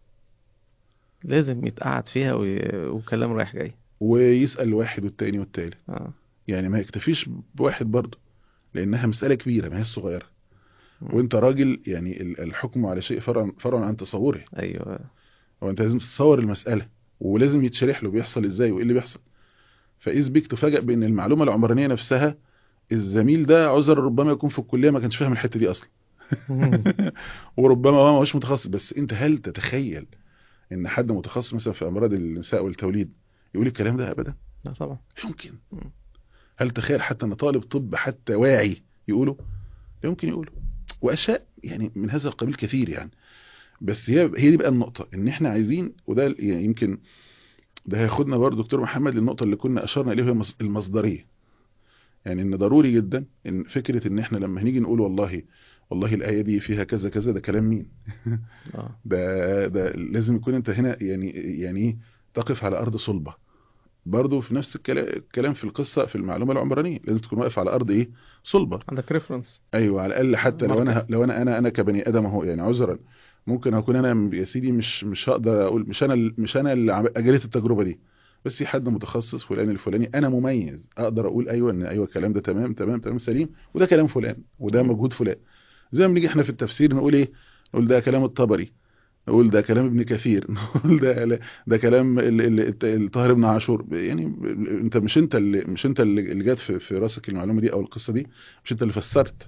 لازم يتقعد فيها وي... وكلام رايح جاي ويسأل واحد والتاني والتالت اه يعني ما يكتفيش بواحد برضه لأنها مسألة كبيرة ما هي صغيرة مم. وانت راجل يعني ال- الحكم على شيء فرع فرع عن تصوره ايوه هو انت لازم تتصور المسألة ولازم يتشرح له بيحصل ازاي وايه اللي بيحصل فإذ بيك تفاجأ بان المعلومة العمرانية نفسها الزميل ده عذر ربما يكون في الكلية ما كانش فاهم الحتة دي اصلا مم. وربما هو مش متخصص بس انت هل تتخيل ان حد متخصص مثلا في امراض النساء والتوليد يقول الكلام ده ابدا لا طبعا لا يمكن مم. هل تخيل حتى ان طالب طب حتى واعي يقوله لا يمكن يقوله واشياء يعني من هذا القبيل كثير يعني بس هي هي دي بقى النقطة ان احنا عايزين وده يعني يمكن ده هياخدنا برضه دكتور محمد للنقطة اللي كنا اشرنا اليها وهي المص- المصدرية يعني ان ضروري جدا ان فكرة ان احنا لما هنيجي نقول والله والله الآية دي فيها كذا كذا ده كلام مين اه ده ده لازم يكون انت هنا يعني يعني ايه تقف على ارض صلبة برضه في نفس الكلا- الكلام في القصة في المعلومة العمرانية لازم تكون واقف على ارض ايه صلبة عندك ريفرنس ايوه على الاقل حتى لو انا مرجع. لو انا انا انا كبني ادم اهو يعني عذرا ممكن اكون انا يا سيدي مش مش هقدر اقول مش انا ال- مش انا اللي عم- اجريت التجربه دي بس في حد متخصص فلان الفلاني انا مميز اقدر اقول ايوه ان ايوه الكلام ده تمام تمام تمام سليم وده كلام فلان وده مم. مجهود فلان زي ما نيجي احنا في التفسير نقول ايه نقول ده كلام الطبري نقول ده كلام ابن كثير نقول ده ده كلام ال- ال- الت- الطاهر بن عاشور يعني انت مش انت اللي مش انت اللي اللي جات في في راسك المعلومه دي او القصه دي مش انت اللي فسرت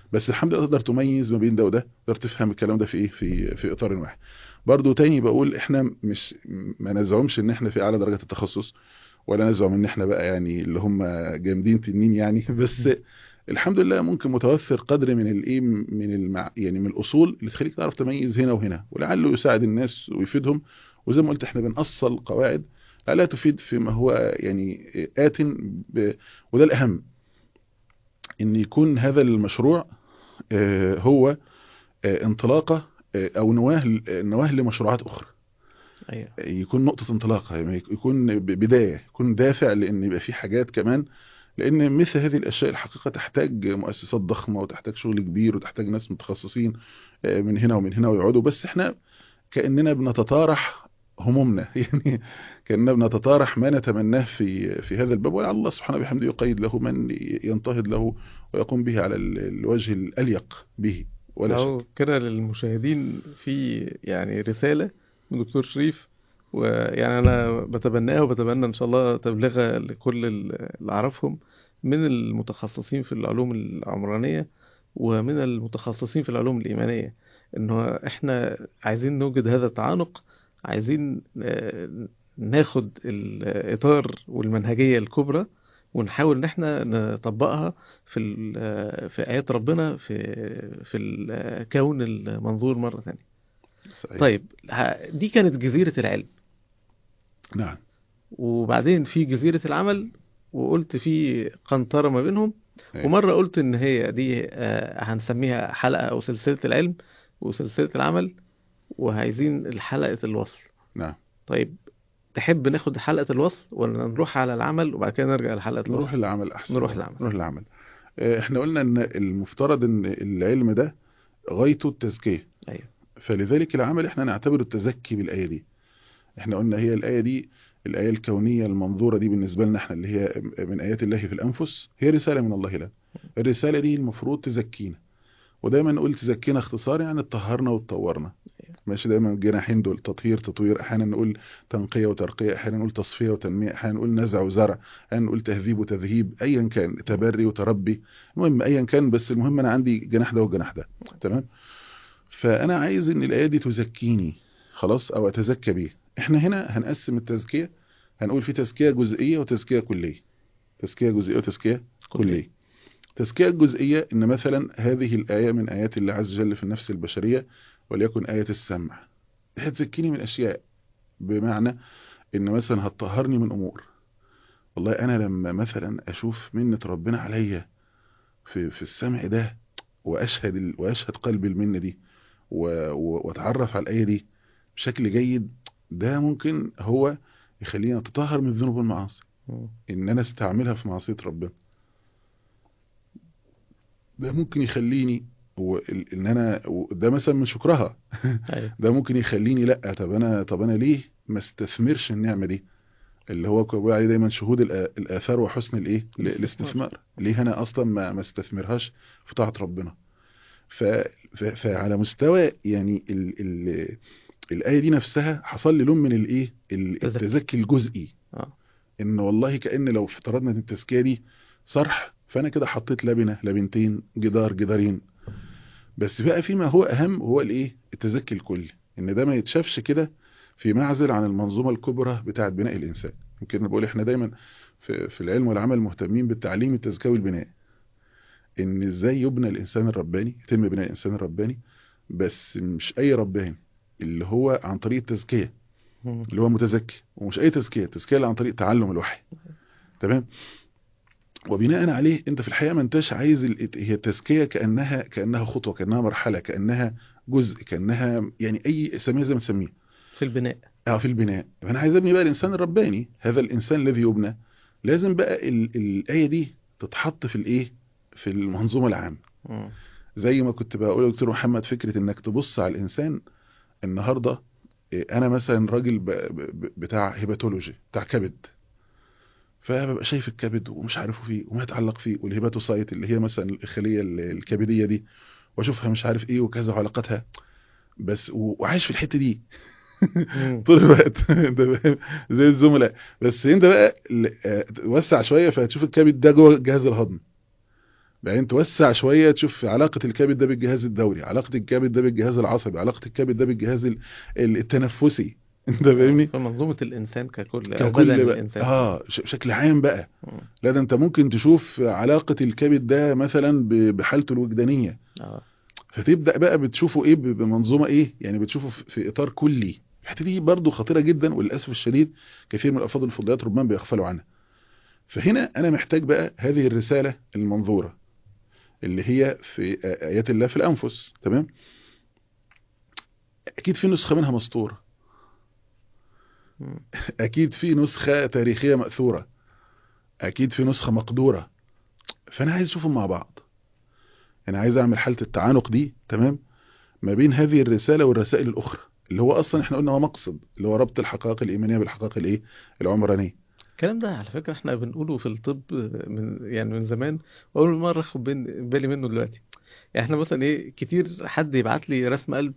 بس الحمد لله تقدر تميز ما بين ده وده تقدر تفهم الكلام ده في ايه في في اطار واحد برضو تاني بقول احنا مش ما نزعمش ان احنا في اعلى درجات التخصص ولا نزعم ان احنا بقى يعني اللي هم جامدين تنين يعني بس الحمد لله ممكن متوفر قدر من الايه من المع... يعني من الاصول اللي تخليك تعرف تميز هنا وهنا ولعله يساعد الناس ويفيدهم وزي ما قلت احنا بنأصل قواعد لا تفيد فيما هو يعني آت ب... وده الأهم ان يكون هذا المشروع آه، هو آه، انطلاقة آه، او نواه نواه لمشروعات اخرى ايوه يكون نقطة انطلاقة يعني يكون ب- بداية يكون دافع لان يبقى في حاجات كمان لان مثل هذه الاشياء الحقيقة تحتاج مؤسسات ضخمة وتحتاج شغل كبير وتحتاج ناس متخصصين آه، من هنا ومن هنا ويقعدوا بس احنا كأننا بنتطارح همومنا يعني كأننا بنتطارح ما نتمناه في في هذا الباب ولعل الله سبحانه وبحمده يقيد له من ينتهض له ويقوم به على ال- الوجه الأليق به ولا أهو شك كده للمشاهدين في يعني رسالة من دكتور شريف ويعني أنا بتبناها وبتبنى إن شاء الله تبليغها لكل ال- اللي أعرفهم من المتخصصين في العلوم العمرانية ومن المتخصصين في العلوم الإيمانية إنه إحنا عايزين نوجد هذا التعانق عايزين آه، ناخد الإطار والمنهجية الكبرى ونحاول إن إحنا نطبقها في ال- في آيات ربنا في في الكون المنظور مرة ثانية صحيح. طيب ه- دي كانت جزيرة العلم نعم وبعدين في جزيرة العمل وقلت في قنطرة ما بينهم أيوة. ومرة قلت إن هي دي آه، هنسميها حلقة أو سلسلة العلم وسلسلة العمل وعايزين الحلقة الوصل نعم طيب تحب ناخد حلقة الوصل ولا نروح على العمل وبعد كده نرجع لحلقة نروح الوصل للعمل احسن نروح للعمل. نروح للعمل آه، احنا قلنا ان المفترض ان العلم ده غايته التزكيه أيوه فلذلك العمل احنا نعتبر التزكي بالايه دي احنا قلنا هي الايه دي الايه الكونيه المنظوره دي بالنسبه لنا احنا اللي هي من ايات الله في الانفس هي رساله من الله لنا الرساله دي المفروض تزكينا ودايما نقول تزكينا اختصار يعني تطهرنا وتطورنا ماشي دايما الجناحين دول تطهير تطوير احيانا نقول تنقيه وترقيه احيانا نقول تصفيه وتنميه احيانا نقول نزع وزرع احيانا نقول تهذيب وتذهيب ايا كان تبري وتربي المهم ايا كان بس المهم انا عندي جناح ده والجناح ده تمام فانا عايز ان الايه دي تزكيني خلاص او اتزكى بيه احنا هنا هنقسم التزكيه هنقول في تزكيه جزئيه وتزكيه كليه تزكيه جزئيه وتزكيه كليه التزكيه الجزئيه ان مثلا هذه الايه من ايات الله عز وجل في النفس البشريه وليكن ايه السمع هتزكيني من اشياء بمعنى ان مثلا هتطهرني من امور والله انا لما مثلا اشوف منة ربنا عليا في في السمع ده واشهد ال- واشهد قلبي المنة دي و- و- واتعرف على الايه دي بشكل جيد ده ممكن هو يخليني اتطهر من الذنوب والمعاصي مم. ان انا استعملها في معصية ربنا ده ممكن يخليني و- ال- ان انا و- ده مثلا من شكرها أيوه ده ممكن يخليني لا طب انا طب انا ليه ما استثمرش النعمه دي اللي هو بيقول عليه دايما شهود الآ- الاثار وحسن الايه ال- الاستثمار ليه انا اصلا ما ما استثمرهاش في طاعه ربنا ف ف- فعلى مستوى يعني ال ال الايه دي نفسها حصل لي لون من الايه ال- تزكي. التزكي الجزئي اه ان والله كأن لو افترضنا ان التزكية دي صرح فانا كده حطيت لبنة لبنتين جدار جدارين بس بقى فيما هو اهم هو الايه التزكي الكلي ان ده ما يتشافش كده في معزل عن المنظومة الكبرى بتاعة بناء الانسان يمكن أنا بقول احنا دايما في, في العلم والعمل مهتمين بالتعليم التزكوي والبناء ان ازاي يبنى الانسان الرباني يتم بناء الانسان الرباني بس مش اي رباني اللي هو عن طريق التزكية مم. اللي هو متزكي ومش اي تزكيه التزكيه اللي عن طريق تعلم الوحي تمام وبناء عليه انت في الحقيقه ما انتش عايز ال- هي التزكيه كانها كانها خطوه كانها مرحله كانها جزء كانها يعني اي سميها زي ما تسميه في البناء اه في البناء فانا عايز ابني بقى الانسان الرباني هذا الانسان الذي يبنى لازم بقى ال الايه دي تتحط في الايه في المنظومه العامه مم. زي ما كنت بقول يا دكتور محمد فكره انك تبص على الانسان النهارده إيه، انا مثلا راجل ب- ب- بتاع هيباتولوجي بتاع كبد فببقى شايف الكبد ومش عارفه فيه وما يتعلق فيه والهيباتوسايت اللي هي مثلا الخليه ال- الكبديه دي واشوفها مش عارف ايه وكذا وعلاقتها بس و- وعايش في الحته دي مم. طول الوقت انت فاهم زي الزملاء بس انت بقى ل- آه، توسع شويه فهتشوف الكبد ده جوه الجهاز الهضمي بعدين توسع شويه تشوف علاقه الكبد ده بالجهاز الدوري علاقه الكبد ده بالجهاز العصبي علاقه الكبد ده بالجهاز ال- ال- التنفسي انت فاهمني في منظومة الإنسان ككل أو ككل بدن بقى. الإنسان اه ش- بشكل عام بقى مم. لا ده انت ممكن تشوف علاقه الكبد ده مثلا ب- بحالته الوجدانيه اه فتبدا بقى بتشوفه ايه ب- بمنظومه ايه يعني بتشوفه في- في اطار كلي الحته دي برضو خطيره جدا وللاسف الشديد كثير من الافاضل الفضليات ربما بيغفلوا عنها فهنا انا محتاج بقى هذه الرساله المنظوره اللي هي في ايات الله في الانفس تمام اكيد في نسخه منها مسطوره مم. اكيد في نسخه تاريخيه ماثوره اكيد في نسخه مقدوره فانا عايز اشوفهم مع بعض انا عايز اعمل حاله التعانق دي تمام ما بين هذه الرساله والرسائل الاخرى اللي هو اصلا احنا قلنا هو مقصد اللي هو ربط الحقائق الايمانيه بالحقائق الايه العمرانيه الكلام ده على فكرة احنا بنقوله في الطب من يعني من زمان وأول مرة اخد بين- بالي منه دلوقتي يعني احنا مثلا ايه كتير حد يبعت لي رسم قلب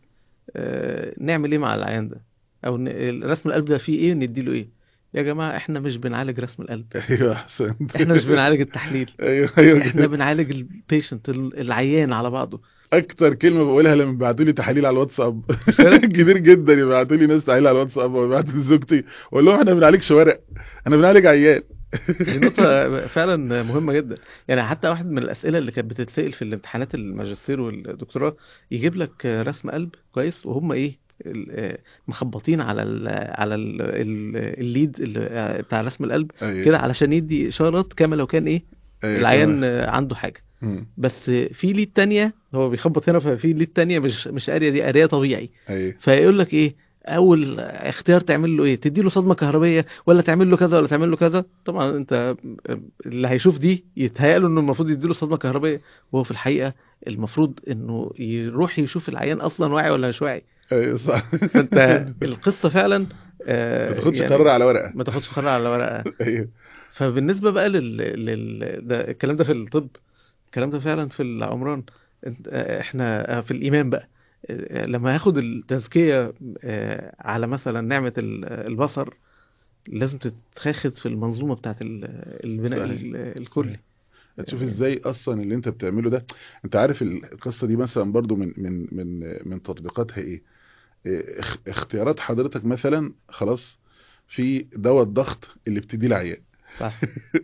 اه نعمل ايه مع العيان ده او ن- رسم القلب ده فيه ايه نديله ايه يا جماعة احنا مش بنعالج رسم القلب ايوه احسنت احنا مش بنعالج التحليل ايوه ايوه احنا بنعالج البيشنت العيان على بعضه اكتر كلمه بقولها لما بيبعتوا لي تحاليل على الواتساب مش كده؟ كتير جدا يبعتوا لي ناس تحاليل على الواتساب ويبعتوا لزوجتي واقول لهم احنا ما بنعالجش ورق انا بنعالج عيان دي نقطة فعلا مهمة جدا يعني حتى واحد من الأسئلة اللي كانت بتتسأل في الامتحانات الماجستير والدكتوراه يجيب لك رسم قلب كويس وهم ايه ال- مخبطين على ال على ال ال الليد اللي بتاع رسم القلب أيوة. كده علشان يدي إشارات كما لو كان ايه أيوة. العيان عنده حاجة مم. بس في ليد تانية هو بيخبط هنا ففي ليد تانية مش مش قارية دي قارية طبيعي ايوه فيقول لك ايه اول اختيار تعمل له ايه تدي له صدمه كهربيه ولا تعمل له كذا ولا تعمل له كذا طبعا انت اللي هيشوف دي يتهيأ له انه المفروض يدي له صدمه كهربيه وهو في الحقيقه المفروض انه يروح يشوف العيان اصلا واعي ولا مش واعي ايوه صح فانت القصه فعلا آه، ما تاخدش يعني قرار على ورقه ما تاخدش قرار على ورقه ايوه فبالنسبه بقى لل, لل... ده الكلام ده في الطب الكلام ده فعلا في العمران انت- آه، احنا آه، في الايمان بقى آه، لما هاخد التزكيه آه، على مثلا نعمه ال- البصر لازم تتاخد في المنظومه بتاعت ال- البناء صحيح. ال- الكلي هتشوف ازاي اصلا اللي انت بتعمله ده انت عارف القصه دي مثلا برضو من من من من تطبيقاتها ايه إيه، اخ- اختيارات حضرتك مثلا خلاص في دواء الضغط اللي بتديه العيان صح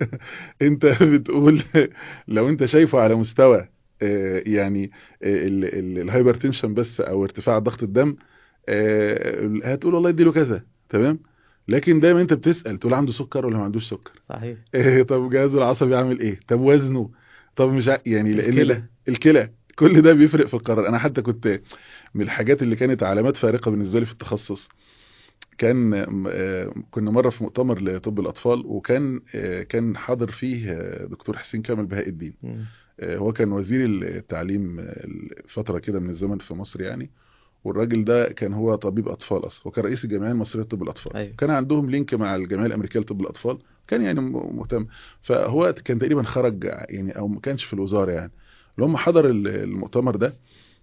انت بتقول لو انت شايفه على مستوى آه، يعني الهايبرتنشن بس او ارتفاع ضغط الدم آه، هتقول والله اديله كذا تمام لكن دايما انت بتسال تقول عنده سكر ولا ما عندوش سكر صحيح إيه طب جهازه العصبي عامل ايه طب وزنه طب مش ع- يعني لان الكلى. ده- الكلى كل ده بيفرق في القرار انا حتى كنت من الحاجات اللي كانت علامات فارقه بالنسبه لي في التخصص كان آه، كنا مره في مؤتمر لطب الاطفال وكان آه، كان حاضر فيه آه، دكتور حسين كامل بهاء الدين مم. آه، هو كان وزير التعليم آه، فتره كده من الزمن في مصر يعني والراجل ده كان هو طبيب اطفال اصلا وكان رئيس الجمعيه المصريه لطب الاطفال أيوة. كان عندهم لينك مع الجمعيه الامريكيه لطب الاطفال كان يعني م- مهتم فهو كان تقريبا خرج يعني او ما كانش في الوزاره يعني لما حضر ال- المؤتمر ده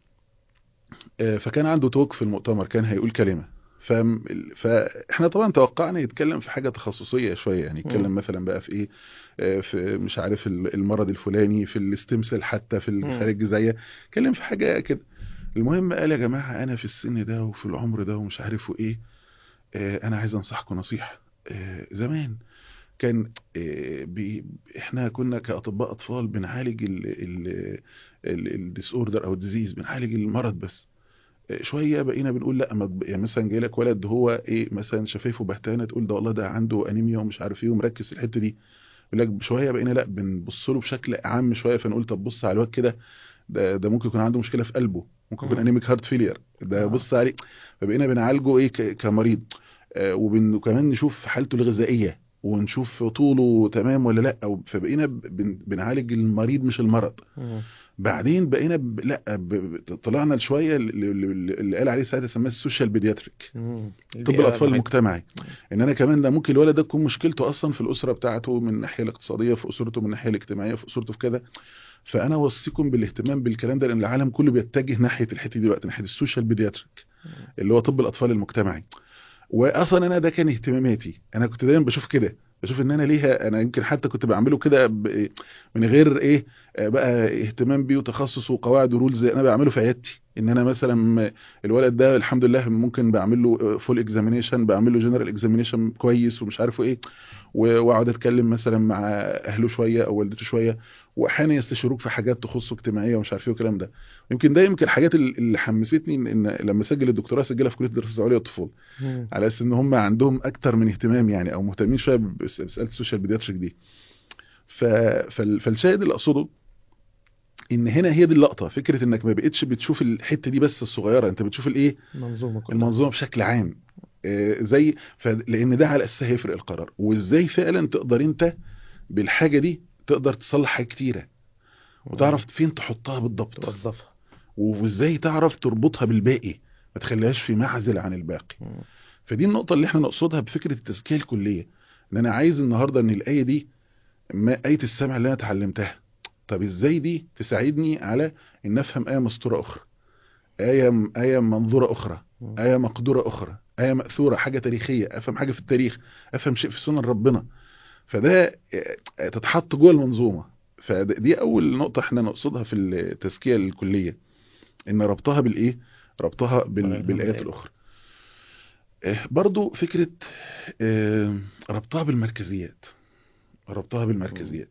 آه، فكان عنده توك في المؤتمر كان هيقول كلمه فم- فاحنا طبعا توقعنا يتكلم في حاجه تخصصيه شويه يعني مم. يتكلم مثلا بقى في ايه آه، في مش عارف ال- المرض الفلاني في الاستمثال حتى في مم. الخلايا الجذعيه اتكلم في حاجه كده المهم قال يا جماعه انا في السن ده وفي العمر ده ومش عارف وايه آه، انا عايز انصحكم نصيحه آه، زمان كان آه، بي احنا كنا كاطباء اطفال بنعالج الديس اوردر او الديزيز بنعالج المرض بس آه، شويه بقينا بنقول لا ما تب- يعني مثلا جاي لك ولد هو ايه مثلا شفايفه بهتانه تقول ده والله ده عنده انيميا ومش عارف ايه ومركز في الحته دي يقول لك شويه بقينا لا بنبص له بشكل عام شويه فنقول طب بص على الواد كده ده ده ممكن يكون عنده مشكله في قلبه ممكن يكون مم. انيميك هارت فيلير ده آه. بص عليه فبقينا بنعالجه ايه ك- كمريض آه، وبن- وكمان نشوف حالته الغذائيه ونشوف طوله تمام ولا لا أو فبقينا بن- بنعالج المريض مش المرض مم. بعدين بقينا ب... لا ب... ب- طلعنا شويه اللي, اللي اللي قال عليه ساعتها سماه السوشيال بيدياتريك مم. طب دي الاطفال أهم حاجة. المجتمعي ان انا كمان ده ممكن الولد ده تكون مشكلته اصلا في الاسره بتاعته من الناحيه الاقتصاديه في اسرته من الناحيه الاجتماعيه في اسرته في كذا فانا اوصيكم بالاهتمام بالكلام ده لان العالم كله بيتجه ناحيه الحته دي دلوقتي ناحيه السوشيال بيدياتريك اللي هو طب الاطفال المجتمعي واصلا انا ده كان اهتماماتي انا كنت دايما بشوف كده بشوف ان انا ليها انا يمكن حتى كنت بعمله كده ب- من غير ايه آه، بقى اهتمام بيه وتخصص وقواعد ورولز انا بعمله في عيادتي ان انا مثلا م- الولد ده الحمد لله ممكن بعمل له فول اكزامينيشن بعمل له جنرال اكزامينيشن كويس ومش عارفه ايه و- واقعد اتكلم مثلا مع اهله شويه او والدته شويه واحيانا يستشيروك في حاجات تخصه اجتماعيه ومش عارف ايه والكلام ده يمكن ده يمكن الحاجات ال- اللي حمستني ان إن لما اسجل الدكتوراه اسجلها في كليه الدراسات العليا والطفوله مم. على اساس ان هم عندهم اكتر من اهتمام يعني او مهتمين شويه بس- بمساله السوشيال بيدياتريك دي ف... فال... فالشاهد اللي اقصده ان هنا هي دي اللقطه فكره انك ما بقتش بتشوف الحته دي بس الصغيره انت بتشوف الايه المنظومة كلها المنظومه بشكل عام آه، زي ف... لان ده على اساسها هيفرق القرار وازاي فعلا تقدر انت بالحاجه دي تقدر تصلح حاجات كتيره وتعرف فين تحطها بالضبط توظفها وازاي تعرف تربطها بالباقي ما تخليهاش في معزل عن الباقي مم. فدي النقطة اللي احنا نقصدها بفكرة التزكية الكلية ان انا عايز النهاردة ان الآية دي ما آية السمع اللي انا اتعلمتها طب ازاي دي تساعدني على ان افهم آية مسطورة اخرى آية آية منظورة اخرى مم. آية مقدورة اخرى آية مأثورة حاجة تاريخية افهم حاجة في التاريخ افهم شيء في سنن ربنا فده آه، تتحط جوه المنظومة فدي اول نقطة احنا نقصدها في التزكية الكلية ان ربطها بالايه ربطها بال... وغيرها من بالايات الآيات. الاخرى آه، برضو فكرة آه، ربطها بالمركزيات ربطها بالمركزيات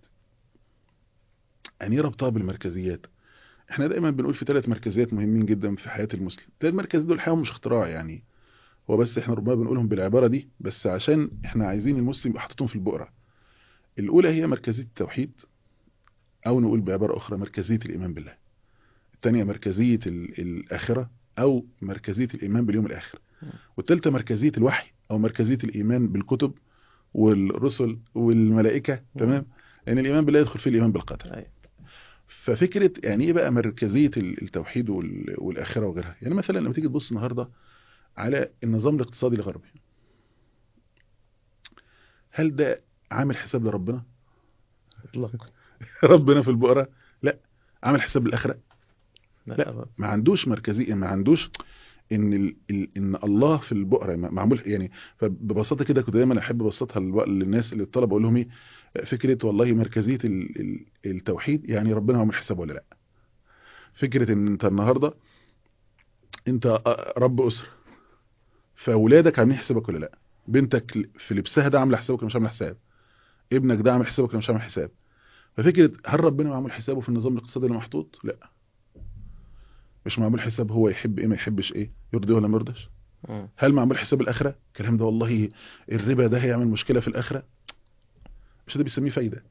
يعني ايه ربطها بالمركزيات احنا دايما بنقول في ثلاث مركزيات مهمين جدا في حياة المسلم ثلاث مركزيات دول الحقيقة مش اختراع يعني هو بس احنا ربما بنقولهم بالعبارة دي بس عشان احنا عايزين المسلم يبقى حاططهم في البؤرة الاولى هي مركزية التوحيد او نقول بعبارة اخرى مركزية الايمان بالله الثانية مركزية ال- الآخرة أو مركزية الإيمان باليوم الآخر والثالثة مركزية الوحي أو مركزية الإيمان بالكتب والرسل والملائكة تمام لأن الإيمان بالله يدخل فيه الإيمان بالقدر أيوة. ففكرة يعني إيه بقى مركزية ال- التوحيد وال- والآخرة وغيرها يعني مثلا لما تيجي تبص النهاردة على النظام الاقتصادي الغربي هل ده عامل حساب لربنا اطلاقا ربنا في البقرة لا عامل حساب للآخرة لا, لا. أبدا. ما عندوش مركزية ما عندوش ان ال... ال... ان الله في البقره م- معمول يعني فببساطه كده كنت دايما احب ابسطها للو- للناس اللي الطلبه اقول لهم ايه فكره والله مركزيه ال... ال... التوحيد يعني ربنا عامل حساب ولا لا فكره ان انت النهارده انت أ- رب اسره فاولادك عاملين حسابك ولا لا بنتك في لبسها ده عامله حسابك ولا مش عامله حساب ابنك ده عامل حسابك ولا مش عامل حساب ففكره هل ربنا معمول حسابه في النظام الاقتصادي اللي محطوط لا مش معمول حساب هو يحب ايه ما يحبش ايه يرضيه ولا ما يرضاش مم. هل معمول حساب الاخره الكلام ده والله الربا ده هيعمل مشكله في الاخره مش ده بيسميه فايده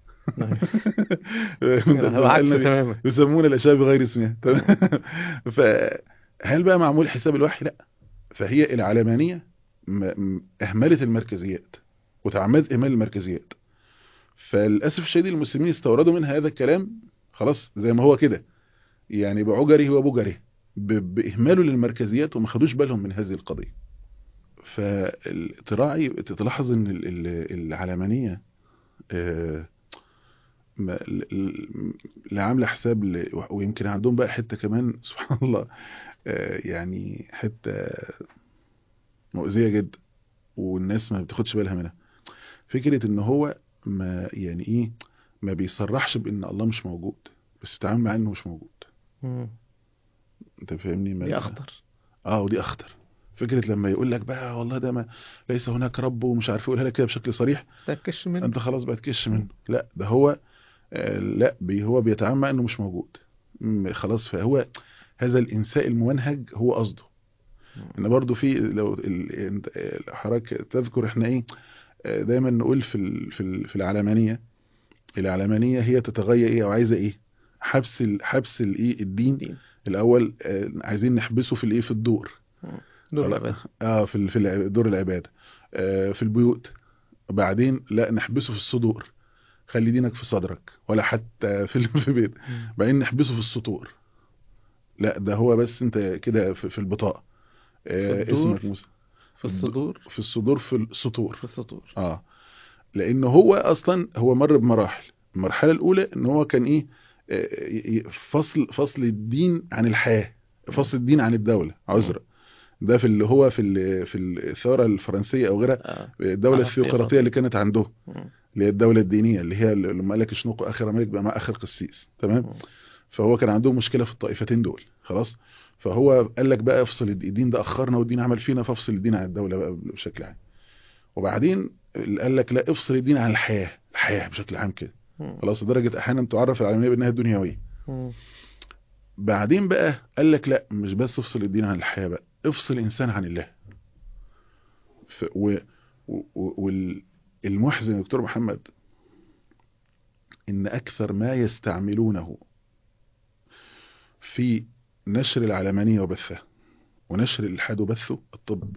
أيوة. هو عكس تماما يسمون الاشياء بغير اسمها تمام فهل بقى معمول حساب الوحي لا فهي العلمانيه م- م- اهملت المركزيات وتعمدت اهمال المركزيات فللاسف الشديد المسلمين استوردوا منها هذا الكلام خلاص زي ما هو كده يعني بعجره وبجره ب- باهماله للمركزيات وما خدوش بالهم من هذه القضيه فتراعي تلاحظ ان ال- ال- العلمانيه آه، ما- ل- ل- لا عامله حساب ل- ويمكن عندهم بقى حته كمان سبحان الله آه، يعني حته مؤذيه جدا والناس ما بتاخدش بالها منها فكره ان هو ما يعني ايه ما بيصرحش بان الله مش موجود بس بيتعامل مع انه مش موجود مم. انت فاهمني ما دي اخطر اه ودي اخطر فكره لما يقول لك بقى والله ده ما ليس هناك رب ومش عارف يقولها لك كده بشكل صريح تكش منه انت خلاص بقى تكش منه لا ده هو آه لا بي هو بيتعامل مع انه مش موجود م- خلاص فهو هذا الانساء الممنهج هو قصده ان برضو في لو ال- انت- آه، حضرتك تذكر احنا ايه آه، دايما نقول في ال- في ال- في العلمانيه العلمانيه هي تتغير ايه او عايزه ايه حبس ال- حبس الايه الدين دين الاول آه، عايزين نحبسه في الايه في الدور دول خلاص. العبادة. اه في ال- في الع- دور العباده آه في البيوت بعدين لا نحبسه في الصدور خلي دينك في صدرك ولا حتى في ال- في البيت مم. بعدين نحبسه في السطور لا ده هو بس انت كده في, في البطاقه آه في الدور. اسمك موسى في الصدور في الصدور في السطور في السطور اه لان هو اصلا هو مر بمراحل المرحله الاولى ان هو كان ايه آه، ي- ي- فصل فصل الدين عن الحياه فصل الدين عن الدوله عذرا ده في اللي هو في ال- في الثوره الفرنسيه او غيرها آه. الدوله على الثيوقراطيه الثيوقراطية. اللي كانت عندهم مم. اللي هي الدوله الدينيه اللي هي لما قال لك اشنقوا اخر ملك بقى مع اخر قسيس تمام مم. فهو كان عندهم مشكله في الطائفتين دول خلاص فهو قال لك بقى افصل الد- الدين ده اخرنا والدين عمل فينا فافصل الدين عن الدوله بقى بشكل عام وبعدين قال لك لا افصل الدين عن الحياه الحياه بشكل عام كده مم. خلاص لدرجه احيانا تعرف العالميه بانها دنيويه مم. بعدين بقى قال لك لا مش بس افصل الدين عن الحياه بقى افصل الانسان عن الله ف و والمحزن يا دكتور محمد ان اكثر ما يستعملونه في نشر العلمانيه وبثها ونشر الالحاد وبثه الطب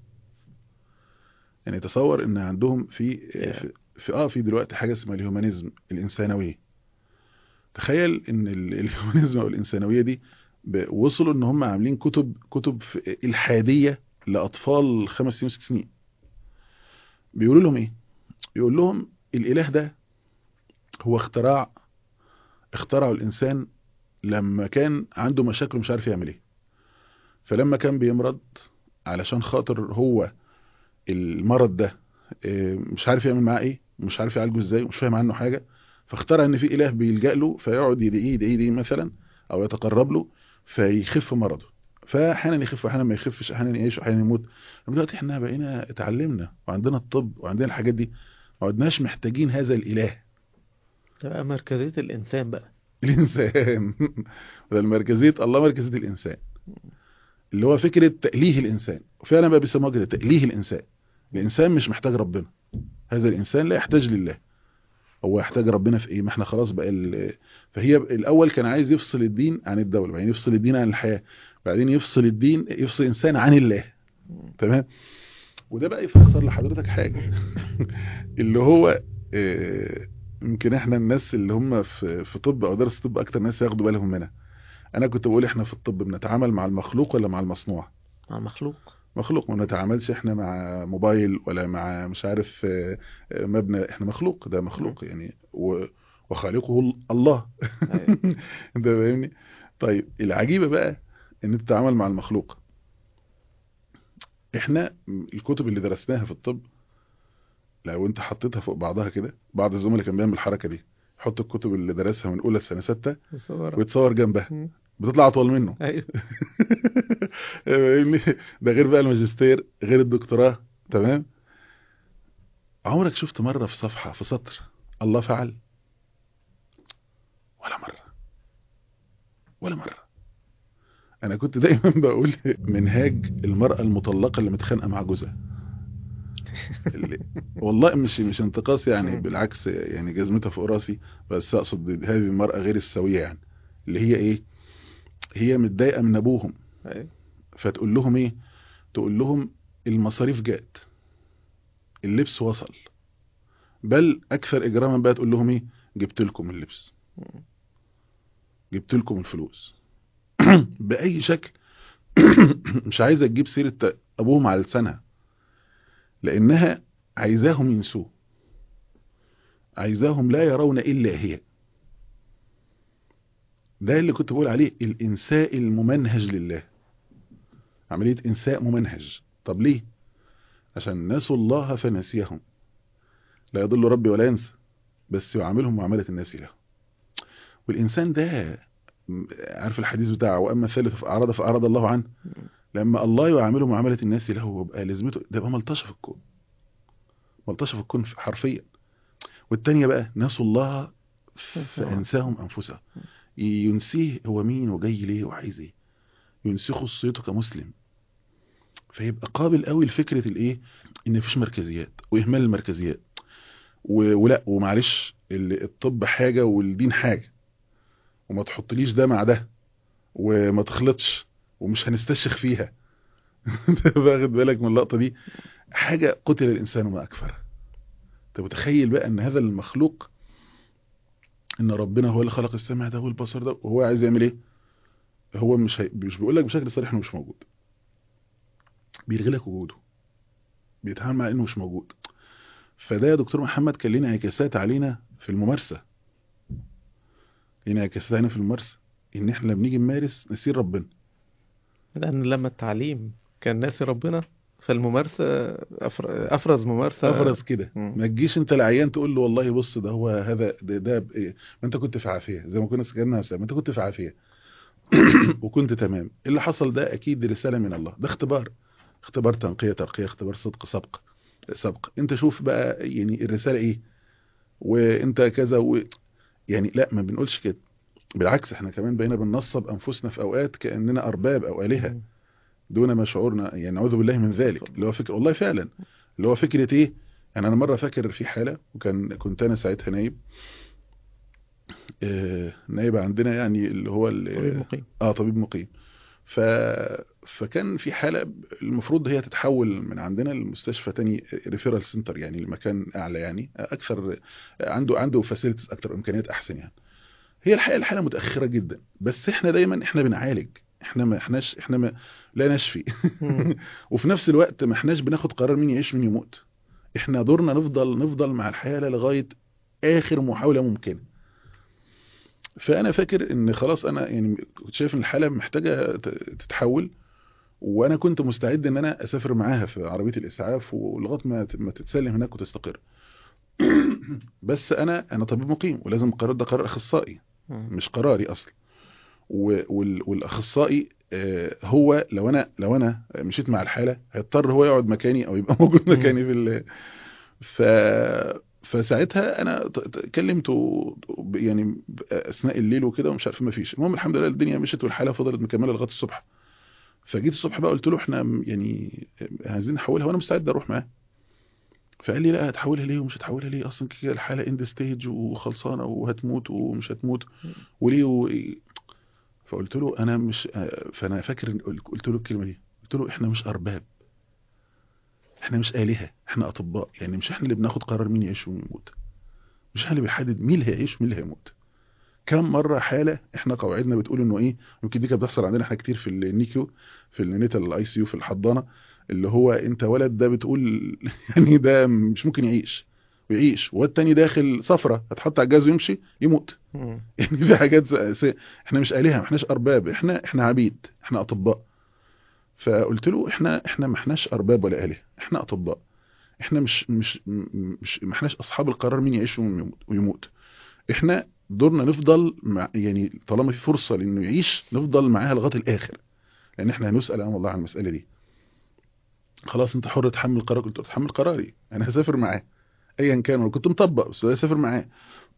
يعني تصور ان عندهم في في, في اه في دلوقتي حاجه اسمها الهيومانيزم الانسانويه تخيل ان ال- الهيومانيزم او الانسانويه دي ب- وصلوا ان هم عاملين كتب كتب في- الحاديه لاطفال خمس سنين وست سنين بيقولوا لهم ايه يقول لهم الاله ده هو اختراع اخترعه الانسان لما كان عنده مشاكل ومش عارف يعمل ايه فلما كان بيمرض علشان خاطر هو المرض ده إيه، مش عارف يعمل معاه ايه مش عارف يعالجه ازاي ومش فاهم عنه حاجه فاخترع ان في اله بيلجأ له فيقعد يدعيه يدعيه يدعيه مثلا او يتقرب له فيخف مرضه فاحيانا يخف واحيانا ما يخفش احيانا يعيش واحيانا يموت إنما دلوقتي احنا بقينا اتعلمنا وعندنا الطب وعندنا الحاجات دي ما عدناش محتاجين هذا الاله تبقى مركزية الإنسان بقى الانسان ده المركزيه الله مركزيه الانسان اللي هو فكره تأليه الانسان وفعلا بقى بيسموها كده تأليه الانسان الانسان مش محتاج ربنا هذا الانسان لا يحتاج لله هو يحتاج ربنا في ايه ما احنا خلاص بقى ال- فهي الاول كان عايز يفصل الدين عن الدوله بعدين يفصل الدين عن الحياه بعدين يفصل الدين يفصل الانسان عن الله تمام وده بقى يفسر لحضرتك حاجه اللي هو آه، يمكن احنا الناس اللي هم في في طب او درس طب اكتر ناس ياخدوا بالهم منها انا كنت بقول احنا في الطب بنتعامل مع المخلوق ولا مع المصنوع مع المخلوق مخلوق ما بنتعاملش احنا مع موبايل ولا مع مش عارف آه، آه، مبنى احنا مخلوق ده مخلوق يعني و- وخالقه ال- الله أيوة. انت فاهمني طيب العجيبه بقى ان انت تتعامل مع المخلوق احنا م- الكتب اللي درسناها في الطب لو انت حطيتها فوق بعضها كده بعض الزملاء كان بيعمل الحركه دي يحط الكتب اللي درسها من اولى لسنه سته مصورة. ويتصور جنبها مم. بتطلع اطول منه أيوة فاهمني؟ ده غير بقى الماجستير غير الدكتوراه تمام عمرك شفت مرة في صفحة في سطر الله فعل ولا مرة ولا مرة انا كنت دايما بقول منهاج المرأة المطلقة اللي متخانقة مع جوزها اللي والله مش مش انتقاص يعني بالعكس يعني جزمتها فوق راسي بس اقصد هذه المرأة غير السوية يعني اللي هي ايه هي متضايقة من ابوهم أيوة فتقول لهم ايه تقول لهم المصاريف جات اللبس وصل بل اكثر اجراما بقى تقول لهم ايه جبت لكم اللبس مم. جبت لكم الفلوس باي شكل مش عايزه تجيب سيره ابوهم على لسانها لانها عايزاهم ينسوه عايزاهم لا يرون الا هي ده اللي كنت بقول عليه الانساء الممنهج لله عمليه انساء ممنهج طب ليه عشان نسوا الله فنسيهم لا يضل ربي ولا ينسى بس يعاملهم معامله الناس له والانسان ده م- عارف الحديث بتاعه واما الثالث فاعرض فاعرض الله عنه لما الله يعامله معامله الناس له ويبقى لازمته ده يبقى ملطشه في الكون ملطشه في الكون حرفيا والتانية بقى نسوا الله فانساهم انفسهم ينسيه هو مين وجاي ليه وعايز ايه ينسيه خصيته كمسلم فيبقى قابل قوي لفكره الايه ان مفيش مركزيات واهمال المركزيات و- ولا ومعلش ال- الطب حاجه والدين حاجه وما تحطليش ده مع ده وما تخلطش ومش هنستشخ فيها انت واخد بالك من اللقطه دي حاجه قتل الانسان ما اكفره انت متخيل بقى ان هذا المخلوق ان ربنا هو اللي خلق السمع ده والبصر ده وهو عايز يعمل ايه هو مش هي... مش بيقول لك بشكل صريح انه مش موجود بيلغي لك وجوده بيتعامل مع انه مش موجود فده يا دكتور محمد كان لنا انعكاسات علينا في الممارسه لنا انعكاسات علينا في الممارسه ان احنا لما بنيجي نمارس نسير ربنا لأن لما التعليم كان ناسي ربنا فالممارسة أفر- أفرز ممارسة افرز كده مم. ما تجيش انت العيان تقول له والله بص ده هو هذا ده, ده ب- إيه، ما انت كنت في عافيه زي ما كنا سكرنا ما انت كنت في عافيه وكنت تمام إيه اللي حصل ده اكيد رساله من الله ده اختبار اختبار تنقيه ترقيه اختبار صدق سبق سبق انت شوف بقى يعني الرساله ايه وانت كذا و... يعني لا ما بنقولش كده بالعكس احنا كمان بقينا بننصب انفسنا في اوقات كاننا ارباب او الهه مم. دون ما شعورنا يعني نعوذ بالله من ذلك اللي هو فكر والله فعلا اللي هو فكره ايه يعني انا مره فاكر في حاله وكان كنت انا ساعتها نايب آه نايب عندنا يعني اللي هو ال- طبيب مقيم اه طبيب مقيم ف فكان في حاله المفروض هي تتحول من عندنا لمستشفى تاني ريفيرال سنتر يعني لمكان اعلى يعني اكثر عنده عنده فاسيلتيز اكتر امكانيات احسن يعني هي الحقيقه الحاله متاخره جدا بس احنا دايما احنا بنعالج احنا ما احناش احنا ما لا نشفي مم. وفي نفس الوقت ما احناش بناخد قرار مين يعيش مين يموت احنا دورنا نفضل نفضل مع الحياة لغاية اخر محاولة ممكنة فانا فاكر ان خلاص انا يعني كنت شايف ان الحالة محتاجة ت- تتحول وانا كنت مستعد ان انا اسافر معاها في عربية الاسعاف ولغاية ما ت- ما تتسلم هناك وتستقر بس انا انا طبيب مقيم ولازم القرار ده قرار اخصائي مم. مش قراري اصلا و- وال- والاخصائي آه، هو لو انا لو انا مشيت مع الحاله هيضطر هو يقعد مكاني او يبقى موجود مم. مكاني في ال... ف فساعتها انا ت- ت- كلمته ب- يعني ب- اثناء الليل وكده ومش عارف ما فيش المهم الحمد لله الدنيا مشيت والحاله فضلت مكمله لغايه الصبح فجيت الصبح بقى قلت له احنا م- يعني عايزين نحولها وانا مستعد اروح معاه فقال لي لا هتحولها ليه ومش هتحولها ليه اصلا كده الحاله اند ستيج وخلصانه وهتموت ومش هتموت وليه و... فقلت له انا مش فانا فاكر إن قلت له الكلمه دي قلت له احنا مش ارباب احنا مش الهه احنا اطباء يعني مش احنا اللي بناخد قرار مين يعيش ومين يموت مش احنا اللي بنحدد مين اللي هيعيش ومين اللي هيموت كم مره حاله احنا قواعدنا بتقول انه ايه يمكن دي كانت بتحصل عندنا احنا كتير في النيكيو في النيتال اي سي يو في الحضانه اللي هو انت ولد ده بتقول يعني ده مش ممكن يعيش ويعيش والتاني داخل صفرة هتحط على الجهاز ويمشي يموت مم. يعني في حاجات ز- ز- احنا مش آلهة ما احناش أرباب احنا احنا عبيد احنا أطباء فقلت له احنا احنا ما احناش أرباب ولا آلهة احنا أطباء احنا مش مش م- مش ما احناش أصحاب القرار مين يعيش ومين يموت, ويموت احنا دورنا نفضل مع يعني طالما في فرصة لانه يعيش نفضل معاها لغاية الآخر لأن احنا هنسأل أمام الله عن المسألة دي خلاص انت حر تحمل قرارك قلت له تحمل قراري انا هسافر معاه ايا كان انا كنت مطبق بس هسافر معاه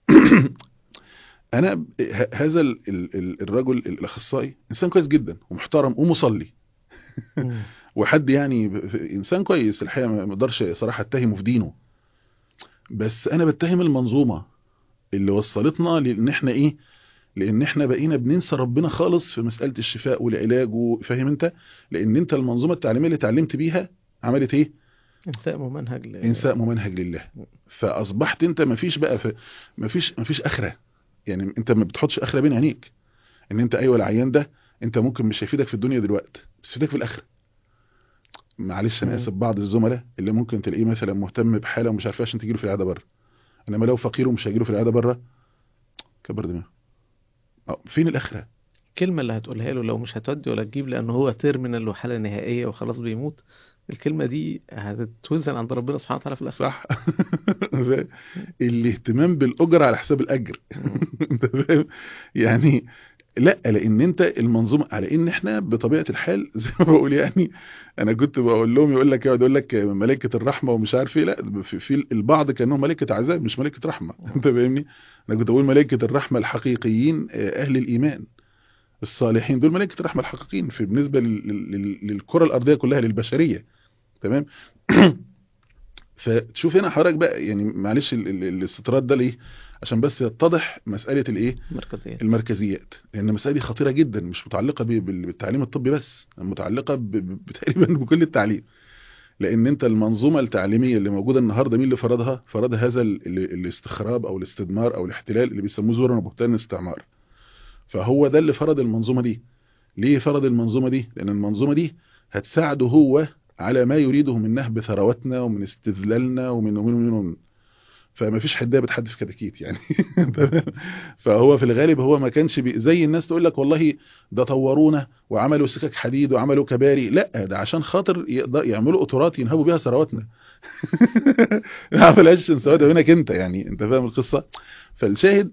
انا ب- ه- هذا ال- ال- ال- الرجل الاخصائي انسان كويس جدا ومحترم ومصلي مم. وحد يعني ب- ف- انسان كويس الحقيقه ما ما اقدرش صراحه اتهمه في دينه بس انا بتهم المنظومه اللي وصلتنا لان احنا ايه لان احنا بقينا بننسى ربنا خالص في مساله الشفاء والعلاج وفاهم انت لان انت المنظومه التعليميه اللي اتعلمت بيها عملت ايه انساء ممنهج ل... انساء ممنهج لله فاصبحت انت مفيش بقى في مفيش مفيش اخره يعني انت ما بتحطش اخره بين عينيك ان انت ايوه العيان ده انت ممكن مش هيفيدك في الدنيا دلوقتي بس يفيدك في الاخره معلش انا مم. اسف بعض الزملاء اللي ممكن تلاقيه مثلا مهتم بحاله ومش عارف عشان تجيله في العياده بره انما لو فقير ومش هيجيله في العياده بره كبر دماغه اه، فين الاخره الكلمة اللي هتقولها له لو مش هتودي ولا تجيب لأنه هو تيرمينال وحالة نهائية وخلاص بيموت الكلمة دي هتتوزن عند ربنا سبحانه وتعالى في الآخر صح زي الاهتمام بالاجر على حساب الاجر مم. انت فاهم يعني لا لان انت المنظومه على ان احنا بطبيعه الحال زي ما بقول يعني انا كنت بقول لهم يقول لك يقعد يقول لك ملائكه الرحمه ومش عارف ايه لا في, في البعض كانهم ملائكه عذاب مش ملائكه رحمه انت فاهمني انا كنت بقول ملائكه الرحمه الحقيقيين آه، اهل الايمان الصالحين دول ملائكه الرحمه الحقيقيين في بالنسبه لل- لل- للكره الارضيه كلها للبشريه تمام فتشوف هنا حضرتك بقى يعني معلش ال- ال- الاستطراد ده ليه عشان بس يتضح مساله الايه مركزية المركزيات لان المساله دي خطيره جدا مش متعلقه ب- بال- بالتعليم الطبي بس متعلقه ب- ب- تقريبا بكل التعليم لان انت المنظومه التعليميه اللي موجوده النهارده مين اللي فرضها فرض هذا ال- ال- الاستخراب او الاستدمار او الاحتلال اللي بيسموه زورا وبهتان الاستعمار فهو ده اللي فرض المنظومه دي ليه فرض المنظومه دي لان المنظومه دي هتساعده هو على ما يريده من نهب ثرواتنا ومن استذلالنا ومن ومن ومن, ومن. فما فيش حدايه بتحدف كتاكيت يعني تمام؟ فهو في الغالب هو ما كانش بي زي الناس تقول لك والله ده طورونا وعملوا سكك حديد وعملوا كباري لا ده عشان خاطر يقدر يعملوا قطورات ينهبوا بيها ثرواتنا ما عملهاش سواد منك انت يعني انت فاهم القصه فالشاهد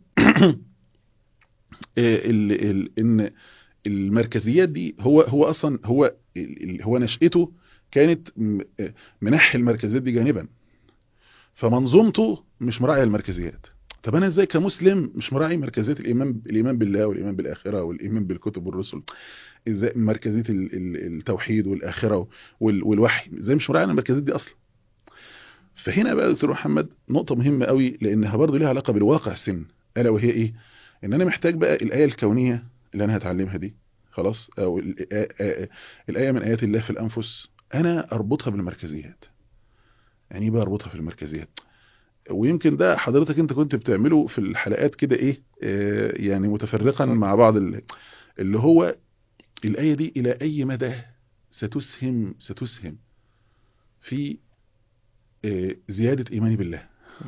ال ال ان المركزيات دي هو هو اصلا هو ال- ال- هو نشأته كانت م- منحي المركزيات دي جانبا فمنظومته مش مراعيه المركزيات طب انا ازاي كمسلم مش مراعي مركزيه الايمان الايمان بالله والايمان بالاخره والايمان بالكتب والرسل ازاي مركزيه ال- ال- التوحيد والاخره وال- والوحي ازاي مش مراعي المركزيات دي اصلا فهنا بقى يا دكتور محمد نقطه مهمه قوي لانها برضو ليها علاقه بالواقع سن الا وهي ايه ان انا محتاج بقى الايه الكونيه اللي انا هتعلمها دي خلاص او ال- آ- آ- الايه من ايات الله في الانفس انا اربطها بالمركزيات يعني ايه بقى اربطها في المركزيات ويمكن ده حضرتك انت كنت بتعمله في الحلقات كده ايه آه، يعني متفرقا مع بعض ال- اللي هو الآية دي إلى أي مدى ستسهم ستسهم في آه، زيادة إيماني بالله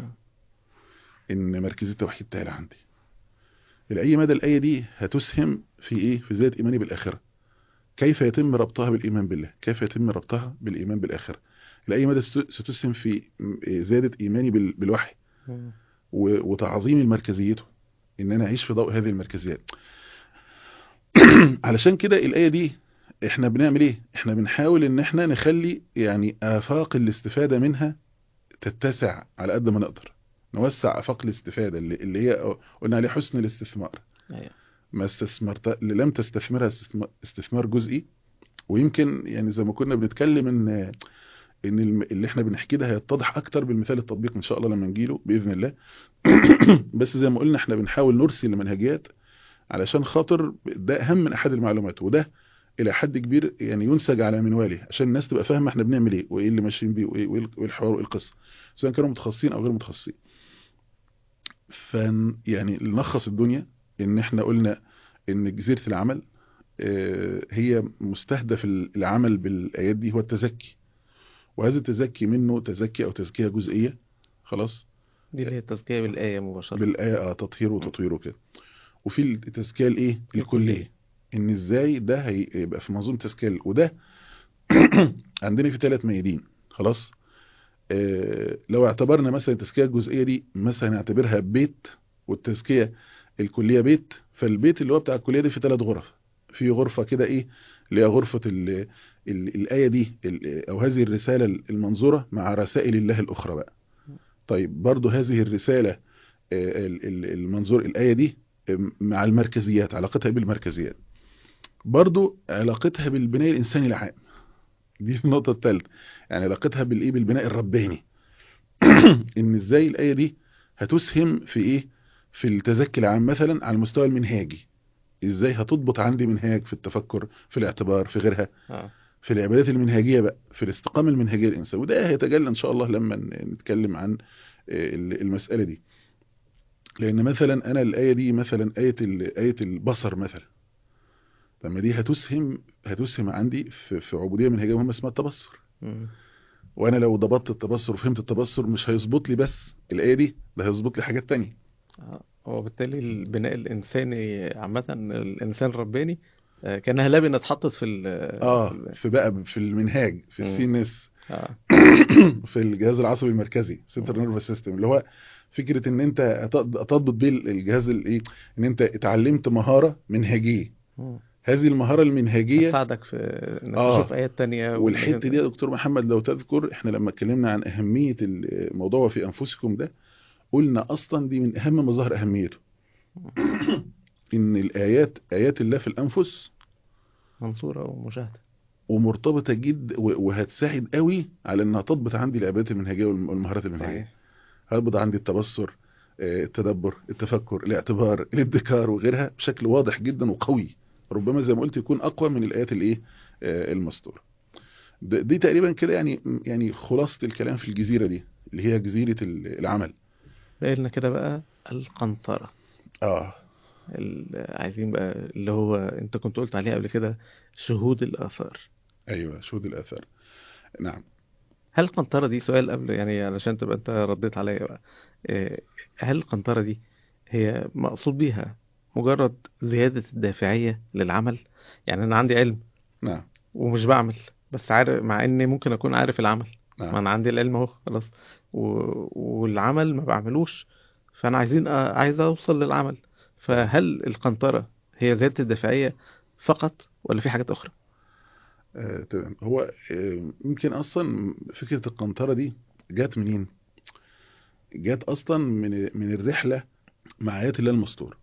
إن مركزية التوحيد تعالى عندي إلى أي مدى الآية دي هتسهم في إيه في زيادة إيماني بالآخرة كيف يتم ربطها بالإيمان بالله كيف يتم ربطها بالإيمان بالآخرة إلى أي مدى ست- ستسهم في م- زيادة إيماني بال- بالوحي مم. و- وتعظيم مركزيته ان انا اعيش في ضوء هذه المركزيات علشان كده الايه دي احنا بنعمل ايه احنا بنحاول ان احنا نخلي يعني افاق الاستفاده منها تتسع على قد ما نقدر نوسع افاق الاستفاده اللي, اللي هي قلنا عليه حسن الاستثمار أيوة. ما استثمرت اللي لم تستثمرها استثم- استثمار جزئي ويمكن يعني زي ما كنا بنتكلم ان ان الم- اللي احنا بنحكيه ده هيتضح اكتر بالمثال التطبيق ان شاء الله لما نجيله باذن الله بس زي ما قلنا احنا بنحاول نرسل المنهجيات علشان خاطر ده اهم من احد المعلومات وده الى حد كبير يعني ينسج على منواله عشان الناس تبقى فاهمه احنا بنعمل ايه وايه اللي ماشيين بيه وايه وإيه الحوار وايه القصه سواء كانوا متخصصين او غير متخصصين فن يعني نلخص الدنيا ان احنا قلنا ان جزيره العمل آه، هي مستهدف العمل بالايات دي هو التزكي وهذا التزكي منه تزكي او تزكيه جزئيه خلاص دي اللي هي التزكية بالآية مباشرة بالايه اه تطهير وتطوير وكده وفي التزكيه الايه الكلية. الكليه ان ازاي ده هيبقى في منظومه تزكيه وده عندنا في ثلاث ميادين خلاص آه لو اعتبرنا مثلا التزكيه الجزئيه دي مثلا نعتبرها بيت والتزكيه الكليه بيت فالبيت اللي هو بتاع الكليه دي في ثلاث غرف في غرفه كده ايه اللي هي غرفه ال ال الايه دي ال- او هذه الرساله المنظوره مع رسائل الله الاخرى بقى طيب برضو هذه الرساله آه، ال- ال- المنظور الايه دي آه، مع المركزيات علاقتها إيه بالمركزيات برضو علاقتها بالبناء الانساني العام دي النقطه الثالثه يعني علاقتها بالايه بالبناء الرباني ان ازاي الايه دي هتسهم في ايه في التزكي العام مثلا على المستوى المنهاجي ازاي هتضبط عندي منهاج في التفكر في الاعتبار في غيرها آه. في العبادات المنهجيه بقى في الاستقامه المنهجيه للانسان وده هيتجلى ان شاء الله لما ن- نتكلم عن آه، ال- المساله دي لان مثلا انا الايه دي مثلا ايه ال- ايه البصر مثلا لما دي هتسهم هتسهم عندي في, في عبوديه منهجيه مهمه اسمها التبصر مم. وانا لو ضبطت التبصر وفهمت التبصر مش هيظبط لي بس الايه دي ده هيظبط لي حاجات تانية آه. وبالتالي البناء الإنساني عامة الإنسان الرباني آه، كأنها لبنة اتحطت في ال اه في ال- في بقى في المنهاج في مم. السي ان اس آه. في الجهاز العصبي المركزي سنتر نيرفس سيستم اللي هو فكره ان انت هت- تضبط بيه الجهاز الايه ان انت اتعلمت مهاره منهجيه مم. هذه المهاره المنهجيه هتساعدك في انك آه. تشوف آيات تانية والحته دي يا دكتور محمد لو تذكر احنا لما اتكلمنا عن اهميه الموضوع في انفسكم ده قلنا اصلا دي من اهم مظاهر اهميته ان الايات ايات الله في الانفس منصورة ومشاهدة ومرتبطه جد و- وهتساعد قوي على انها تضبط عندي العبادات المنهجيه والم- والمهارات المنهجيه صحيح هضبط عندي التبصر آه، التدبر التفكر الاعتبار الادكار وغيرها بشكل واضح جدا وقوي ربما زي ما قلت يكون اقوى من الايات الايه آه، المسطوره ده- دي تقريبا كده يعني يعني خلاصه الكلام في الجزيره دي اللي هي جزيره ال- العمل باقي لنا كده بقى القنطرة اه ال- عايزين بقى اللي هو انت كنت قلت عليه قبل كده شهود الآثار ايوه شهود الاثار نعم هل القنطرة دي سؤال قبل يعني علشان تبقى انت رديت عليا بقى إيه، هل القنطرة دي هي مقصود بيها مجرد زيادة الدافعية للعمل يعني انا عندي علم نعم ومش بعمل بس عارف مع اني ممكن اكون عارف العمل ما نعم انا عندي العلم اهو خلاص و... والعمل ما بعملوش فانا عايزين أ... عايز اوصل للعمل فهل القنطرة هي زيادة الدافعية فقط ولا في حاجات اخرى آه، تمام هو آه، يمكن اصلا فكره القنطره دي جت منين جت اصلا من من الرحله مع ايات الله المسطور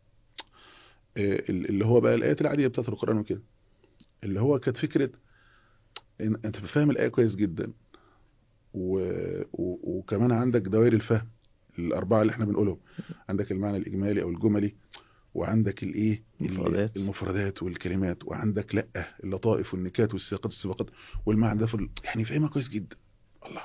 آه، اللي هو بقى الايات العاديه بتاعت القران وكده اللي هو كانت فكره إن انت فاهم الايه كويس جدا و... و... وكمان عندك دوائر الفهم الاربعه اللي احنا بنقولهم عندك المعنى الاجمالي او الجملي وعندك الايه ال- المفردات. المفردات والكلمات وعندك لا اللطائف والنكات والسياقات والسباقات والمعنى ده في ال- يعني فاهمها كويس جدا الله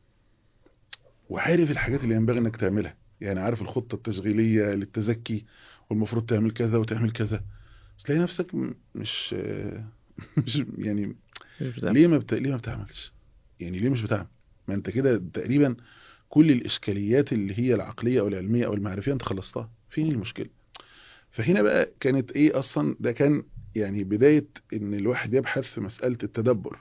وعارف الحاجات اللي ينبغي انك تعملها يعني عارف الخطه التشغيليه للتزكي والمفروض تعمل كذا وتعمل كذا بس تلاقي نفسك م- مش مش يعني مش بتعمل. ليه ما بت... ليه ما بتعملش يعني ليه مش بتعمل ما انت كده تقريبا كل الاشكاليات اللي هي العقليه او العلميه او المعرفيه انت خلصتها فين المشكله فهنا بقى كانت ايه اصلا ده كان يعني بدايه ان الواحد يبحث في مساله التدبر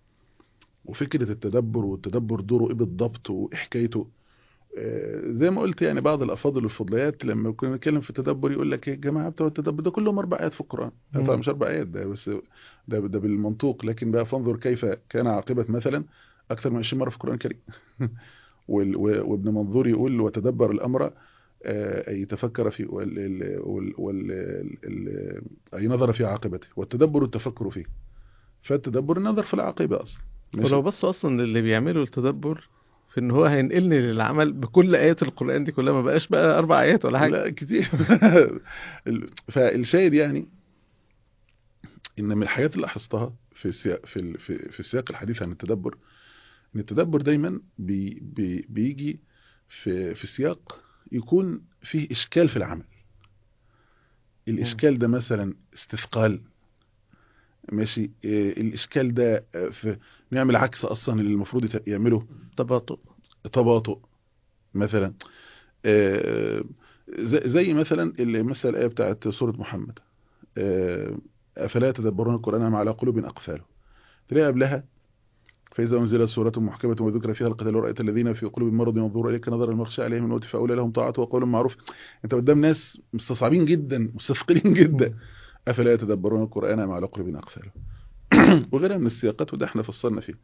وفكره التدبر والتدبر دوره ايه بالضبط وايه حكايته آه، زي ما قلت يعني بعض الافاضل والفضليات لما كنا نتكلم في التدبر يقول لك يا جماعه بتوع التدبر ده كلهم اربع ايات في القران لا طبعا مم. مش اربع ايات ده بس ده ده بالمنطوق لكن بقى فانظر كيف كان عاقبه مثلا اكثر من 20 مره في القران الكريم وال- و- وابن منظور يقول وتدبر الامر آه، اي تفكر في وال ال- وال وال ال- اي نظر في عاقبته والتدبر التفكر فيه فالتدبر النظر في العاقبه اصلا ماشي؟ ولو بصوا اصلا للي بيعملوا التدبر في ان هو هينقلني للعمل بكل ايات القرآن دي كلها ما بقاش بقى اربع ايات ولا حاجة لا كتير ال- فالشاهد يعني ان من الحاجات اللي لاحظتها في سياق في ال- في, في سياق الحديث عن التدبر ان التدبر دايما بي بي بيجي في في سياق يكون فيه اشكال في العمل الاشكال ده مثلا استثقال ماشي إيه، الاشكال ده آه، في نعمل عكس اصلا اللي المفروض يت- يعمله تباطؤ تباطؤ مثلا آه، زي زي مثلا اللي مثلا الآية بتاعت سورة محمد آه، أفلا يتدبرون القرآن أم على قلوب أقفاله تلاقي قبلها فإذا أنزلت سورة محكمة وذكر فيها القتال ورأيت الذين في قلوب مرض ينظروا إليك نظر المغشى عليهم من الموت فأولى لهم طاعة وقول معروف أنت قدام ناس مستصعبين جدا مستثقلين جدا أفلا يتدبرون القرآن أم على قلوب أقفاله وغيرها من السياقات وده احنا فصلنا فيه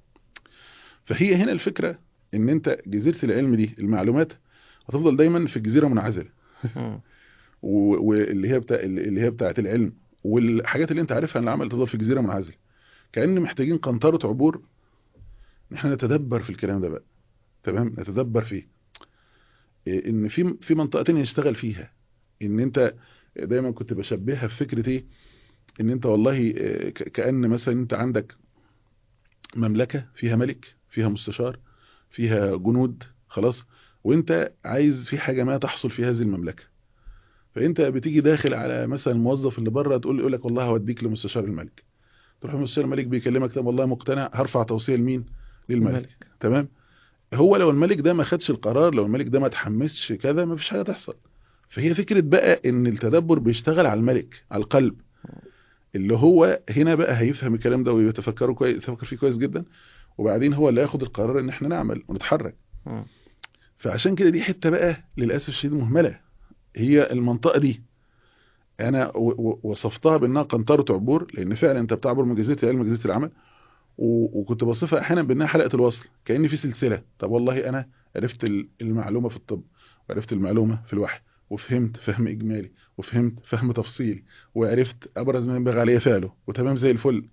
فهي هنا الفكرة ان انت جزيرة العلم دي المعلومات هتفضل دايما في الجزيرة منعزلة مم. و- واللي هي بتاع اللي هي بتاعت العلم والحاجات اللي انت عارفها عن العمل تفضل في جزيرة منعزلة كأن محتاجين قنطرة عبور ان احنا نتدبر في الكلام ده بقى تمام نتدبر فيه إيه، ان في في منطقة تانية نشتغل فيها ان انت دايما كنت بشبهها في فكرة ايه ان انت والله إيه، ك- كأن مثلا انت عندك مملكة فيها ملك فيها مستشار فيها جنود خلاص وانت عايز في حاجة ما تحصل في هذه المملكة فانت بتيجي داخل على مثلا الموظف اللي بره تقول يقول لك والله هوديك لمستشار الملك تروح لمستشار الملك بيكلمك طب والله مقتنع هرفع توصية لمين للملك الملك. تمام هو لو الملك ده ما خدش القرار لو الملك ده ما تحمسش كذا ما فيش حاجة تحصل فهي فكرة بقى ان التدبر بيشتغل على الملك على القلب اللي هو هنا بقى هيفهم الكلام ده ويتفكره كويس يتفكر فيه كويس جدا وبعدين هو اللي ياخد القرار ان احنا نعمل ونتحرك مم. فعشان كده دي حته بقى للاسف الشديد مهمله هي المنطقه دي انا و- و- وصفتها بانها قنطره عبور لان فعلا انت بتعبر من جزيره العلم لجزيره العمل و- وكنت بصفها احيانا بانها حلقه الوصل كان في سلسله طب والله انا عرفت ال- المعلومه في الطب وعرفت المعلومه في الوحي وفهمت فهم اجمالي وفهمت فهم تفصيلي وعرفت ابرز ما ينبغي عليه فعله وتمام زي الفل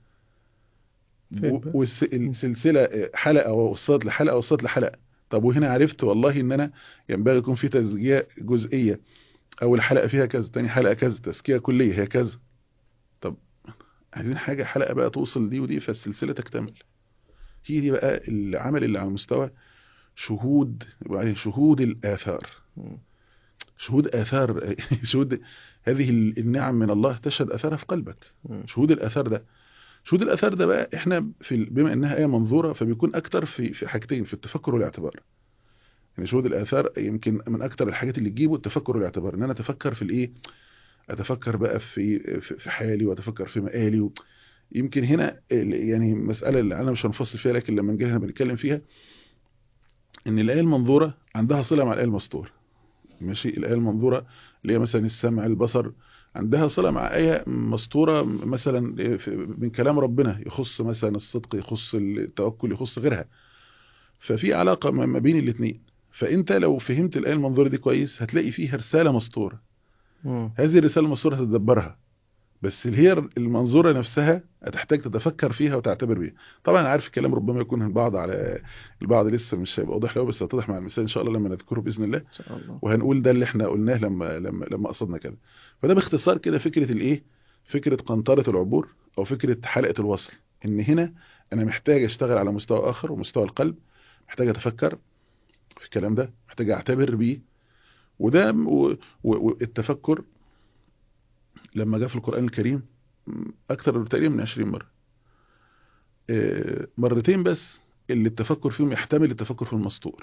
فين بقى؟ والسلسله حلقه وصلت لحلقه وصلت لحلقه طب وهنا عرفت والله ان انا ينبغي يكون في تزكيه جزئيه اول حلقه فيها كذا تاني حلقه كذا تزكيه كليه هي كذا طب عايزين حاجه حلقه بقى توصل دي ودي فالسلسله تكتمل هي دي بقى العمل اللي على مستوى شهود وبعدين شهود الاثار مم. شهود اثار شهود هذه النعم من الله تشهد اثارها في قلبك مم. شهود الاثار ده شهود الاثار ده بقى احنا في ال- بما انها ايه منظوره فبيكون اكتر في في حاجتين في التفكر والاعتبار يعني شهود الاثار يمكن من اكتر الحاجات اللي تجيبه التفكر والاعتبار ان انا اتفكر في الايه اتفكر بقى في في في حالي واتفكر في مقالي و... يمكن هنا ال- يعني مساله اللي انا مش هنفصل فيها لكن لما نجي هنا بنتكلم فيها ان الايه المنظوره عندها صله مع الايه المسطوره ماشي الايه المنظوره اللي هي مثلا السمع البصر عندها صله مع ايه مسطوره مثلا في- من كلام ربنا يخص مثلا الصدق يخص التوكل يخص غيرها ففي علاقه ما ما بين الاثنين فانت لو فهمت الايه المنظوره دي كويس هتلاقي فيها رساله مسطوره مم. هذه الرساله المسطوره تتدبرها بس اللي هي المنظوره نفسها هتحتاج تتفكر فيها وتعتبر بيها طبعا أنا عارف الكلام ربما يكون البعض على البعض لسه مش هيبقى واضح له بس هتضح مع المثال ان شاء الله لما نذكره باذن الله ان شاء الله وهنقول ده اللي احنا قلناه لما لما لما قصدنا كده فده باختصار كده فكره الايه فكره قنطره العبور او فكره حلقه الوصل ان هنا انا محتاج اشتغل على مستوى اخر ومستوى القلب محتاج اتفكر في الكلام ده محتاج اعتبر بيه وده و- و- والتفكر لما جاء في القرآن الكريم م، أكثر تقريبا من 20 مرة آه، مرتين بس اللي التفكر فيهم يحتمل التفكر في المسطور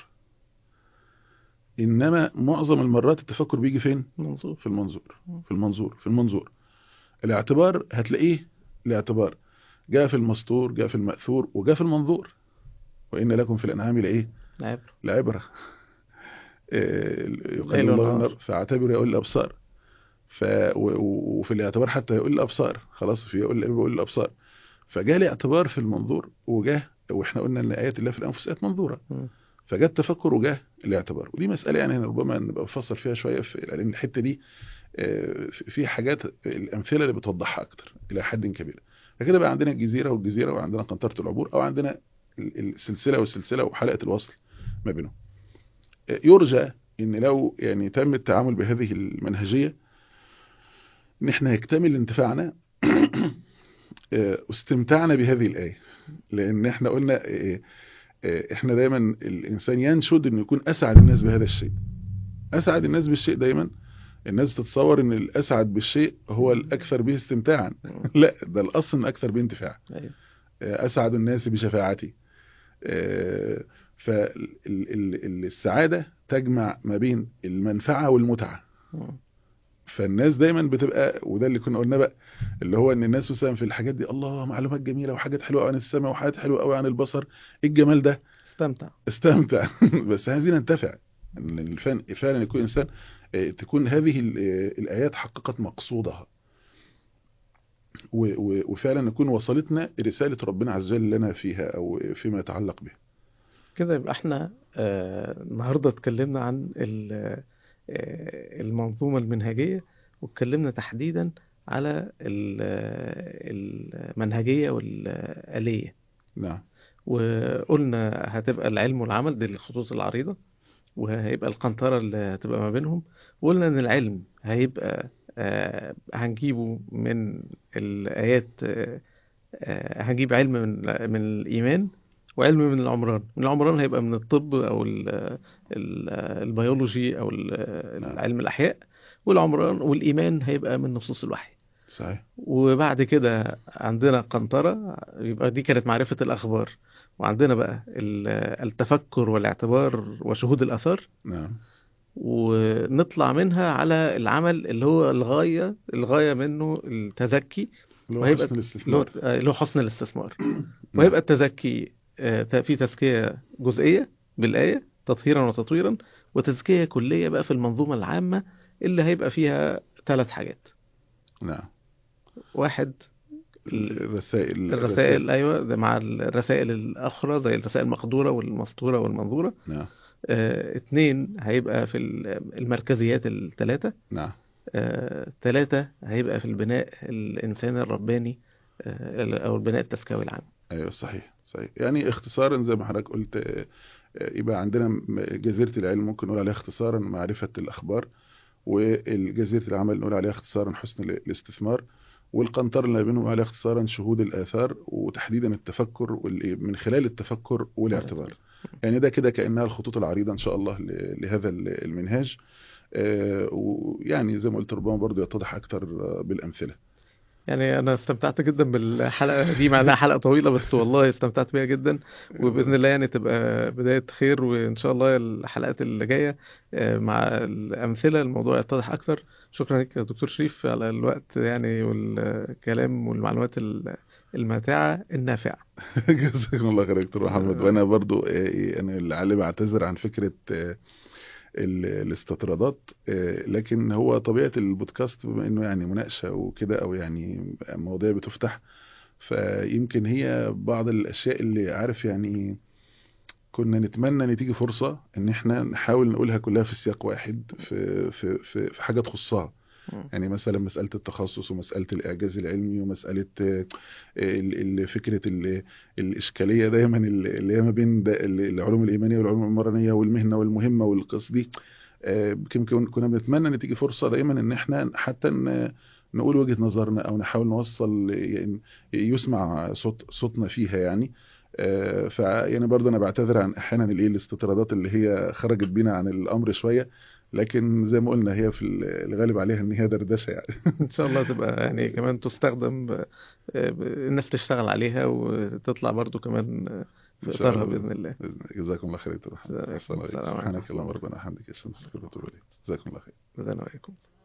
إنما معظم المرات التفكر بيجي فين؟ منظور في المنظور في المنظور في المنظور الاعتبار هتلاقيه الاعتبار جاء في المسطور جاء في المأثور وجاء في المنظور وإن لكم في الأنعام لإيه؟ العبرة العبرة آه، يقال ليل الله ونهار. النار فاعتبروا يا أولي الأبصار ف و- و- وفي الاعتبار حتى يقول الأبصار خلاص في يقول يقول الأبصار فجاء الاعتبار في المنظور وجاه واحنا قلنا ان ايات الله في الانفس ايات منظوره مم. فجاء التفكر وجاه الاعتبار ودي مساله يعني ربما نبقى نفصل فيها شويه في لان الحته دي آه، في في حاجات الامثله اللي بتوضحها اكتر الى حد كبير فكده بقى عندنا الجزيره والجزيره وعندنا قنطره العبور او عندنا ال- السلسله والسلسله وحلقه الوصل ما بينهم آه، يرجى ان لو يعني تم التعامل بهذه المنهجيه ان احنا يكتمل انتفاعنا آه، واستمتعنا بهذه الايه لان احنا قلنا آه، آه، احنا دايما الانسان ينشد انه يكون اسعد الناس بهذا الشيء اسعد الناس بالشيء دايما الناس تتصور ان الاسعد بالشيء هو الاكثر به استمتاعا لا ده الاصل ان اكثر به انتفاع أيوة. آه، اسعد الناس بشفاعتي فالسعاده تجمع ما بين المنفعه والمتعه مم. فالناس دايما بتبقى وده اللي كنا قلنا بقى اللي هو ان الناس مثلا في الحاجات دي الله معلومات جميله وحاجات حلوه عن السماء وحاجات حلوه قوي عن البصر ايه الجمال ده استمتع استمتع بس عايزين ننتفع ان الفن فعلا يكون انسان آه، تكون هذه ال- آه، الايات حققت مقصودها و- و- وفعلا نكون وصلتنا رساله ربنا عز وجل لنا فيها او فيما يتعلق بها كده يبقى احنا آه، النهارده اتكلمنا عن ال- آه، المنظومة المنهجية واتكلمنا تحديدا على ال- آه، المنهجية والآلية نعم وقلنا هتبقى العلم والعمل دي الخطوط العريضة وهيبقى القنطرة اللي هتبقى ما بينهم وقلنا ان العلم هيبقى آه، هنجيبه من الآيات آه، آه، هنجيب علم من من الإيمان وعلم من العمران من العمران هيبقى من الطب أو ال ال البيولوجي أو ال- نعم. علم الأحياء والعمران والإيمان هيبقى من نصوص الوحي صحيح وبعد كده عندنا قنطرة يبقى دي كانت معرفة الأخبار وعندنا بقى ال- التفكر والاعتبار وشهود الأثر نعم ونطلع منها على العمل اللي هو الغاية الغاية منه التزكي اللي هو وهيبقى- حسن اللي هو الاستثمار اللي هو حسن الاستثمار ويبقى التزكي آه، في تزكية جزئية بالآية تطهيرا وتطويرا وتزكية كلية بقى في المنظومة العامة اللي هيبقى فيها ثلاث حاجات نعم واحد الرسائل الرسائل ايوه ده مع الرسائل الاخرى زي الرسائل المقدوره والمسطوره والمنظوره نعم آه، اتنين هيبقى في ال- المركزيات الثلاثه نعم آه، ثلاثه هيبقى في البناء الانساني الرباني آه، او البناء التزكوي العام ايوه صحيح صحيح يعني اختصارا زي ما حضرتك قلت آه، آه، يبقى عندنا م- جزيرة العلم ممكن نقول عليها اختصارا معرفة الأخبار والجزيرة العمل نقول عليها اختصارا حسن ال- الاستثمار والقنطرة اللي بينهم عليها اختصارا شهود الآثار وتحديدا التفكر وال- من خلال التفكر والاعتبار يعني ده كده كأنها الخطوط العريضة إن شاء الله ل- لهذا ال- المنهاج آه، ويعني زي ما قلت ربما برضو يتضح أكتر آه، بالأمثلة يعني انا استمتعت جدا بالحلقه دي مع انها حلقه طويله بس والله استمتعت بيها جدا وباذن الله يعني تبقى بدايه خير وان شاء الله الحلقات اللي جايه آه، مع الامثله الموضوع يتضح اكثر شكرا لك يا دكتور شريف على الوقت يعني والكلام والمعلومات ال- الماتعه النافعه جزاكم الله خير يا دكتور محمد آه. وانا برضو آه، انا لعلي بعتذر عن فكره آه، ال- الاستطرادات آه، لكن هو طبيعه البودكاست بما انه يعني مناقشه وكده او يعني مواضيع بتفتح فيمكن هي بعض الاشياء اللي عارف يعني كنا نتمنى ان تيجي فرصه ان احنا نحاول نقولها كلها في سياق واحد في في في, في حاجه تخصها يعني مثلا مسألة التخصص ومسألة الإعجاز العلمي ومسألة آه، ال- ال- فكرة ال- الإشكالية دايما ال- اللي هي ما بين ده- ال- العلوم الإيمانية والعلوم العمرانية والمهنة والمهمة والقصص دي آه، يمكن كنا بنتمنى إن تيجي فرصة دايما إن إحنا حتى ن- نقول وجهة نظرنا أو نحاول نوصل يعني يسمع صوت صوتنا فيها يعني آه، فيعني برضه أنا بعتذر عن أحيانا الإيه الاستطرادات اللي هي خرجت بينا عن الأمر شوية لكن زي ما قلنا هي في الغالب عليها ان هي دردشه يعني ان شاء الله تبقى يعني كمان تستخدم ب... ب... الناس تشتغل عليها وتطلع برضو كمان في إن شاء اطارها الله. باذن الله بإذن الله. جزاكم الله خير يا دكتور محمد. جزاكم أحسن الله إليك. السلام سبحانك عليكم. اللهم ربنا وبحمدك اشهد ان لا اله الا انت استغفرك واتوب اليك جزاكم الله خير جزانا وإياكم